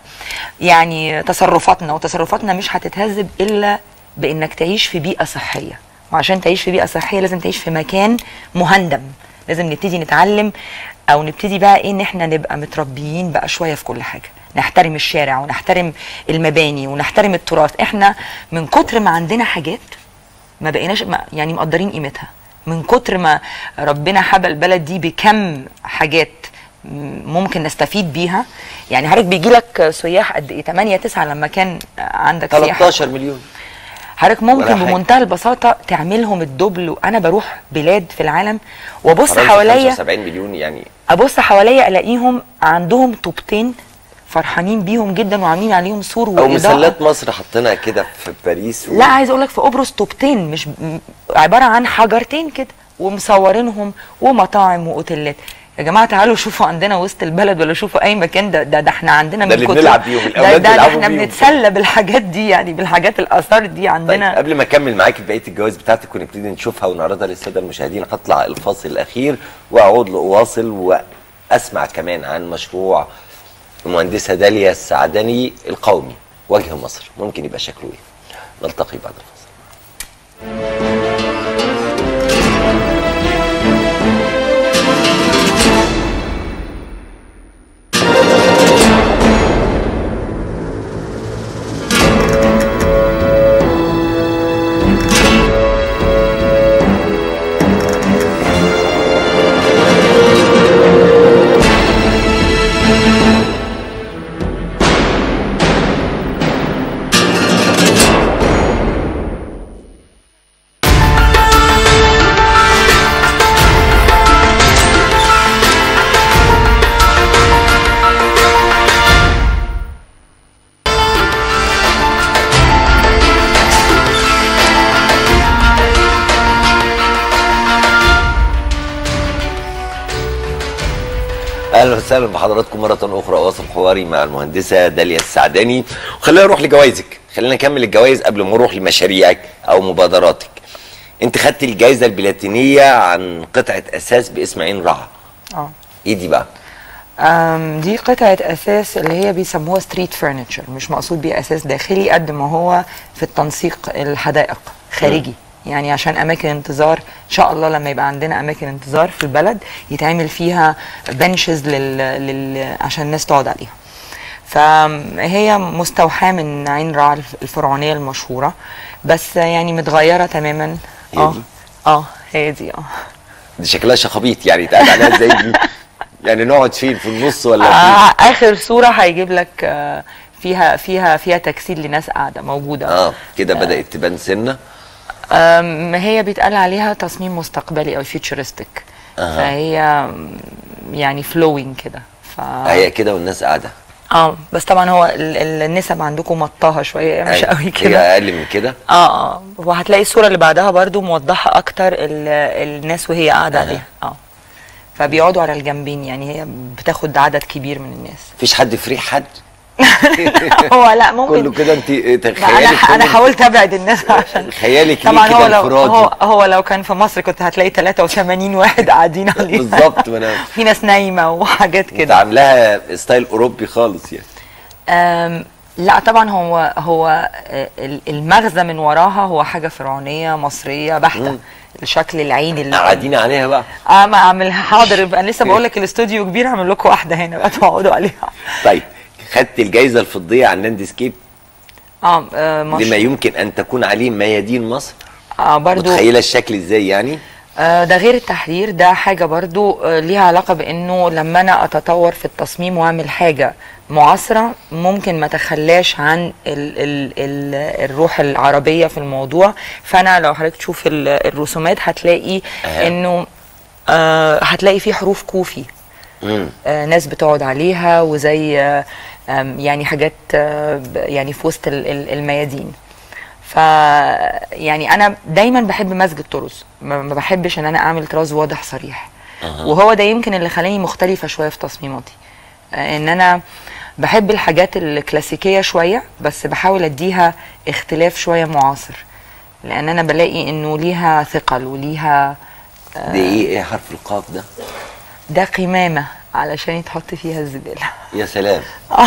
S8: يعني تصرفاتنا وتصرفاتنا مش هتتهذب الا بانك تعيش في بيئه صحيه وعشان تعيش في بيئه صحيه لازم تعيش في مكان مهندم لازم نبتدي نتعلم او نبتدي بقى ايه ان احنا نبقى متربيين بقى شويه في كل حاجه نحترم الشارع ونحترم المباني ونحترم التراث احنا من كتر ما عندنا حاجات ما بقيناش ما يعني مقدرين قيمتها من كتر ما ربنا حبى البلد دي بكم حاجات م- ممكن نستفيد بيها يعني حضرتك بيجي لك سياح قد ايه 8 9 لما كان عندك سياحه
S1: 13 مليون
S8: حضرتك
S1: ولا
S8: ممكن
S1: حاجة.
S8: بمنتهى البساطه تعملهم الدبل وانا بروح بلاد في العالم وابص
S1: فرنسا
S8: حواليا
S1: 75 مليون يعني
S8: ابص حواليا الاقيهم عندهم طوبتين فرحانين بيهم جدا وعاملين عليهم سور
S1: او
S8: واضاءه
S1: مسلات مصر حطيناها كده في باريس و...
S8: لا عايز اقول لك في قبرص طوبتين مش م- عباره عن حجرتين كده ومصورينهم ومطاعم واوتيلات يا جماعه تعالوا شوفوا عندنا وسط البلد ولا شوفوا اي مكان ده ده, ده احنا عندنا
S1: ده
S8: من
S1: اللي
S8: كتر-
S1: بنلعب بيهم،
S8: ده,
S1: الأولاد
S8: ده, ده
S1: بيلعبوا
S8: احنا
S1: بيهم.
S8: بنتسلى بالحاجات دي يعني بالحاجات الاثار دي عندنا
S1: قبل ما اكمل معاك بقيه الجوائز بتاعتك ونبتدي نشوفها ونعرضها للساده المشاهدين هطلع الفاصل الاخير واعود لاواصل واسمع كمان عن مشروع المهندسه داليا السعدني القومي وجه مصر ممكن يبقى شكله ايه نلتقي بعد الفاصل اهلا وسهلا بحضراتكم مره اخرى اواصل حواري مع المهندسه داليا السعداني وخلينا نروح لجوائزك خلينا نكمل الجوائز قبل ما نروح لمشاريعك او مبادراتك انت خدت الجائزه البلاتينيه عن قطعه اساس باسم عين رعا
S8: اه
S1: ايه دي بقى
S8: أم، دي قطعة أساس اللي هي بيسموها ستريت فرنتشر مش مقصود بيه أساس داخلي قد ما هو في التنسيق الحدائق خارجي يعني عشان أماكن انتظار إن شاء الله لما يبقى عندنا أماكن انتظار في البلد يتعمل فيها بنشز لل... لل... عشان الناس تقعد عليها فهي مستوحاه من عين رع الف- الفرعونيه المشهوره بس يعني متغيره تماما اه اه هي دي اه
S1: دي شكلها شخابيط يعني تقعد عليها ازاي دي يعني نقعد فين في النص ولا
S8: آه
S1: فين
S8: اخر صوره هيجيب لك آه فيها فيها فيها تجسيد لناس قاعده موجوده
S1: اه كده بدات تبان سنه
S8: آم، هي بيتقال عليها تصميم مستقبلي او فيوتشرستيك
S1: أها.
S8: فهي آم، يعني فلوينج كده ف
S1: هي كده والناس قاعده
S8: اه بس طبعا هو ال- ال- النسب عندكم مطاها شويه مش
S1: أيوة.
S8: قوي
S1: هي
S8: كده
S1: اقل من كده
S8: اه اه وهتلاقي الصوره اللي بعدها برضو موضحه اكتر ال- الناس وهي قاعده عليها اه فبيقعدوا على الجنبين يعني هي بتاخد عدد كبير من الناس
S1: مفيش حد فري حد
S8: هو لا ممكن
S1: كله كده انت
S8: لا،
S1: تخيلي
S8: انا انا حاولت ابعد الناس عشان
S1: خيالك
S8: طبعا
S1: ليه
S8: هو
S1: كده
S8: لو
S1: انفرادي
S8: هو, هو لو كان في مصر كنت هتلاقي 83 واحد قاعدين عليه
S1: بالظبط ما انا
S8: في ناس نايمه وحاجات
S1: انت
S8: كده
S1: عاملاها ستايل اوروبي خالص يعني
S8: أم، لا طبعا هو هو آه، ال- المغزى من وراها هو حاجه فرعونيه مصريه بحته الشكل العين اللي
S1: قاعدين عليها بقى
S8: اه ما اعملها حاضر يبقى انا لسه بقول لك الاستوديو كبير هعمل لكم واحده هنا بقى تقعدوا عليها
S1: طيب خدت الجائزه الفضيه عن لاندسكيب
S8: اه آه، مش-
S1: لما يمكن ان تكون عليه ميادين مصر
S8: اه برضو
S1: متخيله الشكل ازاي يعني
S8: آه، ده غير التحرير ده حاجة برضو آه، ليها علاقة بأنه لما أنا أتطور في التصميم وأعمل حاجة معاصرة ممكن ما تخلاش عن ال ال ال الروح العربية في الموضوع فأنا لو حضرتك تشوف ال- الرسومات هتلاقي
S1: أها.
S8: أنه آه هتلاقي فيه حروف كوفي
S1: امم
S8: آه ناس بتقعد عليها وزي آه آم، يعني حاجات آه ب- يعني في وسط ال- ال- الميادين ف يعني انا دايما بحب مزج الطرز ما ما بحبش ان انا اعمل طراز واضح صريح
S1: أها.
S8: وهو ده يمكن اللي خلاني مختلفه شويه في تصميماتي آه، ان انا بحب الحاجات الكلاسيكيه شويه بس بحاول اديها اختلاف شويه معاصر لان انا بلاقي انه ليها ثقل وليها
S1: ده ايه ايه حرف القاف ده
S8: ده قمامه علشان يتحط فيها الزباله
S1: يا سلام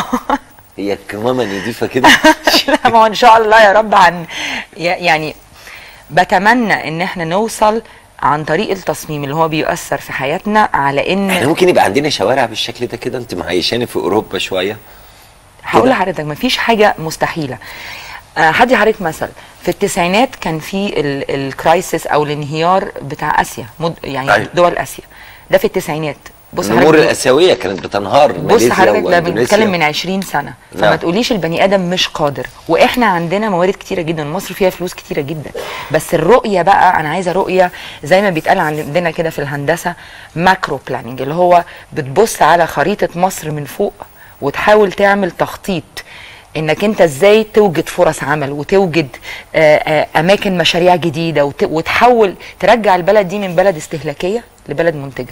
S1: هي الكمامه نضيفه كده
S8: لا ما هو ان شاء الله يا رب عن ي- يعني بتمنى ان احنا نوصل عن طريق التصميم اللي هو بيؤثر في حياتنا على
S1: احنا
S8: ان
S1: ممكن يبقى عندنا شوارع بالشكل ده كده انت معيشاني في اوروبا شويه
S8: هقول لحضرتك ما فيش حاجه مستحيله آه، هدي حضرتك مثل في التسعينات كان في ال- الكرايسيس او الانهيار بتاع اسيا مد يعني
S1: أيوة.
S8: دول اسيا ده في التسعينات بص
S1: الامور
S8: حضرتك
S1: الاسيويه كانت بتنهار
S8: بص
S1: ماليزيا
S8: حضرتك ده
S1: واندونيسيا
S8: بنتكلم من 20 سنه فما
S1: نعم.
S8: تقوليش البني ادم مش قادر واحنا عندنا موارد كتيره جدا مصر فيها فلوس كتيره جدا بس الرؤيه بقى انا عايزه رؤيه زي ما بيتقال عندنا كده في الهندسه ماكرو بلاننج اللي هو بتبص على خريطه مصر من فوق وتحاول تعمل تخطيط انك انت ازاي توجد فرص عمل وتوجد آه، آه، اماكن مشاريع جديده وت- وتحول ترجع البلد دي من بلد استهلاكيه لبلد منتجه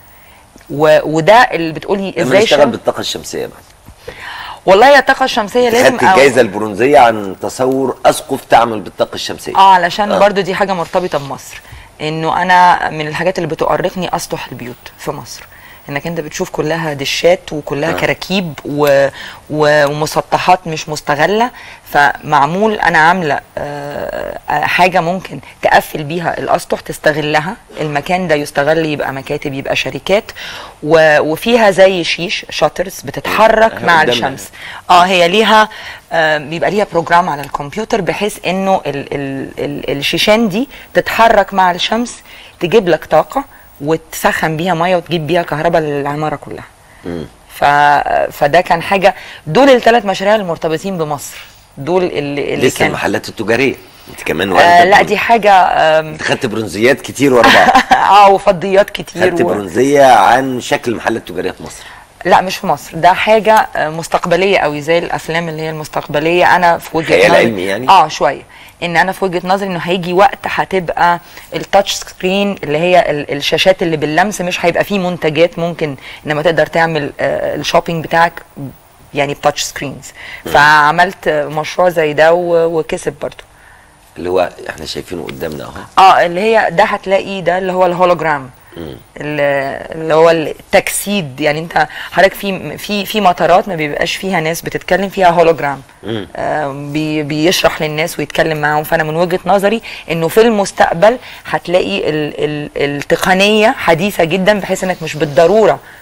S8: و- وده اللي بتقولي
S1: لما
S8: ازاي
S1: نشتغل
S8: شاب-
S1: بالطاقه الشمسيه بقى
S8: والله يا الطاقه الشمسيه لازم
S1: خدت الجائزه البرونزيه عن تصور اسقف تعمل بالطاقه الشمسيه
S8: اه علشان
S1: آه.
S8: آه. برضو دي حاجه مرتبطه بمصر انه انا من الحاجات اللي بتؤرقني اسطح البيوت في مصر انك انت بتشوف كلها دشات وكلها
S1: آه.
S8: آه. كراكيب و... و... ومسطحات مش مستغله فمعمول انا عامله آه، آه، حاجه ممكن تقفل بيها الاسطح تستغلها المكان ده يستغل يبقى مكاتب يبقى شركات و... وفيها زي شيش شاترز بتتحرك
S1: آه،
S8: مع
S1: قدامنا.
S8: الشمس اه هي ليها آه، بيبقى ليها بروجرام على الكمبيوتر بحيث انه ال ال ال الشيشان دي تتحرك مع الشمس تجيب لك طاقه وتسخن بيها ميه وتجيب بيها كهرباء للعماره كلها
S1: مم.
S8: ف... فده كان حاجه دول الثلاث مشاريع المرتبطين بمصر دول اللي, اللي
S1: لسه
S8: كان
S1: المحلات التجاريه انت كمان
S8: آه
S1: واخدة
S8: لا
S1: برون-
S8: دي حاجه آم،
S1: انت خدت برونزيات كتير ورا بعض
S8: اه وفضيات كتير
S1: خدت
S8: و...
S1: برونزيه عن شكل المحلات التجاريه في مصر
S8: لا مش في مصر ده حاجه آه، مستقبليه قوي زي الافلام اللي هي المستقبليه انا في وجهه
S1: خيال
S8: نظري-
S1: علمي يعني؟
S8: اه شويه ان انا في وجهه نظري انه هيجي وقت هتبقى التاتش سكرين اللي هي ال- الشاشات اللي باللمس مش هيبقى فيه منتجات ممكن انما تقدر تعمل آه، الشوبينج بتاعك يعني بتاتش سكرينز فعملت آه، مشروع زي ده و- وكسب برضو
S1: اللي هو احنا شايفينه قدامنا اهو
S8: اه اللي هي ده هتلاقي ده اللي هو الهولوجرام
S1: مم.
S8: ال- اللي هو التجسيد يعني انت حضرتك في في في مطارات ما بيبقاش فيها ناس بتتكلم فيها هولوجرام
S1: مم.
S8: آه، بي بيشرح للناس ويتكلم معاهم فانا من وجهه نظري انه في المستقبل هتلاقي ال ال التقنيه حديثه جدا بحيث انك مش بالضروره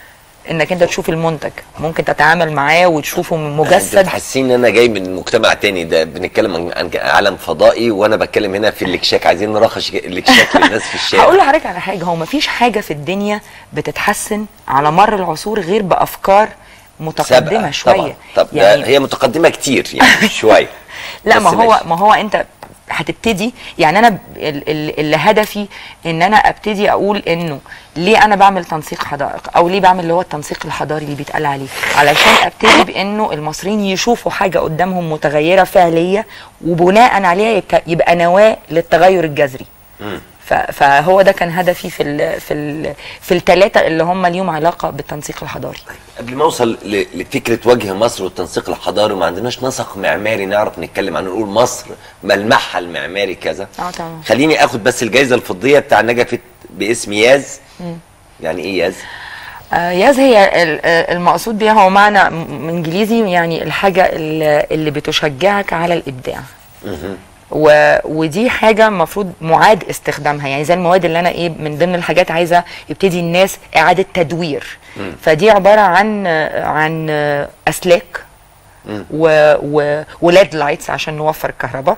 S8: انك انت تشوف المنتج ممكن تتعامل معاه وتشوفه
S1: انت
S8: مجسد
S1: بتحسين ان انا جاي من مجتمع تاني ده بنتكلم عن- عن عالم فضائي وانا بتكلم هنا في الاكشاك عايزين نرخص الاكشاك للناس في الشارع
S8: هقول لحضرتك على حاجه هو مفيش حاجه في الدنيا بتتحسن على مر العصور غير بافكار متقدمه
S1: سابقة.
S8: شويه
S1: طبعا طب
S8: يعني
S1: ده هي متقدمه كتير يعني شويه
S8: لا
S1: بس
S8: ما هو
S1: ماشي.
S8: ما هو انت هتبتدي يعني انا ب- ال- ال- اللي هدفي ان انا ابتدي اقول انه ليه انا بعمل تنسيق حدائق او ليه بعمل اللي هو التنسيق الحضاري اللي بيتقال عليه علشان ابتدي بانه المصريين يشوفوا حاجه قدامهم متغيره فعليه وبناء عليها يبقى, يبقى نواه للتغير الجذري
S1: مم.
S8: ف- فهو ده كان هدفي في ال في ال في الثلاثه اللي هم ليهم علاقه بالتنسيق الحضاري
S1: قبل ما اوصل ل- لفكره وجه مصر والتنسيق الحضاري ما عندناش نسق معماري نعرف نتكلم عنه نقول مصر ملمحها المعماري كذا
S8: اه تمام
S1: خليني اخد بس الجائزه الفضيه بتاع نجفت باسم ياز
S8: مم.
S1: يعني ايه ياز
S8: آه، ياز هي ال- آه، المقصود بيها هو معنى م- انجليزي يعني الحاجه اللي اللي بتشجعك على الابداع
S1: مهم.
S8: و... ودي حاجه المفروض معاد استخدامها يعني زي المواد اللي انا ايه من ضمن الحاجات عايزه يبتدي الناس اعاده تدوير
S1: مم.
S8: فدي عباره عن عن اسلاك
S1: مم.
S8: و... و... ولاد لايتس عشان نوفر الكهرباء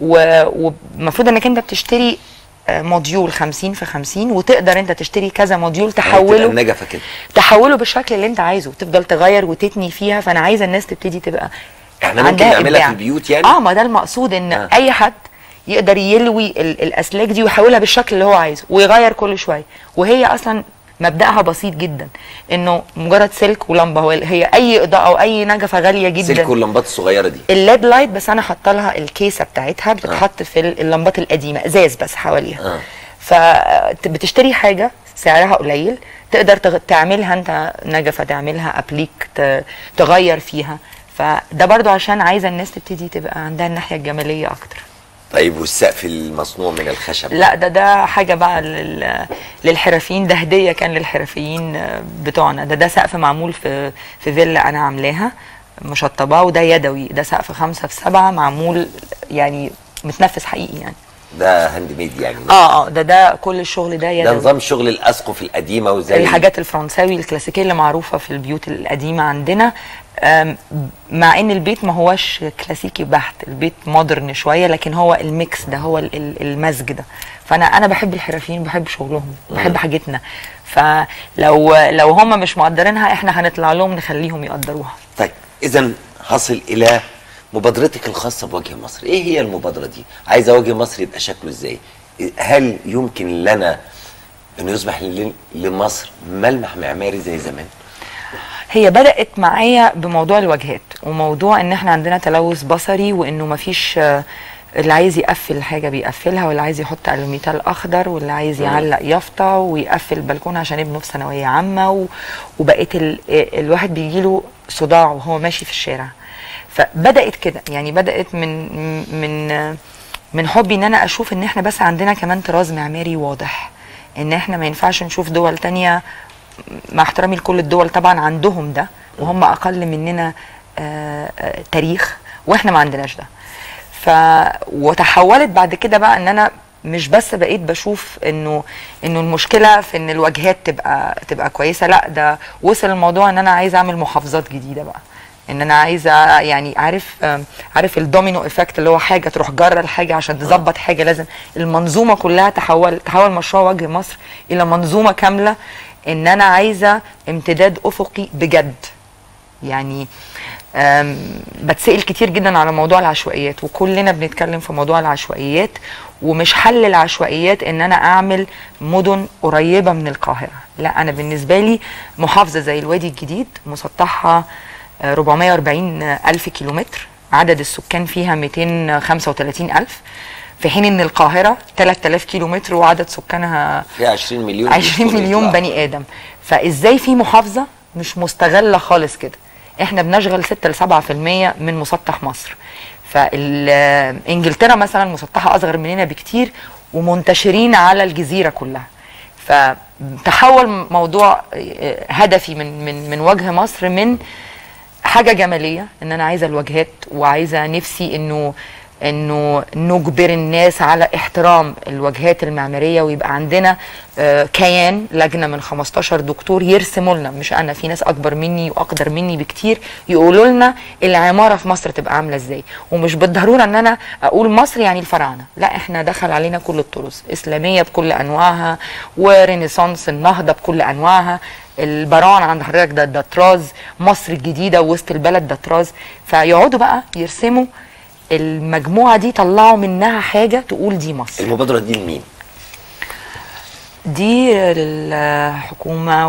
S8: و- والمفروض انك انت بتشتري آه، موديول 50 في 50 وتقدر انت تشتري كذا موديول
S1: تبقى
S8: تحوله
S1: النجفه كده
S8: تحوله بالشكل اللي انت عايزه تفضل تغير وتتني فيها فانا عايزه الناس تبتدي تبقى
S1: احنا ممكن
S8: عندها
S1: نعملها
S8: إبداع.
S1: في البيوت يعني
S8: اه ما ده المقصود ان آه. اي حد يقدر يلوي ال- الاسلاك دي ويحولها بالشكل اللي هو عايزه ويغير كل شويه وهي اصلا مبدأها بسيط جدا انه مجرد سلك ولمبه هو- هي اي اضاءه او اي نجفه غاليه جدا
S1: سلك واللمبات الصغيره دي
S8: الليد لايت بس انا حاطه لها الكيسه بتاعتها بتتحط في ال- اللمبات القديمه ازاز بس حواليها
S1: آه.
S8: فبتشتري حاجه سعرها قليل تقدر تغ- تعملها انت نجفه تعملها ابليك ت- تغير فيها فده برضو عشان عايزه الناس تبتدي تبقى عندها الناحيه الجماليه اكتر
S1: طيب والسقف المصنوع من الخشب
S8: لا ده ده حاجه بقى لل للحرفيين ده هديه كان للحرفيين آه، بتوعنا ده ده سقف معمول في في فيلا انا عاملاها مشطباه وده يدوي ده سقف خمسة في سبعة معمول يعني متنفس حقيقي يعني
S1: ده هاند ميد يعني
S8: اه اه ده ده كل الشغل ده
S1: ده
S8: يدوي
S1: نظام شغل الاسقف القديمه وزي
S8: الحاجات الفرنساوي الكلاسيكيه اللي معروفه في البيوت القديمه عندنا آم، مع ان البيت ما هوش كلاسيكي بحت البيت مودرن شويه لكن هو الميكس ده هو ال- ال- المزج ده فانا انا بحب الحرفيين بحب شغلهم بحب حاجتنا فلو لو هم مش مقدرينها احنا هنطلع لهم نخليهم يقدروها
S1: طيب اذا هصل الى مبادرتك الخاصه بوجه مصر ايه هي المبادره دي عايزه وجه مصر يبقى شكله ازاي هل يمكن لنا ان يصبح ل- لمصر ملمح معماري زي زمان
S8: هي بدأت معايا بموضوع الواجهات وموضوع ان احنا عندنا تلوث بصري وانه مفيش آه، اللي عايز يقفل حاجه بيقفلها واللي عايز يحط الوميتال اخضر واللي عايز
S15: مم.
S8: يعلق يافطه ويقفل البلكونه عشان ابنه في ثانويه عامه و... وبقيت ال... آه، الواحد بيجيله صداع وهو ماشي في الشارع فبدات كده يعني بدات من من آه، من حبي ان انا اشوف ان احنا بس عندنا كمان طراز معماري واضح ان احنا ما ينفعش نشوف دول تانية مع احترامي لكل الدول طبعا عندهم ده وهم اقل مننا آه، آه، تاريخ واحنا ما عندناش ده ف وتحولت بعد كده بقى ان انا مش بس بقيت بشوف انه انه المشكله في ان الواجهات تبقى تبقى كويسه لا ده وصل الموضوع ان انا عايزه اعمل محافظات جديده بقى ان انا عايزه يعني عارف آم، عارف الدومينو افكت اللي هو حاجه تروح جره الحاجه عشان تظبط حاجه لازم المنظومه كلها تحول تحول مشروع وجه مصر الى منظومه كامله ان انا عايزه امتداد افقي بجد يعني أم، بتسأل كتير جدا على موضوع العشوائيات وكلنا بنتكلم في موضوع العشوائيات ومش حل العشوائيات ان انا اعمل مدن قريبة من القاهرة لا انا بالنسبة لي محافظة زي الوادي الجديد مسطحها آه، 440 ألف كيلومتر عدد السكان فيها 235 ألف في حين ان القاهرة 3000 كيلومتر وعدد سكانها
S1: في 20 مليون
S8: 20
S1: يدخلوا
S8: مليون
S1: يطلعوا.
S8: بني ادم فازاي في محافظه مش مستغله خالص كده احنا بنشغل 6 ل 7% من مسطح مصر فانجلترا مثلا مسطحها اصغر مننا بكتير ومنتشرين على الجزيره كلها فتحول موضوع آه، هدفي من من من وجه مصر من حاجه جماليه ان انا عايزه الواجهات وعايزه نفسي انه انه نجبر الناس على احترام الواجهات المعماريه ويبقى عندنا آه، كيان لجنه من 15 دكتور يرسموا لنا مش انا في ناس اكبر مني واقدر مني بكتير يقولوا لنا العماره في مصر تبقى عامله ازاي ومش بالضروره ان انا اقول مصر يعني الفراعنه لا احنا دخل علينا كل الطرز اسلاميه بكل انواعها ورينيسانس النهضه بكل انواعها البران عند حضرتك ده ده طراز مصر الجديده وسط البلد ده طراز فيقعدوا بقى يرسموا المجموعه دي طلعوا منها حاجه تقول دي مصر
S1: المبادره دي لمين؟
S8: دي للحكومه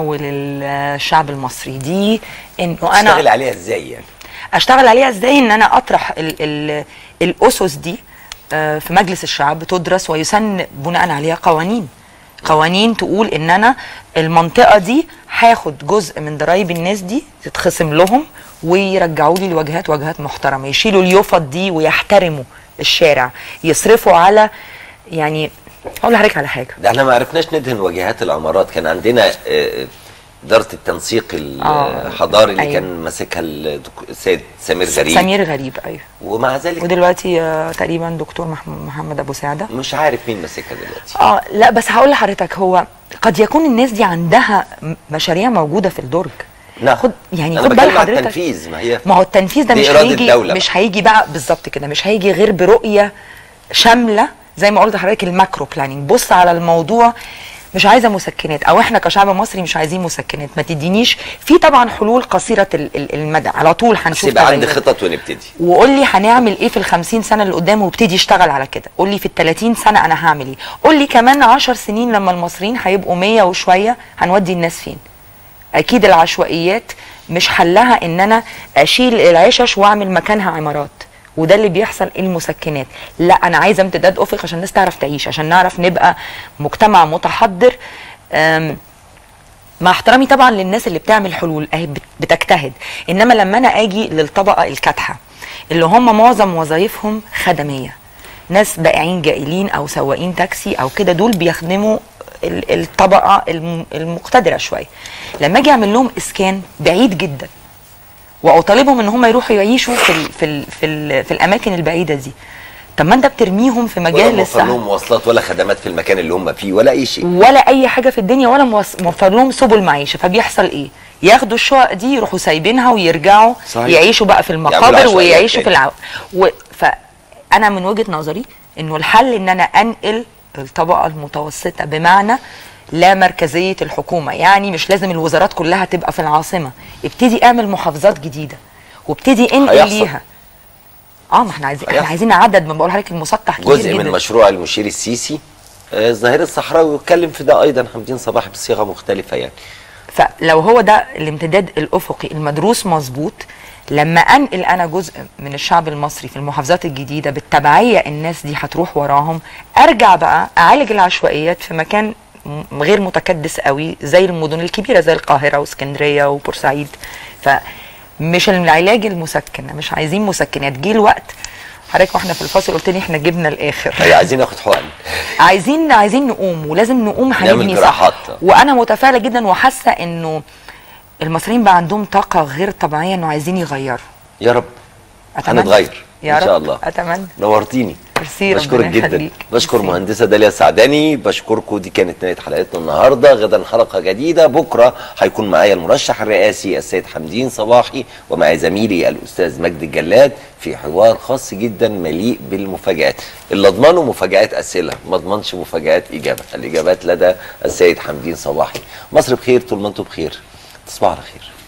S8: وللشعب المصري دي انه انا
S1: تشتغل عليها ازاي يعني؟
S8: اشتغل عليها ازاي ان انا اطرح ال ال الاسس دي آه، في مجلس الشعب تدرس ويسن بناء عليها قوانين قوانين تقول ان انا المنطقه دي هاخد جزء من ضرايب الناس دي تتخصم لهم ويرجعوا لي الواجهات واجهات محترمه يشيلوا اليوفط دي ويحترموا الشارع يصرفوا على يعني اقول لحضرتك على حاجه
S1: ده احنا ما عرفناش ندهن واجهات العمارات كان عندنا آه، اداره التنسيق الحضاري اللي
S8: أيوة.
S1: كان ماسكها الدك- السيد سمير غريب
S8: سمير غريب ايوه
S1: ومع ذلك
S8: ودلوقتي آه، تقريبا دكتور مح- محمد ابو سعده
S1: مش عارف مين ماسكها دلوقتي
S8: اه لا بس هقول لحضرتك هو قد يكون الناس دي عندها م- مشاريع موجوده في الدرج
S1: نعم
S8: خد يعني
S1: أنا
S8: خد بال
S1: بتكلم على
S8: حضرتك
S1: التنفيذ ما هي
S8: ما هو التنفيذ ده
S1: دي
S8: مش
S1: إرادة
S8: هيجي
S1: دولة
S8: مش هيجي بقى بالظبط كده مش هيجي غير برؤيه شامله زي ما قلت لحضرتك الماكرو بلاننج بص على الموضوع مش عايزه مسكنات او احنا كشعب مصري مش عايزين مسكنات ما تدينيش في طبعا حلول قصيره ال- ال- المدى على طول
S1: بس
S8: هنشوف
S1: يبقى عندي
S8: تغيرات.
S1: خطط ونبتدي
S8: وقول لي هنعمل ايه في ال 50 سنه اللي قدام وابتدي اشتغل على كده قول لي في ال 30 سنه انا هعمل ايه قول لي كمان 10 سنين لما المصريين هيبقوا 100 وشويه هنودي الناس فين اكيد العشوائيات مش حلها ان انا اشيل العشش واعمل مكانها عمارات وده اللي بيحصل المسكنات لا انا عايزه امتداد افق عشان الناس تعرف تعيش عشان نعرف نبقى مجتمع متحضر أم، مع احترامي طبعا للناس اللي بتعمل حلول اهي بت- بتجتهد انما لما انا اجي للطبقه الكادحه اللي هم معظم وظائفهم خدميه ناس بائعين جائلين او سواقين تاكسي او كده دول بيخدموا ال- الطبقه الم- المقتدره شويه لما اجي اعمل لهم اسكان بعيد جدا واطالبهم ان هم يروحوا يعيشوا في ال في ال في, ال في الاماكن البعيده دي طب ما انت بترميهم في
S1: ولا
S8: مجال
S1: موفر
S8: السهل
S1: لهم مواصلات ولا خدمات في المكان اللي هم فيه ولا اي شيء
S8: ولا اي حاجه في الدنيا ولا موص- موفر لهم سبل معيشه فبيحصل ايه ياخدوا الشقق دي يروحوا سايبينها ويرجعوا
S1: صحيح.
S8: يعيشوا بقى في
S1: يعملوا
S8: المقابر
S1: عشوائيات
S8: ويعيشوا في
S1: تاني.
S8: الع... و... فانا من وجهه نظري انه الحل ان انا انقل الطبقه المتوسطه بمعنى لا مركزيه الحكومه يعني مش لازم الوزارات كلها تبقى في العاصمه ابتدي اعمل محافظات جديده وابتدي انقل
S1: هيحصل.
S8: ليها اه ما احنا عايزين احنا
S1: هيحصل.
S8: عايزين عدد ما بقول لحضرتك المسطح كبير
S1: جزء
S8: جدا
S1: من مشروع المشير السيسي آه، الظاهره الصحراوي واتكلم في ده ايضا حمدين صباحي بصيغه مختلفه يعني
S8: فلو هو ده الامتداد الافقي المدروس مظبوط لما انقل انا جزء من الشعب المصري في المحافظات الجديده بالتبعيه الناس دي هتروح وراهم ارجع بقى اعالج العشوائيات في مكان م- غير متكدس قوي زي المدن الكبيره زي القاهره واسكندريه وبورسعيد فمش العلاج المسكن مش عايزين مسكنات جه الوقت حضرتك واحنا في الفاصل قلت لي احنا جبنا الاخر
S1: أيوة، عايزين ناخد حقن
S8: عايزين عايزين نقوم ولازم نقوم
S1: نعمل
S8: هنبني صح
S1: جراحات.
S8: وانا متفائله جدا وحاسه انه المصريين بقى عندهم طاقه غير طبيعيه انه عايزين يغيروا
S1: يا رب
S8: أتمنى.
S1: هنتغير
S8: يا
S1: ان شاء
S8: رب.
S1: الله
S8: اتمنى
S1: نورتيني
S8: ميرسي
S1: بشكرك
S8: ربنا
S1: جدا
S8: يخليك.
S1: بشكر مهندسه داليا السعداني بشكركم دي كانت نهايه حلقتنا النهارده غدا حلقه جديده بكره هيكون معايا المرشح الرئاسي السيد حمدين صباحي ومع زميلي الاستاذ مجدي الجلاد في حوار خاص جدا مليء بالمفاجات اللي اضمنه مفاجات اسئله ما اضمنش مفاجات اجابه الاجابات لدى السيد حمدين صباحي مصر بخير طول ما انتم بخير تصبحوا على خير